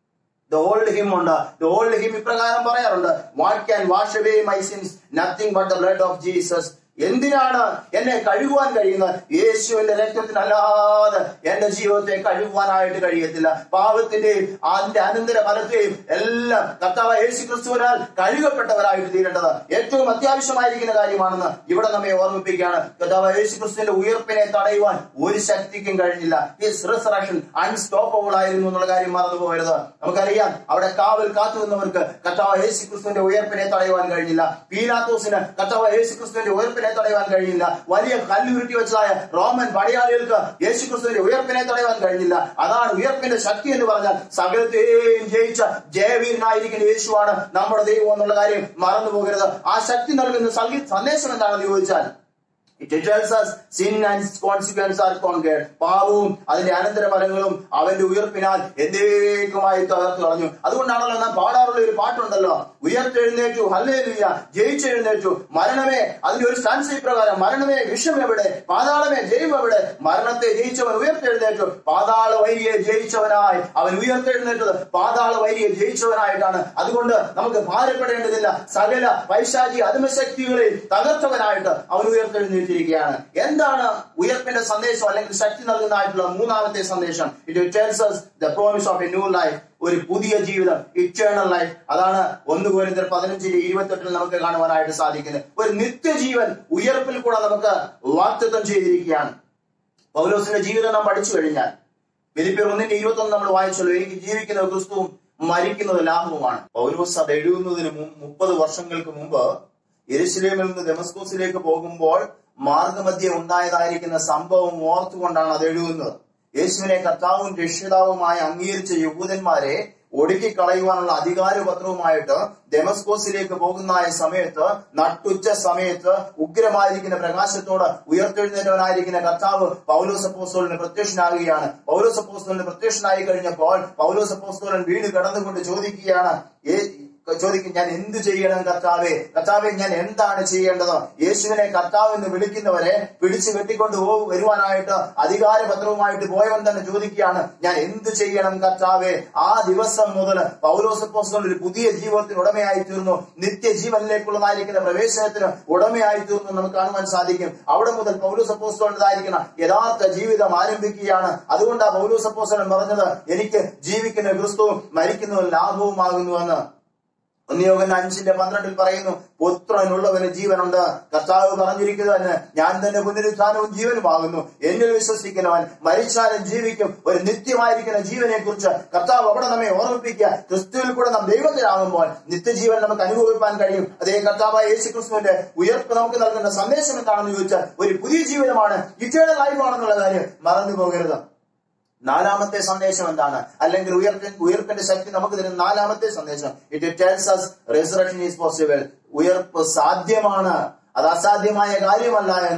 ദ ഓൾഡ് ഹിം ഉണ്ട് ദ ഓൾഡ് ഹിം ഇപ്രകാരം പറയാറുണ്ട് what can wash away my sins nothing but the blood of Jesus എന്തിനാണ് എന്നെ കഴുകുവാൻ കഴിയുന്നത് യേശുവിന്റെ രക്തത്തിനല്ലാതെ എന്റെ ജീവിതത്തെ കഴുകുവാനായിട്ട് കഴിയത്തില്ല പാപത്തിന്റെയും അതിന്റെ അനന്തര ഫലത്തെയും എല്ലാം കർത്താവ് യേശു ക്രിസ്തുവിനാൽ കഴുകപ്പെട്ടവരായിട്ട് തീരേണ്ടത് ഏറ്റവും അത്യാവശ്യമായിരിക്കുന്ന കാര്യമാണെന്ന് ഇവിടെ നമ്മെ ഓർമ്മിപ്പിക്കുകയാണ് കർത്താവ് യേശു ക്രിസ്തുവിന്റെ ഉയർപ്പിനെ തടയുവാൻ ഒരു ശക്തിക്കും കഴിഞ്ഞില്ല ഹിസ് റിസറക്ഷൻ അൺസ്റ്റോപ്പബിൾ ആയിരുന്നു എന്നുള്ള കാര്യം മറന്നു പോകരുത് നമുക്കറിയാം അവിടെ കാവൽ കാത്തു നിന്നവർക്ക് കർത്താവ് യേശു ക്രിസ്തുവിന്റെ ഉയർപ്പിനെ തടയുവാൻ കഴിഞ്ഞില്ല പീലാത്തോസിന് കർത്താവ് യേശു ക്രിസ്തുവിന്റെ ഉയർപ്പിനെ തടയുവാൻ കഴിയില്ല വലിയ കല്ലുരുട്ടി വെച്ചതായ റോമൻ പടയാളികൾക്ക് യേശു ക്രിസ്തുവിന്റെ ഉയർപ്പിനെ തടയുവാൻ കഴിഞ്ഞില്ല അതാണ് ഉയർപ്പിന്റെ ശക്തി എന്ന് പറഞ്ഞാൽ സകലത്തെയും ജയിച്ച ജയവീരനായിരിക്കുന്ന യേശുവാണ് നമ്മുടെ ദൈവം എന്നുള്ള കാര്യം മറന്നു പോകരുത് ആ ശക്തി നൽകുന്ന സംഗീത സന്ദേശം എന്താണെന്ന് ചോദിച്ചാൽ it tells us sin and its consequences are conquered. പാപവും അതിന്റെ അനന്തരഫലങ്ങളും അവന്റെ ഉയർപ്പിനാൽ എന്നേക്കുമായി തകർത്തു കളഞ്ഞു അതുകൊണ്ടാണല്ലോ നാം പാടാറുള്ള ഒരു പാട്ടുണ്ടല്ലോ ഉയർത്തെഴുന്നേറ്റു ഹല്ലേലൂയ ജയിച്ചെഴുന്നേറ്റു മരണമേ അതിന്റെ ഒരു സ്റ്റാൻസ് പ്രകാരം മരണമേ വിഷം എവിടെ പാതാളമേ ജയം എവിടെ മരണത്തെ ജയിച്ചവൻ ഉയർത്തെഴുന്നേറ്റു പാതാള വൈരിയെ ജയിച്ചവനായി അവൻ ഉയർത്തെഴുന്നേറ്റത് പാതാള വൈരിയെ ജയിച്ചവനായിട്ടാണ് അതുകൊണ്ട് നമുക്ക് ഭാരപ്പെടേണ്ടതില്ല സകല പൈശാചി അധമശക്തികളെ തകർത്തവനായിട്ട് അവൻ ഉയർത്തെഴുന്നേറ്റിരിക്കുകയാണ് എന്താണ് ഉയർപ്പിന്റെ സന്ദേശം അല്ലെങ്കിൽ ശക്തി നൽകുന്നതായിട്ടുള്ള മൂന്നാമത്തെ സന്ദേശം it tells us the promise of a new life ഒരു പുതിയ ജീവിതം ഇറ്റേണൽ ലൈഫ് അതാണ് ഒന്ന് കോരിന്തർ പതിനഞ്ചിന്റെ ഇരുപത്തെട്ടിൽ നമുക്ക് കാണുവാനായിട്ട് സാധിക്കുന്നത് ഒരു നിത്യജീവൻ ഉയർപ്പിൽ കൂടെ നമുക്ക് വാക്തത്വം ചെയ്തിരിക്കുകയാണ് പൗലോസിന്റെ ജീവിതം നാം പഠിച്ചു കഴിഞ്ഞാൽ ഫിലിപ്പിയർ ഒന്നിന്റെ ഇരുപത്തി ഒന്ന് നമ്മൾ വായിച്ചല്ലോ എനിക്ക് ജീവിക്കുന്നത് ക്രിസ്തുവും മരിക്കുന്നത് ലാഭവുമാണ് പൗലോസ് അത് എഴുതുന്നതിന് മുമ്പ് മുപ്പത് വർഷങ്ങൾക്ക് മുമ്പ് എരുശലേമിൽ നിന്ന് ഡെമസ്കോസിലേക്ക് പോകുമ്പോൾ മാർഗമധ്യ ഉണ്ടായതായിരിക്കുന്ന സംഭവം ഓർത്തുകൊണ്ടാണ് അത് എഴുതുന്നത് യേശുവിനെ കർത്താവും രക്ഷിതാവുമായി അംഗീകരിച്ച യഹൂദന്മാരെ ഒടുക്കി കളയുവാനുള്ള അധികാരപത്രവുമായിട്ട് ഡെമസ്കോസിലേക്ക് പോകുന്ന ആ സമയത്ത് നട്ടുച്ച സമയത്ത് ഉഗ്രമായിരിക്കുന്ന പ്രകാശത്തോട് ഉയർത്തെഴുന്നേറ്റവനായിരിക്കുന്ന കർത്താവ് പൗലോസ് അപ്പോസ്തോലിന് പ്രത്യക്ഷനാകുകയാണ് പൗലോസ് അപ്പോസ്തോലിന് പ്രത്യക്ഷനായി കഴിഞ്ഞപ്പോൾ പൗലോസ് അപ്പോസ്തോലൻ വീട് കടന്നുകൊണ്ട് ചോദിക്കുകയാണ് "ഏ- ചോദിക്കും ഞാൻ എന്ത് ചെയ്യണം കർത്താവെ കർത്താവെ ഞാൻ എന്താണ് ചെയ്യേണ്ടത് യേശുവിനെ കർത്താവ് എന്ന് വിളിക്കുന്നവരെ പിടിച്ചു കെട്ടിക്കൊണ്ട് പോകു വരുവാനായിട്ട് അധികാരപത്രവുമായിട്ട് പോയവൻ തന്നെ ചോദിക്കുകയാണ് ഞാൻ എന്ത് ചെയ്യണം കർത്താവെ ആ ദിവസം മുതൽ പൗലോസപ്പോസ്തോൽ ഒരു പുതിയ ജീവിതത്തിന് ഉടമയായി തീർന്നു നിത്യജീവനിലേക്കുള്ളതായിരിക്കുന്ന പ്രവേശനത്തിന് ഉടമയായി തീർന്നു എന്ന് നമുക്ക് കാണുവാൻ സാധിക്കും അവിടെ മുതൽ പൗലോസപ്പോസ്തോളിൻ്റെതായിരിക്കുന്ന യഥാർത്ഥ ജീവിതം ആരംഭിക്കുകയാണ് അതുകൊണ്ടാണ് പൗലോസപ്പോസ്തോലൻ പറഞ്ഞത് എനിക്ക് ജീവിക്കുന്ന ക്രിസ്തുവും മരിക്കുന്നതും ലാഭവുമാകുന്നുവെന്ന് ഒന്നിയോഗൻ അഞ്ചിന്റെ പന്ത്രണ്ടിൽ പറയുന്നു പുത്രനുള്ളവന് ജീവനുണ്ട് കർത്താവ് പറഞ്ഞിരിക്കുന്നത് തന്നെ ഞാൻ തന്നെ പുനരുത്ഥാനവും ജീവനുമാകുന്നു എന്നിൽ വിശ്വസിക്കുന്നവൻ മരിച്ചാലും ജീവിക്കും ഒരു നിത്യമായിരിക്കുന്ന ജീവനെ കുറിച്ച് കർത്താവ് അവിടെ നമ്മെ ഓർമ്മിപ്പിക്കുക ക്രിസ്തുവിൽ കൂടെ നാം ദൈവത്തിലാകുമ്പോൾ നിത്യജീവൻ നമുക്ക് അനുഭവിപ്പാൻ കഴിയും അതേ കർത്താവായ യേശു ക്രിസ്തുവിന്റെ ഉയർപ്പ് നമുക്ക് നൽകുന്ന സന്ദേശം എന്താണെന്ന് ചോദിച്ചാൽ ഒരു പുതിയ ജീവിതമാണ് ഇറ്റേണൽ ലൈഫാണെന്നുള്ള കാര്യം മറന്നു പോകരുത് നാലാമത്തെ സന്ദേശം എന്താണ് അല്ലെങ്കിൽ ഉയർപ്പി ഉയർപ്പിന്റെ ശക്തി നമുക്ക് തരുന്ന നാലാമത്തെ സന്ദേശം it tells us resurrection is possible ഉയർപ്പ് സാധ്യമാണ് അത് അസാധ്യമായ കാര്യമല്ല എന്ന്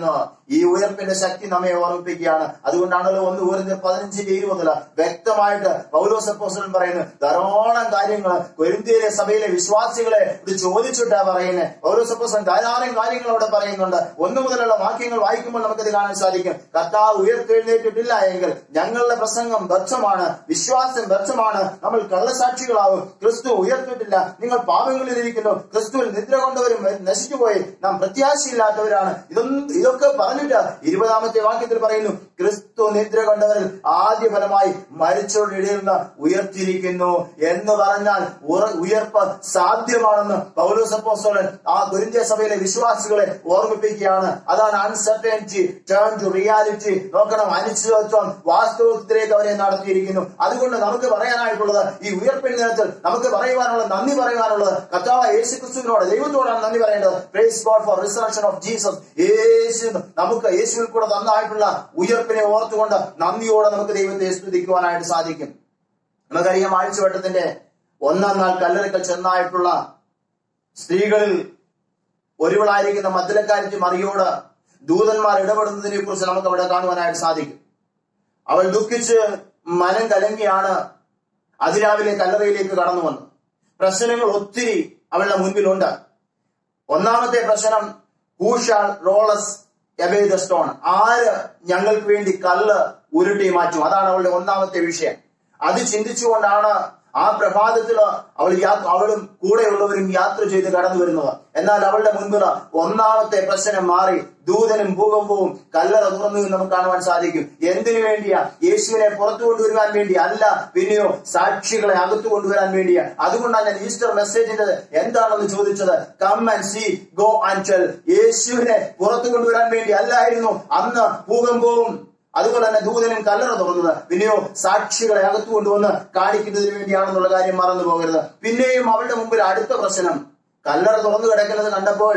ഈ ഉയർപ്പിന്റെ ശക്തി നമ്മെ ഓർമ്മിപ്പിക്കുകയാണ് അതുകൊണ്ടാണല്ലോ ഒന്ന് ഊരിന്റെ പതിനഞ്ചിന്റെ ഇരുപതില് വ്യക്തമായിട്ട് പൗലോസപ്പോസൻ പറയുന്നത് ധാരാളം കാര്യങ്ങൾ കൊരിന്ത്യയിലെ സഭയിലെ വിശ്വാസികളെ ഇത് ചോദിച്ചിട്ടാ പറയുന്നത് പൗലോസപ്പോസൻ ധാരാളം കാര്യങ്ങൾ അവിടെ പറയുന്നുണ്ട് ഒന്ന് മുതലുള്ള വാക്യങ്ങൾ വായിക്കുമ്പോൾ നമുക്കത് കാണാൻ സാധിക്കും കർത്താവ് ഉയർത്തെഴുന്നേറ്റിട്ടില്ല എങ്കിൽ ഞങ്ങളുടെ പ്രസംഗം വ്യർത്ഥമാണ് വിശ്വാസം വ്യർത്ഥമാണ് നമ്മൾ കള്ളസാക്ഷികളാവും ക്രിസ്തു ഉയർത്തിട്ടില്ല നിങ്ങൾ പാപങ്ങളിലിരിക്കുന്നു ക്രിസ്തുവിൽ നിദ്ര കൊണ്ടവരും നശിച്ചുപോയി നാം പ്രത്യാശയില്ലാത്തവരാണ് ഇതൊന്നും ഇതൊക്കെ പറഞ്ഞിട്ട് ഇരുപതാമത്തെ വാക്യത്തിൽ പറയുന്നു ക്രിസ്തു നിദ്ര കൊണ്ടവരിൽ ആദ്യ ഫലമായി മരിച്ചവരുടെ ഇടയിൽ നിന്ന് ഉയർത്തിയിരിക്കുന്നു എന്ന് പറഞ്ഞാൽ ഉറ- ഉയർപ്പ് സാധ്യമാണെന്ന് പൗലോസപ്പോസ്തലൻ ആ ദുരിന്ത്യ സഭയിലെ വിശ്വാസികളെ ഓർമ്മിപ്പിക്കുകയാണ് അതാണ് അൺസർട്ടനിറ്റി ടേൺ ടു റിയാലിറ്റി നോക്കണം അനിശ്ചിതത്വം വാസ്തവത്തിലേക്ക് അവരെ നടത്തിയിരിക്കുന്നു അതുകൊണ്ട് നമുക്ക് പറയാനായിട്ടുള്ളത് ഈ ഉയർപ്പിൻ ദിനത്തിൽ നമുക്ക് പറയുവാനുള്ളത് നന്ദി പറയുവാനുള്ളത് കർത്താവ് യേശു ക്രിസ്തുവിനോട് ദൈവത്തോടാണ് നന്ദി പറയേണ്ടത് praise God for resurrection of Jesus യേശു നമുക്ക് യേശുവിൽ കൂടെ തന്നായിട്ടുള്ള ഉയർപ്പിനെ ഓർത്തുകൊണ്ട് നന്ദിയോടെ നമുക്ക് ദൈവത്തെ സ്തുതിക്കുവാനായിട്ട് സാധിക്കും നമുക്കറിയാം ആഴ്ചവട്ടത്തിന്റെ ഒന്നാം നാൾ കല്ലറക്കൽ ചെന്നായിട്ടുള്ള സ്ത്രീകളിൽ ഒരുവളായിരിക്കുന്ന മദ്ദലക്കാരിച്ച് മറിയോട് ദൂതന്മാർ ഇടപെടുന്നതിനെ കുറിച്ച് നമുക്ക് അവിടെ കാണുവാനായിട്ട് സാധിക്കും അവൾ ദുഃഖിച്ച് മനം കലങ്ങിയാണ് അതിരാവിലെ കല്ലറയിലേക്ക് കടന്നു വന്നു പ്രശ്നങ്ങൾ ഒത്തിരി അവളുടെ മുൻപിലുണ്ട് ഒന്നാമത്തെ പ്രശ്നം who shall roll us away the stone ആര് ഞങ്ങൾക്ക് വേണ്ടി കല്ല് ഉരുട്ടി മാറ്റും അതാണ് അവളുടെ ഒന്നാമത്തെ വിഷയം അത് ചിന്തിച്ചുകൊണ്ടാണ് ആ പ്രഭാതത്തില് അവൾ യാ- അവളും കൂടെയുള്ളവരും യാത്ര ചെയ്ത് കടന്നു വരുന്നത് എന്നാൽ അവളുടെ മുൻപിൽ ഒന്നാമത്തെ പ്രശ്നം മാറി ദൂതനും ഭൂകമ്പവും കല്ലറ തുറന്നു എന്ന് നമുക്ക് കാണുവാൻ സാധിക്കും എന്തിനു വേണ്ടിയാ യേശുവിനെ പുറത്തു കൊണ്ടുവരുവാൻ വേണ്ടി അല്ല പിന്നെയോ സാക്ഷികളെ അകത്തു കൊണ്ടുവരാൻ വേണ്ടിയാ അതുകൊണ്ടാണ് ഞാൻ ഈസ്റ്റർ മെസ്സേജിന്റെ എന്താണെന്ന് ചോദിച്ചത് come and see go and tell യേശുവിനെ പുറത്തു കൊണ്ടുവരാൻ വേണ്ടി അല്ലായിരുന്നു അന്ന് ഭൂകമ്പവും അതുപോലെ തന്നെ ദൂതനും കല്ലറ തുറന്നത് പിന്നെയോ സാക്ഷികളെ അകത്തു കൊണ്ടുവന്ന് കാണിക്കുന്നതിന് വേണ്ടിയാണെന്നുള്ള കാര്യം മറന്നു പോകരുത് പിന്നെയും അവളുടെ മുമ്പിൽ അടുത്ത പ്രശ്നം കല്ലറ തുറന്നു കിടക്കുന്നത് കണ്ടപ്പോൾ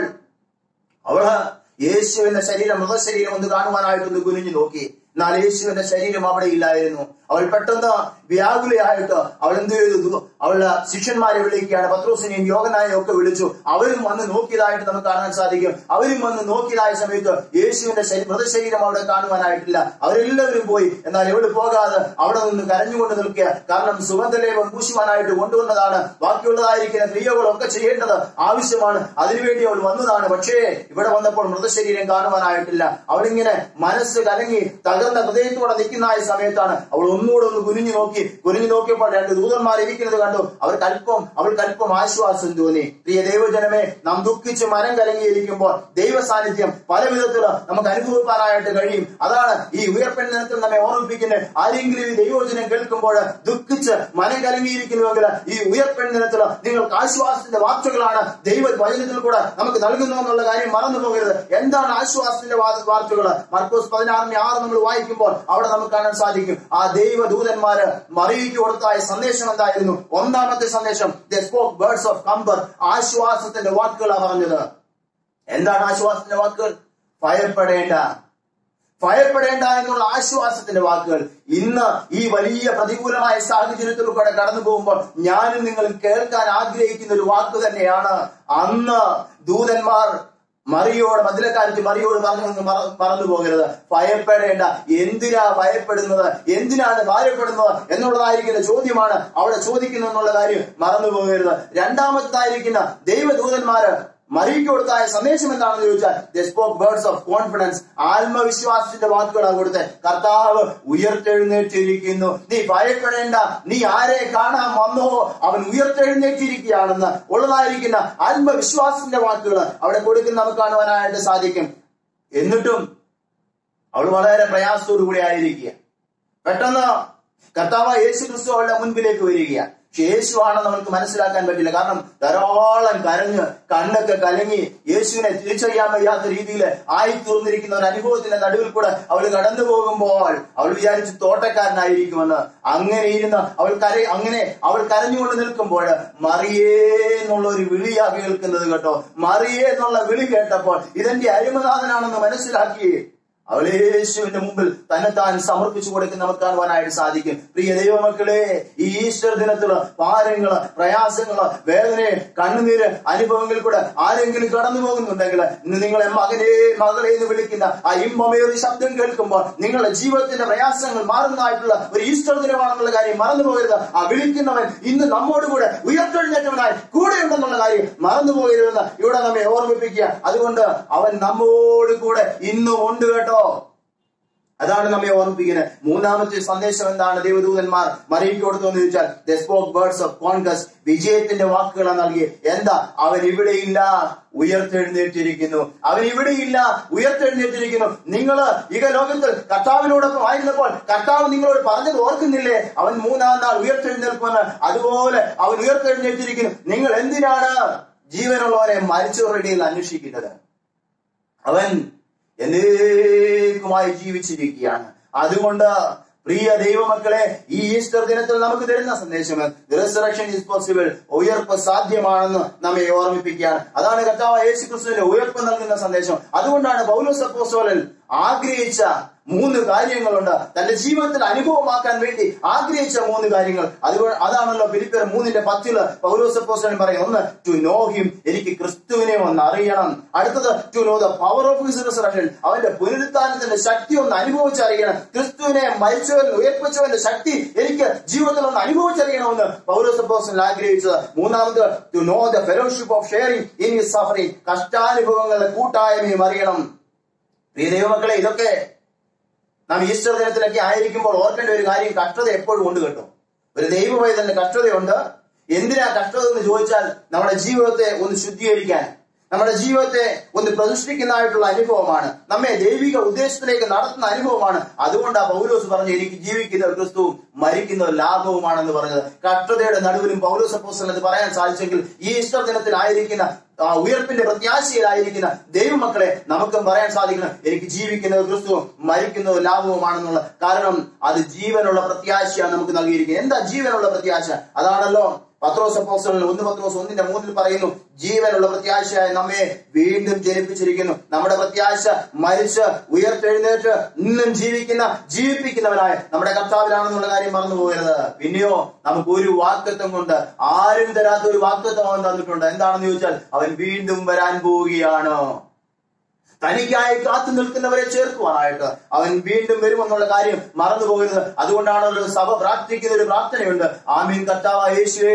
അവള് യേശുവിന്റെ ശരീരം മൃതശരീരം ഒന്ന് കാണുവാനായിട്ടൊന്ന് കുനിഞ്ഞു നോക്കി എന്നാൽ യേശുവിന്റെ ശരീരം അവിടെ ഇല്ലായിരുന്നു അവൾ പെട്ടെന്ന് വ്യാകുലയായിട്ട് അവൾ എന്ത് ചെയ്തു അവളുടെ ശിഷ്യന്മാരെ വിളിക്കുകയാണ് പത്രോസിനെയും യോഗനായെയും ഒക്കെ വിളിച്ചു അവരും വന്ന് നോക്കിയതായിട്ട് നമുക്ക് കാണാൻ സാധിക്കും അവരും വന്ന് നോക്കിയതായ സമയത്ത് യേശുവിന്റെ ശരീ- മൃതശരീരം അവിടെ കാണുവാനായിട്ടില്ല അവരെല്ലാവരും പോയി എന്നാൽ എവിടെ പോകാതെ അവിടെ നിന്ന് കരഞ്ഞുകൊണ്ട് നിൽക്കുക കാരണം സുഗന്ധലേപം പൂശുവാനായിട്ട് കൊണ്ടുവന്നതാണ് ബാക്കിയുള്ളതായിരിക്കുന്ന ക്രിയകളൊക്കെ ചെയ്യേണ്ടത് ആവശ്യമാണ് അതിനുവേണ്ടി അവൾ വന്നതാണ് പക്ഷേ ഇവിടെ വന്നപ്പോൾ മൃതശരീരം കാണുവാനായിട്ടില്ല അവളിങ്ങനെ മനസ്സ് കലങ്ങി തകർന്ന ഹൃദയത്തോടെ നിൽക്കുന്ന ആ സമയത്താണ് അവൾ ഒന്നുകൂടെ ഒന്ന് കുനിഞ്ഞു നോക്കി കുനിഞ്ഞു നോക്കിയപ്പോൾ രണ്ട് ദൂതന്മാർ ഇരിക്കുന്നത് കണ്ടു അവർക്ക് അല്പം അവൾക്ക് അല്പം ആശ്വാസം തോന്നി പ്രിയ ദൈവജനമേ നാം ദുഃഖിച്ച് മനം കലങ്ങിയിരിക്കുമ്പോൾ ദൈവ സാന്നിധ്യം പല വിധത്തില് നമുക്ക് അനുഭവിക്കാനായിട്ട് കഴിയും അതാണ് ഈ ഉയർപ്പൻ ദിനത്തിൽ നമ്മെ ഓർമ്മിപ്പിക്കുന്നത് ആരെങ്കിലും ഈ ദൈവവചനം കേൾക്കുമ്പോൾ ദുഃഖിച്ച് മനം കലങ്ങിയിരിക്കുന്നുവെങ്കിൽ ഈ ഉയർപ്പൻ ദിനത്തിൽ നിങ്ങൾക്ക് ആശ്വാസത്തിന്റെ വാർത്തകളാണ് ദൈവ വചനത്തിൽ കൂടെ നമുക്ക് നൽകുന്നു എന്നുള്ള കാര്യം മറന്നു പോകരുത് എന്താണ് ആശ്വാസത്തിന്റെ വാ- വാർത്തകൾ മാർക്കോസ് പതിനാറിന്റെ ആറ് നമ്മൾ വായിക്കുമ്പോൾ അവിടെ നമുക്ക് കാണാൻ സാധിക്കും ആ ദൈവദൂതന്മാര് മറിയിക്ക് കൊടുത്തായ സന്ദേശം എന്തായിരുന്നു ഒന്നാമത്തെ സന്ദേശം the spoke words of comfort ആശ്വാസത്തിന്റെ വാക്കുകളാണ് പറഞ്ഞത് എന്താണ് ആശ്വാസത്തിന്റെ വാക്കുകൾ ഭയപ്പെടേണ്ട ഭയപ്പെടേണ്ട എന്നുള്ള ആശ്വാസത്തിന്റെ വാക്കുകൾ ഇന്ന് ഈ വലിയ പ്രതികൂലമായ സാഹചര്യത്തിലൂടെ കടന്നു പോകുമ്പോൾ ഞാനും നിങ്ങളും കേൾക്കാൻ ആഗ്രഹിക്കുന്ന ഒരു വാക്ക് തന്നെയാണ് അന്ന് ദൂതന്മാർ മറിയോട് മതിലക്കാലത്ത് മറിയോട് പറഞ്ഞു മറ- മറന്നു പോകരുത് ഭയപ്പെടേണ്ട എന്തിനാ ഭയപ്പെടുന്നത് എന്തിനാണ് ഭയപ്പെടുന്നത് എന്നുള്ളതായിരിക്കുന്ന ചോദ്യമാണ് അവിടെ ചോദിക്കുന്നത് എന്നുള്ള കാര്യം മറന്നു പോകരുത് രണ്ടാമത്തേതായിരിക്കുന്ന ദൈവദൂതന്മാര് മറിയ്ക്ക് കൊടുത്തായ സന്ദേശം എന്താണെന്ന് ചോദിച്ചാൽ the spoke words of confidence ആത്മവിശ്വാസത്തിന്റെ വാക്കുകളാണ് കൊടുത്തത് കർത്താവ് ഉയർത്തെഴുന്നേറ്റിരിക്കുന്നു നീ ഭയപ്പെടേണ്ട നീ ആരെ കാണാൻ വന്നോ അവൻ ഉയർത്തെഴുന്നേറ്റിരിക്കുകയാണെന്ന് ഉള്ളതായിരിക്കുന്ന ആത്മവിശ്വാസത്തിന്റെ വാക്കുകൾ അവിടെ കൊടുക്കുന്ന നമുക്ക് കാണുവാനായിട്ട് സാധിക്കും എന്നിട്ടും അവൾ വളരെ പ്രയാസത്തോടു കൂടി ആയിരിക്കുക പെട്ടെന്ന് കർത്താവ് യേശു ക്രിസ്തു അവളുടെ മുൻപിലേക്ക് വരിക പക്ഷെ യേശു ആണെന്ന് അവൾക്ക് മനസ്സിലാക്കാൻ പറ്റില്ല കാരണം ധാരാളം കരഞ്ഞ് കണ്ണൊക്കെ കലങ്ങി യേശുവിനെ തിരിച്ചറിയാൻ വയ്യാത്ത രീതിയിൽ ആയി തീർന്നിരിക്കുന്ന ഒരു അനുഭവത്തിന്റെ നടുവിൽ കൂടെ അവൾ കടന്നു പോകുമ്പോൾ അവൾ വിചാരിച്ച് തോട്ടക്കാരനായിരിക്കുമെന്ന് അങ്ങനെ ഇരുന്ന് അവൾ കര അങ്ങനെ അവൾ കരഞ്ഞുകൊണ്ട് നിൽക്കുമ്പോൾ മറിയേ എന്നുള്ള ഒരു വിളിയാ കേൾക്കുന്നത് കേട്ടോ മറിയേ എന്നുള്ള വിളി കേട്ടപ്പോൾ ഇതെന്റെ അരുമനാഥനാണെന്ന് മനസ്സിലാക്കി അവൾ യേശുവിന്റെ മുമ്പിൽ തന്നെത്താൻ സമർപ്പിച്ചു കൊടുക്കുന്ന നമുക്ക് കാണുവാനായിട്ട് സാധിക്കും പ്രിയ ദൈവമക്കളെ ഈ ഈസ്റ്റർ ദിനത്തില് ഭാരങ്ങള് പ്രയാസങ്ങള് വേദന കണ്ണുനീര് അനുഭവങ്ങളിൽ കൂടെ ആരെങ്കിലും കടന്നു പോകുന്നുണ്ടെങ്കിൽ ഇന്ന് നിങ്ങളെ മകനെ മകളെ എന്ന് വിളിക്കുന്ന ആ ഇമ്പമേറിയ ശബ്ദം കേൾക്കുമ്പോൾ നിങ്ങളുടെ ജീവിതത്തിന്റെ പ്രയാസങ്ങൾ മാറുന്നതായിട്ടുള്ള ഒരു ഈസ്റ്റർ ദിനമാണെന്നുള്ള കാര്യം മറന്നു പോകരുത് ആ വിളിക്കുന്നവൻ ഇന്ന് നമ്മോട് കൂടെ ഉയർത്തെഴുന്നേറ്റവനായി കൂടെ ഉണ്ടെന്നുള്ള കാര്യം മറന്നു പോകരുതെന്ന് ഇവിടെ നമ്മെ ഓർമ്മിപ്പിക്കുക അതുകൊണ്ട് അവൻ നമ്മോട് കൂടെ ഇന്നും ഉണ്ട് കേട്ടോ അതാണ് നമ്മെ ഓർമ്മിപ്പിക്കുന്നത് മൂന്നാമത്തെ സന്ദേശം എന്താണ് ദൈവദൂതന്മാർ മറിയിക്ക് കൊടുത്തു എന്ന് ചോദിച്ചാൽ the spoke words of conquest വിജയത്തിന്റെ വാക്കുകളാണ് നൽകി എന്താ അവൻ ഇവിടെയില്ല ഉയർത്തെഴുന്നേറ്റിരിക്കുന്നു അവൻ ഇവിടെയില്ല ഉയർത്തെഴുന്നേറ്റിരിക്കുന്നു നിങ്ങൾ ഇക ലോകത്തിൽ കർത്താവിനോടൊപ്പം ആയിരുന്നപ്പോൾ കർത്താവ് നിങ്ങളോട് പറഞ്ഞത് ഓർക്കുന്നില്ലേ അവൻ മൂന്നാം നാൾ ഉയർത്തെഴുന്നേൽക്കുമെന്ന് അതുപോലെ അവൻ ഉയർത്തെഴുന്നേറ്റിരിക്കുന്നു നിങ്ങൾ എന്തിനാണ് ജീവനുള്ളവരെ മരിച്ചവരുടെ ഇടയിൽ അന്വേഷിക്കുന്നത് അവൻ എന്നേക്കുമായി ജീവിച്ചിരിക്കുകയാണ് അതുകൊണ്ട് പ്രിയ ദൈവമക്കളെ ഈ ഈസ്റ്റർ ദിനത്തിൽ നമുക്ക് തരുന്ന സന്ദേശം റിസറക്ഷൻ ഈസ് പോസിബിൾ ഉയർപ്പ് സാധ്യമാണെന്ന് നമ്മെ ഓർമ്മിപ്പിക്കുകയാണ് അതാണ് കർത്താവ് യേശു ക്രിസ്തുവിന്റെ ഉയർപ്പ് നൽകുന്ന സന്ദേശം അതുകൊണ്ടാണ് പൗലോസ് അപ്പോസ്തലൻ ആഗ്രഹിച്ച മൂന്ന് കാര്യങ്ങളുണ്ട് തന്റെ ജീവിതത്തിൽ അനുഭവമാക്കാൻ വേണ്ടി ആഗ്രഹിച്ച മൂന്ന് കാര്യങ്ങൾ അതുകൊണ്ട് അതാണല്ലോ ഫിലിപ്പിയർ മൂന്നിന്റെ പത്തില് പൗരോസപ്പോസ്റ്റൻ പറയും ഒന്ന് ടു നോ ഹിം എനിക്ക് ക്രിസ്തുവിനെ ഒന്ന് അറിയണം അടുത്തത് to know the power of his resurrection അവന്റെ പുനരുത്ഥാനത്തിന്റെ ശക്തി ഒന്ന് അനുഭവിച്ചറിയണം ക്രിസ്തുവിനെ മരിച്ചവൻ ഉയർപ്പിച്ചവന്റെ ശക്തി എനിക്ക് ജീവിതത്തിൽ ഒന്ന് അനുഭവിച്ചറിയണമെന്ന് പൗരോസപ്പോസ്റ്റൻ ആഗ്രഹിച്ചത് മൂന്നാമത് to know the fellowship of sharing in his suffering കഷ്ടാനുഭവങ്ങളുടെ കൂട്ടായ്മയും അറിയണം പ്രിയ ദൈവമക്കളെ ഇതൊക്കെ നാം ഈസ്റ്റർ ദിനത്തിലൊക്കെ ആയിരിക്കുമ്പോൾ ഓർക്കേണ്ട ഒരു കാര്യം കഷ്ടത എപ്പോഴും ഉണ്ട് കേട്ടോ ഒരു ദൈവവൈതന്റെ കഷ്ടതയുണ്ട് എന്തിനാ കഷ്ടത എന്ന് ചോദിച്ചാൽ നമ്മുടെ ജീവിതത്തെ ഒന്ന് ശുദ്ധീകരിക്കാൻ നമ്മുടെ ജീവിതത്തെ ഒന്ന് പ്രതിഷ്ഠിക്കുന്നതായിട്ടുള്ള അനുഭവമാണ് നമ്മെ ദൈവിക ഉദ്ദേശത്തിലേക്ക് നടത്തുന്ന അനുഭവമാണ് അതുകൊണ്ടാണ് പൗലോസ് പറഞ്ഞു എനിക്ക് ജീവിക്കുന്ന ക്രിസ്തുവും മരിക്കുന്ന ലാഭവുമാണെന്ന് പറഞ്ഞത് കഷ്ടതയുടെ നടുവിലും പൗലോസ് അപ്പോസ്തലൻ അത് പറയാൻ സാധിച്ചെങ്കിൽ ഈ ഈസ്റ്റർ ദിനത്തിലായിരിക്കുന്ന ആ ഉയർപ്പിന്റെ പ്രത്യാശയിലായിരിക്കുന്ന ദൈവമക്കളെ നമുക്കും പറയാൻ സാധിക്കണം എനിക്ക് ജീവിക്കുന്നത് ക്രിസ്തുവും മരിക്കുന്നത് ലാഭവുമാണെന്നുള്ള കാരണം അത് ജീവനുള്ള പ്രത്യാശയാണ് നമുക്ക് നൽകിയിരിക്കുന്നത് എന്താ ജീവനുള്ള പ്രത്യാശ അതാണല്ലോ പത്രോസ് അപ്പോസ്തലൻ ഒന്ന് പത്രോസ് ഒന്നിന്റെ മൂന്നിൽ പറയുന്നു ജീവനുള്ള പ്രത്യാശയായി നമ്മെ വീണ്ടും ജനിപ്പിച്ചിരിക്കുന്നു നമ്മുടെ പ്രത്യാശ മരിച്ച് ഉയർത്തെഴുന്നേറ്റ് ഇന്നും ജീവിക്കുന്ന ജീവിപ്പിക്കുന്നവനായ നമ്മുടെ കർത്താവിലാണെന്നുള്ള കാര്യം മറന്നു പോകരുത് പിന്നെയോ നമുക്ക് ഒരു വാക്തത്വം കൊണ്ട് ആരും തരാത്ത ഒരു വാക്തത്വം അവൻ തന്നിട്ടുണ്ട് എന്താണെന്ന് ചോദിച്ചാൽ അവൻ വീണ്ടും വരാൻ പോവുകയാണ് തനിക്കായി കാത്തു നിൽക്കുന്നവരെ ചേർക്കുവാനായിട്ട് അവൻ വീണ്ടും വരുമെന്നുള്ള കാര്യം മറന്നു പോകരുത് അതുകൊണ്ടാണല്ലോ സഭ പ്രാർത്ഥിക്കുന്ന ഒരു പ്രാർത്ഥനയുണ്ട് ആമീൻ കർത്താവ് യേശുവേ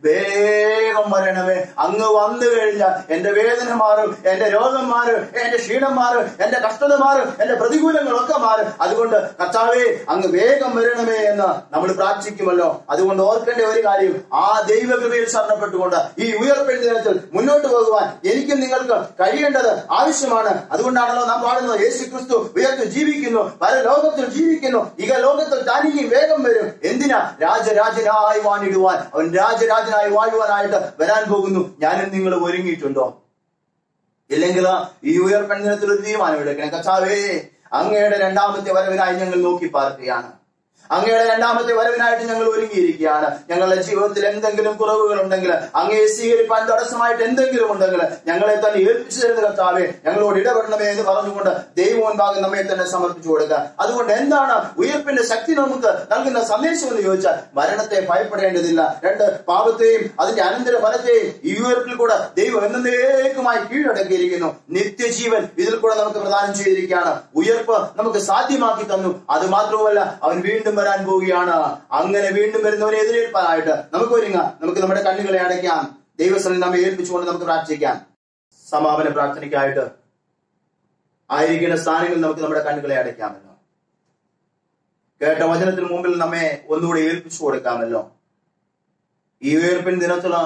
വേഗം വരണമേ അങ്ങ് വന്നു കഴിഞ്ഞാൽ എന്റെ വേദന മാറും എന്റെ രോഗം മാറും എന്റെ ക്ഷീണം മാറും എന്റെ കഷ്ടത മാറും എന്റെ പ്രതികൂലങ്ങളൊക്കെ മാറും അതുകൊണ്ട് കർത്താവേ അങ്ങ് വേഗം വരണമേ എന്ന് നമ്മൾ പ്രാർത്ഥിക്കുമല്ലോ അതുകൊണ്ട് ഓർക്കേണ്ട ഒരു കാര്യം ആ ദൈവകൃപയിൽ ശരണപ്പെട്ടുകൊണ്ട് ഈ ഉയർപ്പെഴുന്ന ദിനത്തിൽ മുന്നോട്ട് പോകുവാൻ എനിക്കും നിങ്ങൾക്ക് കഴിയേണ്ടത് ആവശ്യമാണ് അതുകൊണ്ടാണല്ലോ നാം പാടുന്നത് യേശു ക്രിസ്തു ഉയർത്ത് ജീവിക്കുന്നു പരലോകത്തിൽ ജീവിക്കുന്നു ഇക ലോകത്തിൽ താനിക്കും വേഗം വരും എന്തിനാ രാജരാജനായി വാണിടുവാൻ അവൻ രാജരാജനായി വാഴുവാനായിട്ട് വരാൻ പോകുന്നു ഞാനും നിങ്ങൾ ഒരുങ്ങിയിട്ടുണ്ടോ ഇല്ലെങ്കിൽ ഈ ഉയർപ്പൻ ദിനത്തിൽ ഒരു തീരുമാനം എടുക്കണം കച്ചാവേ അങ്ങയുടെ രണ്ടാമത്തെ വരവിനായി ഞങ്ങൾ നോക്കി പാർക്കുകയാണ് അങ്ങയുടെ രണ്ടാമത്തെ വരവിനായിട്ട് ഞങ്ങൾ ഒരുങ്ങിയിരിക്കുകയാണ് ഞങ്ങളുടെ ജീവിതത്തിൽ എന്തെങ്കിലും കുറവുകൾ ഉണ്ടെങ്കിൽ അങ്ങയെ സ്വീകരിപ്പാൻ തടസ്സമായിട്ട് എന്തെങ്കിലും ഉണ്ടെങ്കിൽ ഞങ്ങളെ തന്നെ ഏൽപ്പിച്ചു തരുന്ന കർത്താവെ ഞങ്ങളോട് ഇടപെടണമേ എന്ന് പറഞ്ഞുകൊണ്ട് ദൈവം മുൻപാകെ നമ്മെ തന്നെ സമർപ്പിച്ചു കൊടുക്കുക അതുകൊണ്ട് എന്താണ് ഉയർപ്പിന്റെ ശക്തി നമുക്ക് നൽകുന്ന സന്ദേശം എന്ന് ചോദിച്ചാൽ മരണത്തെ ഭയപ്പെടേണ്ടതില്ല രണ്ട് പാപത്തെയും അതിന്റെ അനന്തര ഫലത്തെയും ഈ ഉയർപ്പിൽ കൂടെ ദൈവം എന്നേക്കുമായി കീഴടക്കിയിരിക്കുന്നു നിത്യജീവൻ ഇതിൽ കൂടെ നമുക്ക് പ്രദാനം ചെയ്തിരിക്കുകയാണ് ഉയർപ്പ് നമുക്ക് സാധ്യമാക്കി തന്നു അത് മാത്രവുമല്ല അവൻ വീണ്ടും വരാൻ പോവുകയാണ് അങ്ങനെ വീണ്ടും വരുന്നവനെ എതിരേൽപ്പാനായിട്ട് നമുക്ക് ഒരുങ്ങാം നമുക്ക് നമ്മുടെ കണ്ണുകളെ അടയ്ക്കാം ദൈവസ്ഥലം നമ്മെ ഏൽപ്പിച്ചുകൊണ്ട് നമുക്ക് പ്രാർത്ഥിക്കാം സമാപന പ്രാർത്ഥനയ്ക്കായിട്ട് ആയിരിക്കുന്ന സ്ഥാനങ്ങളിൽ നമുക്ക് നമ്മുടെ കണ്ണുകളെ അടയ്ക്കാമല്ലോ കേട്ട വചനത്തിന് മുമ്പിൽ നമ്മെ ഒന്നുകൂടെ ഏൽപ്പിച്ചു കൊടുക്കാമല്ലോ ഈ ഉയർപ്പിൻ ദിനത്തില്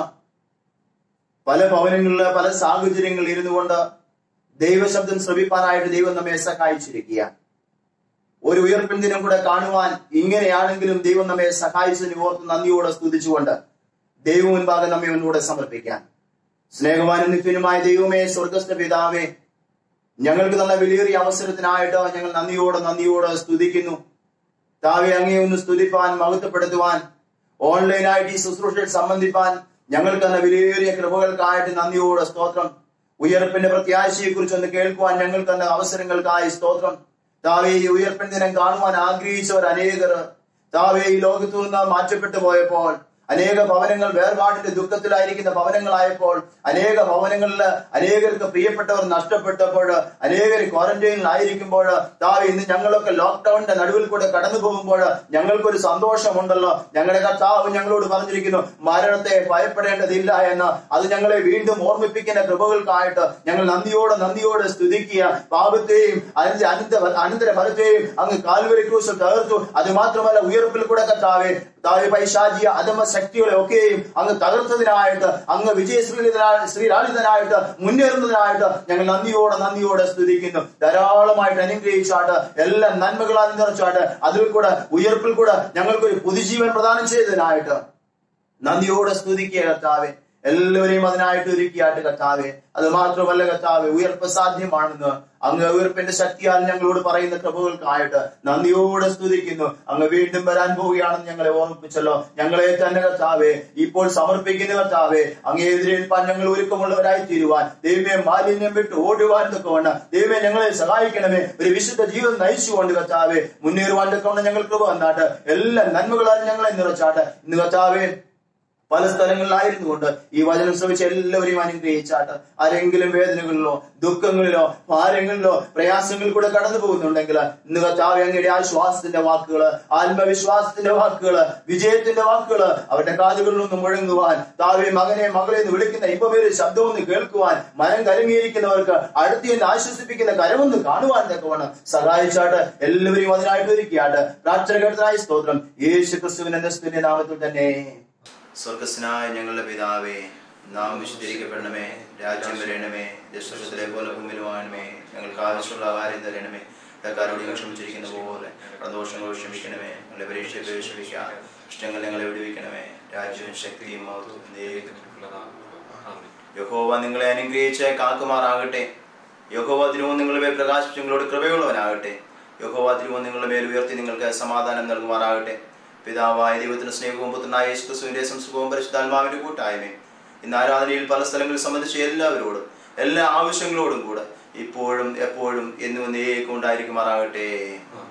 പല ഭവനങ്ങളില് പല സാഹചര്യങ്ങളിൽ ഇരുന്നു കൊണ്ട് ദൈവശബ്ദം ശ്രമിപ്പാനായിട്ട് ദൈവം നമ്മെ സഹായിച്ചിരിക്കുക ഒരു ഉയർപ്പിൻ ദിനം കൂടെ കാണുവാൻ ഇങ്ങനെയാണെങ്കിലും ദൈവം നമ്മെ സഹായിച്ചതിന് ഓർത്ത് നന്ദിയോടെ സ്തുതിച്ചുകൊണ്ട് ദൈവം മുൻപാകെ നമ്മെ ഒന്നുകൂടെ സമർപ്പിക്കാൻ സ്നേഹവാനും നിത്യനുമായ ദൈവമേ സ്വർഗസ്ഥ പിതാവേ ഞങ്ങൾക്ക് തന്ന വിലയേറിയ അവസരത്തിനായിട്ട് ഞങ്ങൾ നന്ദിയോടെ നന്ദിയോടെ സ്തുതിക്കുന്നു താവെ അങ്ങേ ഒന്ന് സ്തുതിപ്പാൻ മഹത്വപ്പെടുത്തുവാൻ ഓൺലൈനായിട്ട് ഈ ശുശ്രൂഷയിൽ സംബന്ധിപ്പാൻ ഞങ്ങൾക്ക് തന്ന വിലയേറിയ കൃപകൾക്കായിട്ട് നന്ദിയോടെ സ്തോത്രം ഉയർപ്പിന്റെ പ്രത്യാശയെ കുറിച്ച് ഒന്ന് കേൾക്കുവാൻ ഞങ്ങൾക്ക് തന്ന അവസരങ്ങൾക്കായി സ്തോത്രം താവേ ഈ ഉയർപ്പിൻ ദിനം കാണുവാൻ ആഗ്രഹിച്ചവർ അനേകർ താവേ ഈ ലോകത്തു നിന്ന് മാറ്റപ്പെട്ടു പോയപ്പോൾ അനേക ഭവനങ്ങൾ വേർപാടിന്റെ ദുഃഖത്തിലായിരിക്കുന്ന ഭവനങ്ങളായപ്പോൾ അനേക ഭവനങ്ങളിൽ അനേകർക്ക് പ്രിയപ്പെട്ടവർ നഷ്ടപ്പെട്ടപ്പോൾ അനേകർ ക്വാറന്റൈനിലായിരിക്കുമ്പോൾ താവേ ഇന്ന് ഞങ്ങളൊക്കെ ലോക്ക്ഡൌണിന്റെ നടുവിൽ കൂടെ കടന്നു പോകുമ്പോൾ ഞങ്ങൾക്കൊരു സന്തോഷമുണ്ടല്ലോ ഞങ്ങളുടെ കർത്താവ് ഞങ്ങളോട് പറഞ്ഞിരിക്കുന്നു മരണത്തെ ഭയപ്പെടേണ്ടതില്ല എന്ന് അത് ഞങ്ങളെ വീണ്ടും ഓർമ്മിപ്പിക്കുന്ന കൃപകൾക്കായിട്ട് ഞങ്ങൾ നന്ദിയോടെ നന്ദിയോടെ സ്തുതിക്കുക പാപത്തെയും അതിന്റെ അനന്ത അനന്തര ഫലത്തെയും അങ്ങ് കാൽവരി ക്രൂസിൽ തകർത്തു അത് മാത്രമല്ല ഉയർപ്പിൽ കൂടെ കർത്താവേ താവേ പൈശാചിയ അധമ ശക്തികളെ ഒക്കെയും അങ്ങ് തകർത്തതിനായിട്ട് അങ്ങ് വിജയശ്രീലിതനാ ശ്രീലാളിതനായിട്ട് മുന്നേറുന്നതിനായിട്ട് ഞങ്ങൾ നന്ദിയോടെ നന്ദിയോടെ സ്തുതിക്കുന്നു ധാരാളമായിട്ട് അനുഗ്രഹിച്ചാട്ട് എല്ലാ നന്മകളാൽ നിറച്ചാട്ട് അതിൽ കൂടെ ഉയർപ്പിൽ കൂടെ ഞങ്ങൾക്കൊരു പുതുജീവൻ പ്രദാനം ചെയ്തതിനായിട്ട് നന്ദിയോടെ സ്തുതിക്കുക കർത്താവെ എല്ലാവരെയും അതിനായിട്ട് ഒരുക്കിയാട്ട് കർത്താവെ അത് മാത്രമല്ല കർത്താവെ ഉയർപ്പ് സാധ്യമാണെന്ന് അങ്ങ് ഉയർപ്പിന്റെ ശക്തിയാൽ ഞങ്ങളോട് പറയുന്ന കൃപകൾക്കായിട്ട് നന്ദിയോടെ സ്തുതിക്കുന്നു അങ്ങ് വീണ്ടും വരാൻ പോവുകയാണെന്ന് ഞങ്ങളെ ഓർമ്മിപ്പിച്ചല്ലോ ഞങ്ങളെ തന്നെ കർത്താവെ ഇപ്പോൾ സമർപ്പിക്കുന്ന കർത്താവെ അങ്ങേ എതിരേൽപ്പാൻ ഞങ്ങൾ ഒരുക്കമുള്ളവരായി തീരുവാൻ ദൈവമേ മാലിന്യം വിട്ട് ഓടുവാൻ തൊക്കെ ദൈവമേ ഞങ്ങളെ സഹായിക്കണമേ ഒരു വിശുദ്ധ ജീവിതം നയിച്ചുകൊണ്ട് കർത്താവെ മുന്നേറുവാൻ തൊക്കെ ഞങ്ങൾ കൃപ വന്നാട്ട് എല്ലാ നന്മകളാൽ ഞങ്ങളെ നിറച്ചാട്ട് ഇന്ന് കർത്താവെ പല സ്ഥലങ്ങളിലായിരുന്നു കൊണ്ട് ഈ വചനം ശ്രമിച്ച എല്ലാവരെയും അനുഗ്രഹിച്ചാട്ട് ആരെങ്കിലും വേദനകളിലോ ദുഃഖങ്ങളിലോ ഭാരങ്ങളിലോ പ്രയാസങ്ങളിൽ കൂടെ കടന്നു പോകുന്നുണ്ടെങ്കിൽ ഇന്ന് കർത്താവ് അങ്ങയുടെ ആശ്വാസത്തിന്റെ വാക്കുകള് ആത്മവിശ്വാസത്തിന്റെ വാക്കുകള് വിജയത്തിന്റെ വാക്കുകള് അവരുടെ കാതുകളിൽ നിന്ന് മുഴങ്ങുവാൻ താവെ മകനെ മകളെ എന്ന് വിളിക്കുന്ന ഇപ്പമേര് ശബ്ദമൊന്ന് കേൾക്കുവാൻ മനം കലങ്ങിയിരിക്കുന്നവർക്ക് അടുത്തിയെന്ന് ആശ്വസിപ്പിക്കുന്ന കരമൊന്ന് കാണുവാൻ തക്കവണ്ണം സഹായിച്ചാട്ട് എല്ലാവരെയും അതിനായിട്ട് ഒരുക്കിയാട്ട് പ്രാർത്ഥന കേട്ടതായ സ്തോത്രം യേശു ക്രിസ്തുവിന്റെ നിസ്തുവിന്റെ നാമത്തിൽ തന്നെ സ്വർഗസ്നായ ഞങ്ങളുടെ പിതാവേ നാം വിശുദ്ധീകരിക്കപ്പെടണമേ രാജ്യം വരണമേ ദശത്തിലെ പോലെ ഭൂമിയിലുമാണമേ ഞങ്ങൾക്ക് ആവശ്യമുള്ള ആഹാരം തരണമേ ഇടക്കാരോട് ഞങ്ങൾ ക്ഷമിച്ചിരിക്കുന്ന പോലെ പ്രദോഷങ്ങൾ ക്ഷമിക്കണമേ ഞങ്ങളുടെ പരീക്ഷയെ ക്ഷമിക്കാം ഇഷ്ടങ്ങൾ ഞങ്ങളെ വിടുവിക്കണമേ രാജ്യവും ശക്തിയും മഹത്വവും എന്നേക്കും യഹോവ നിങ്ങളെ അനുഗ്രഹിച്ച് കാക്കുമാറാകട്ടെ യഹോവ തിരുവോ നിങ്ങളുടെ മേൽ പ്രകാശിച്ച് നിങ്ങളോട് കൃപയുള്ളവനാകട്ടെ യഹോവ തിരുവോ നിങ്ങളുടെ മേൽ ഉയർത്തി നിങ്ങൾക്ക് സമാധാനം നൽകുമാറാകട്ടെ പിതാവായ ദൈവത്തിന്റെ സ്നേഹവും പുത്രനായ യേശുക്രിസ്തുവിന്റെ സംസുഖവും പരിശുദ്ധാത്മാവിന്റെ കൂട്ടായ്മയും ഇന്ന് ആരാധനയിൽ പല സ്ഥലങ്ങളിൽ സംബന്ധിച്ച എല്ലാവരോടും എല്ലാ ആവശ്യങ്ങളോടും കൂടെ ഇപ്പോഴും എപ്പോഴും എന്നും എന്നേക്കും ഉണ്ടായിരിക്കുമാറാകട്ടെ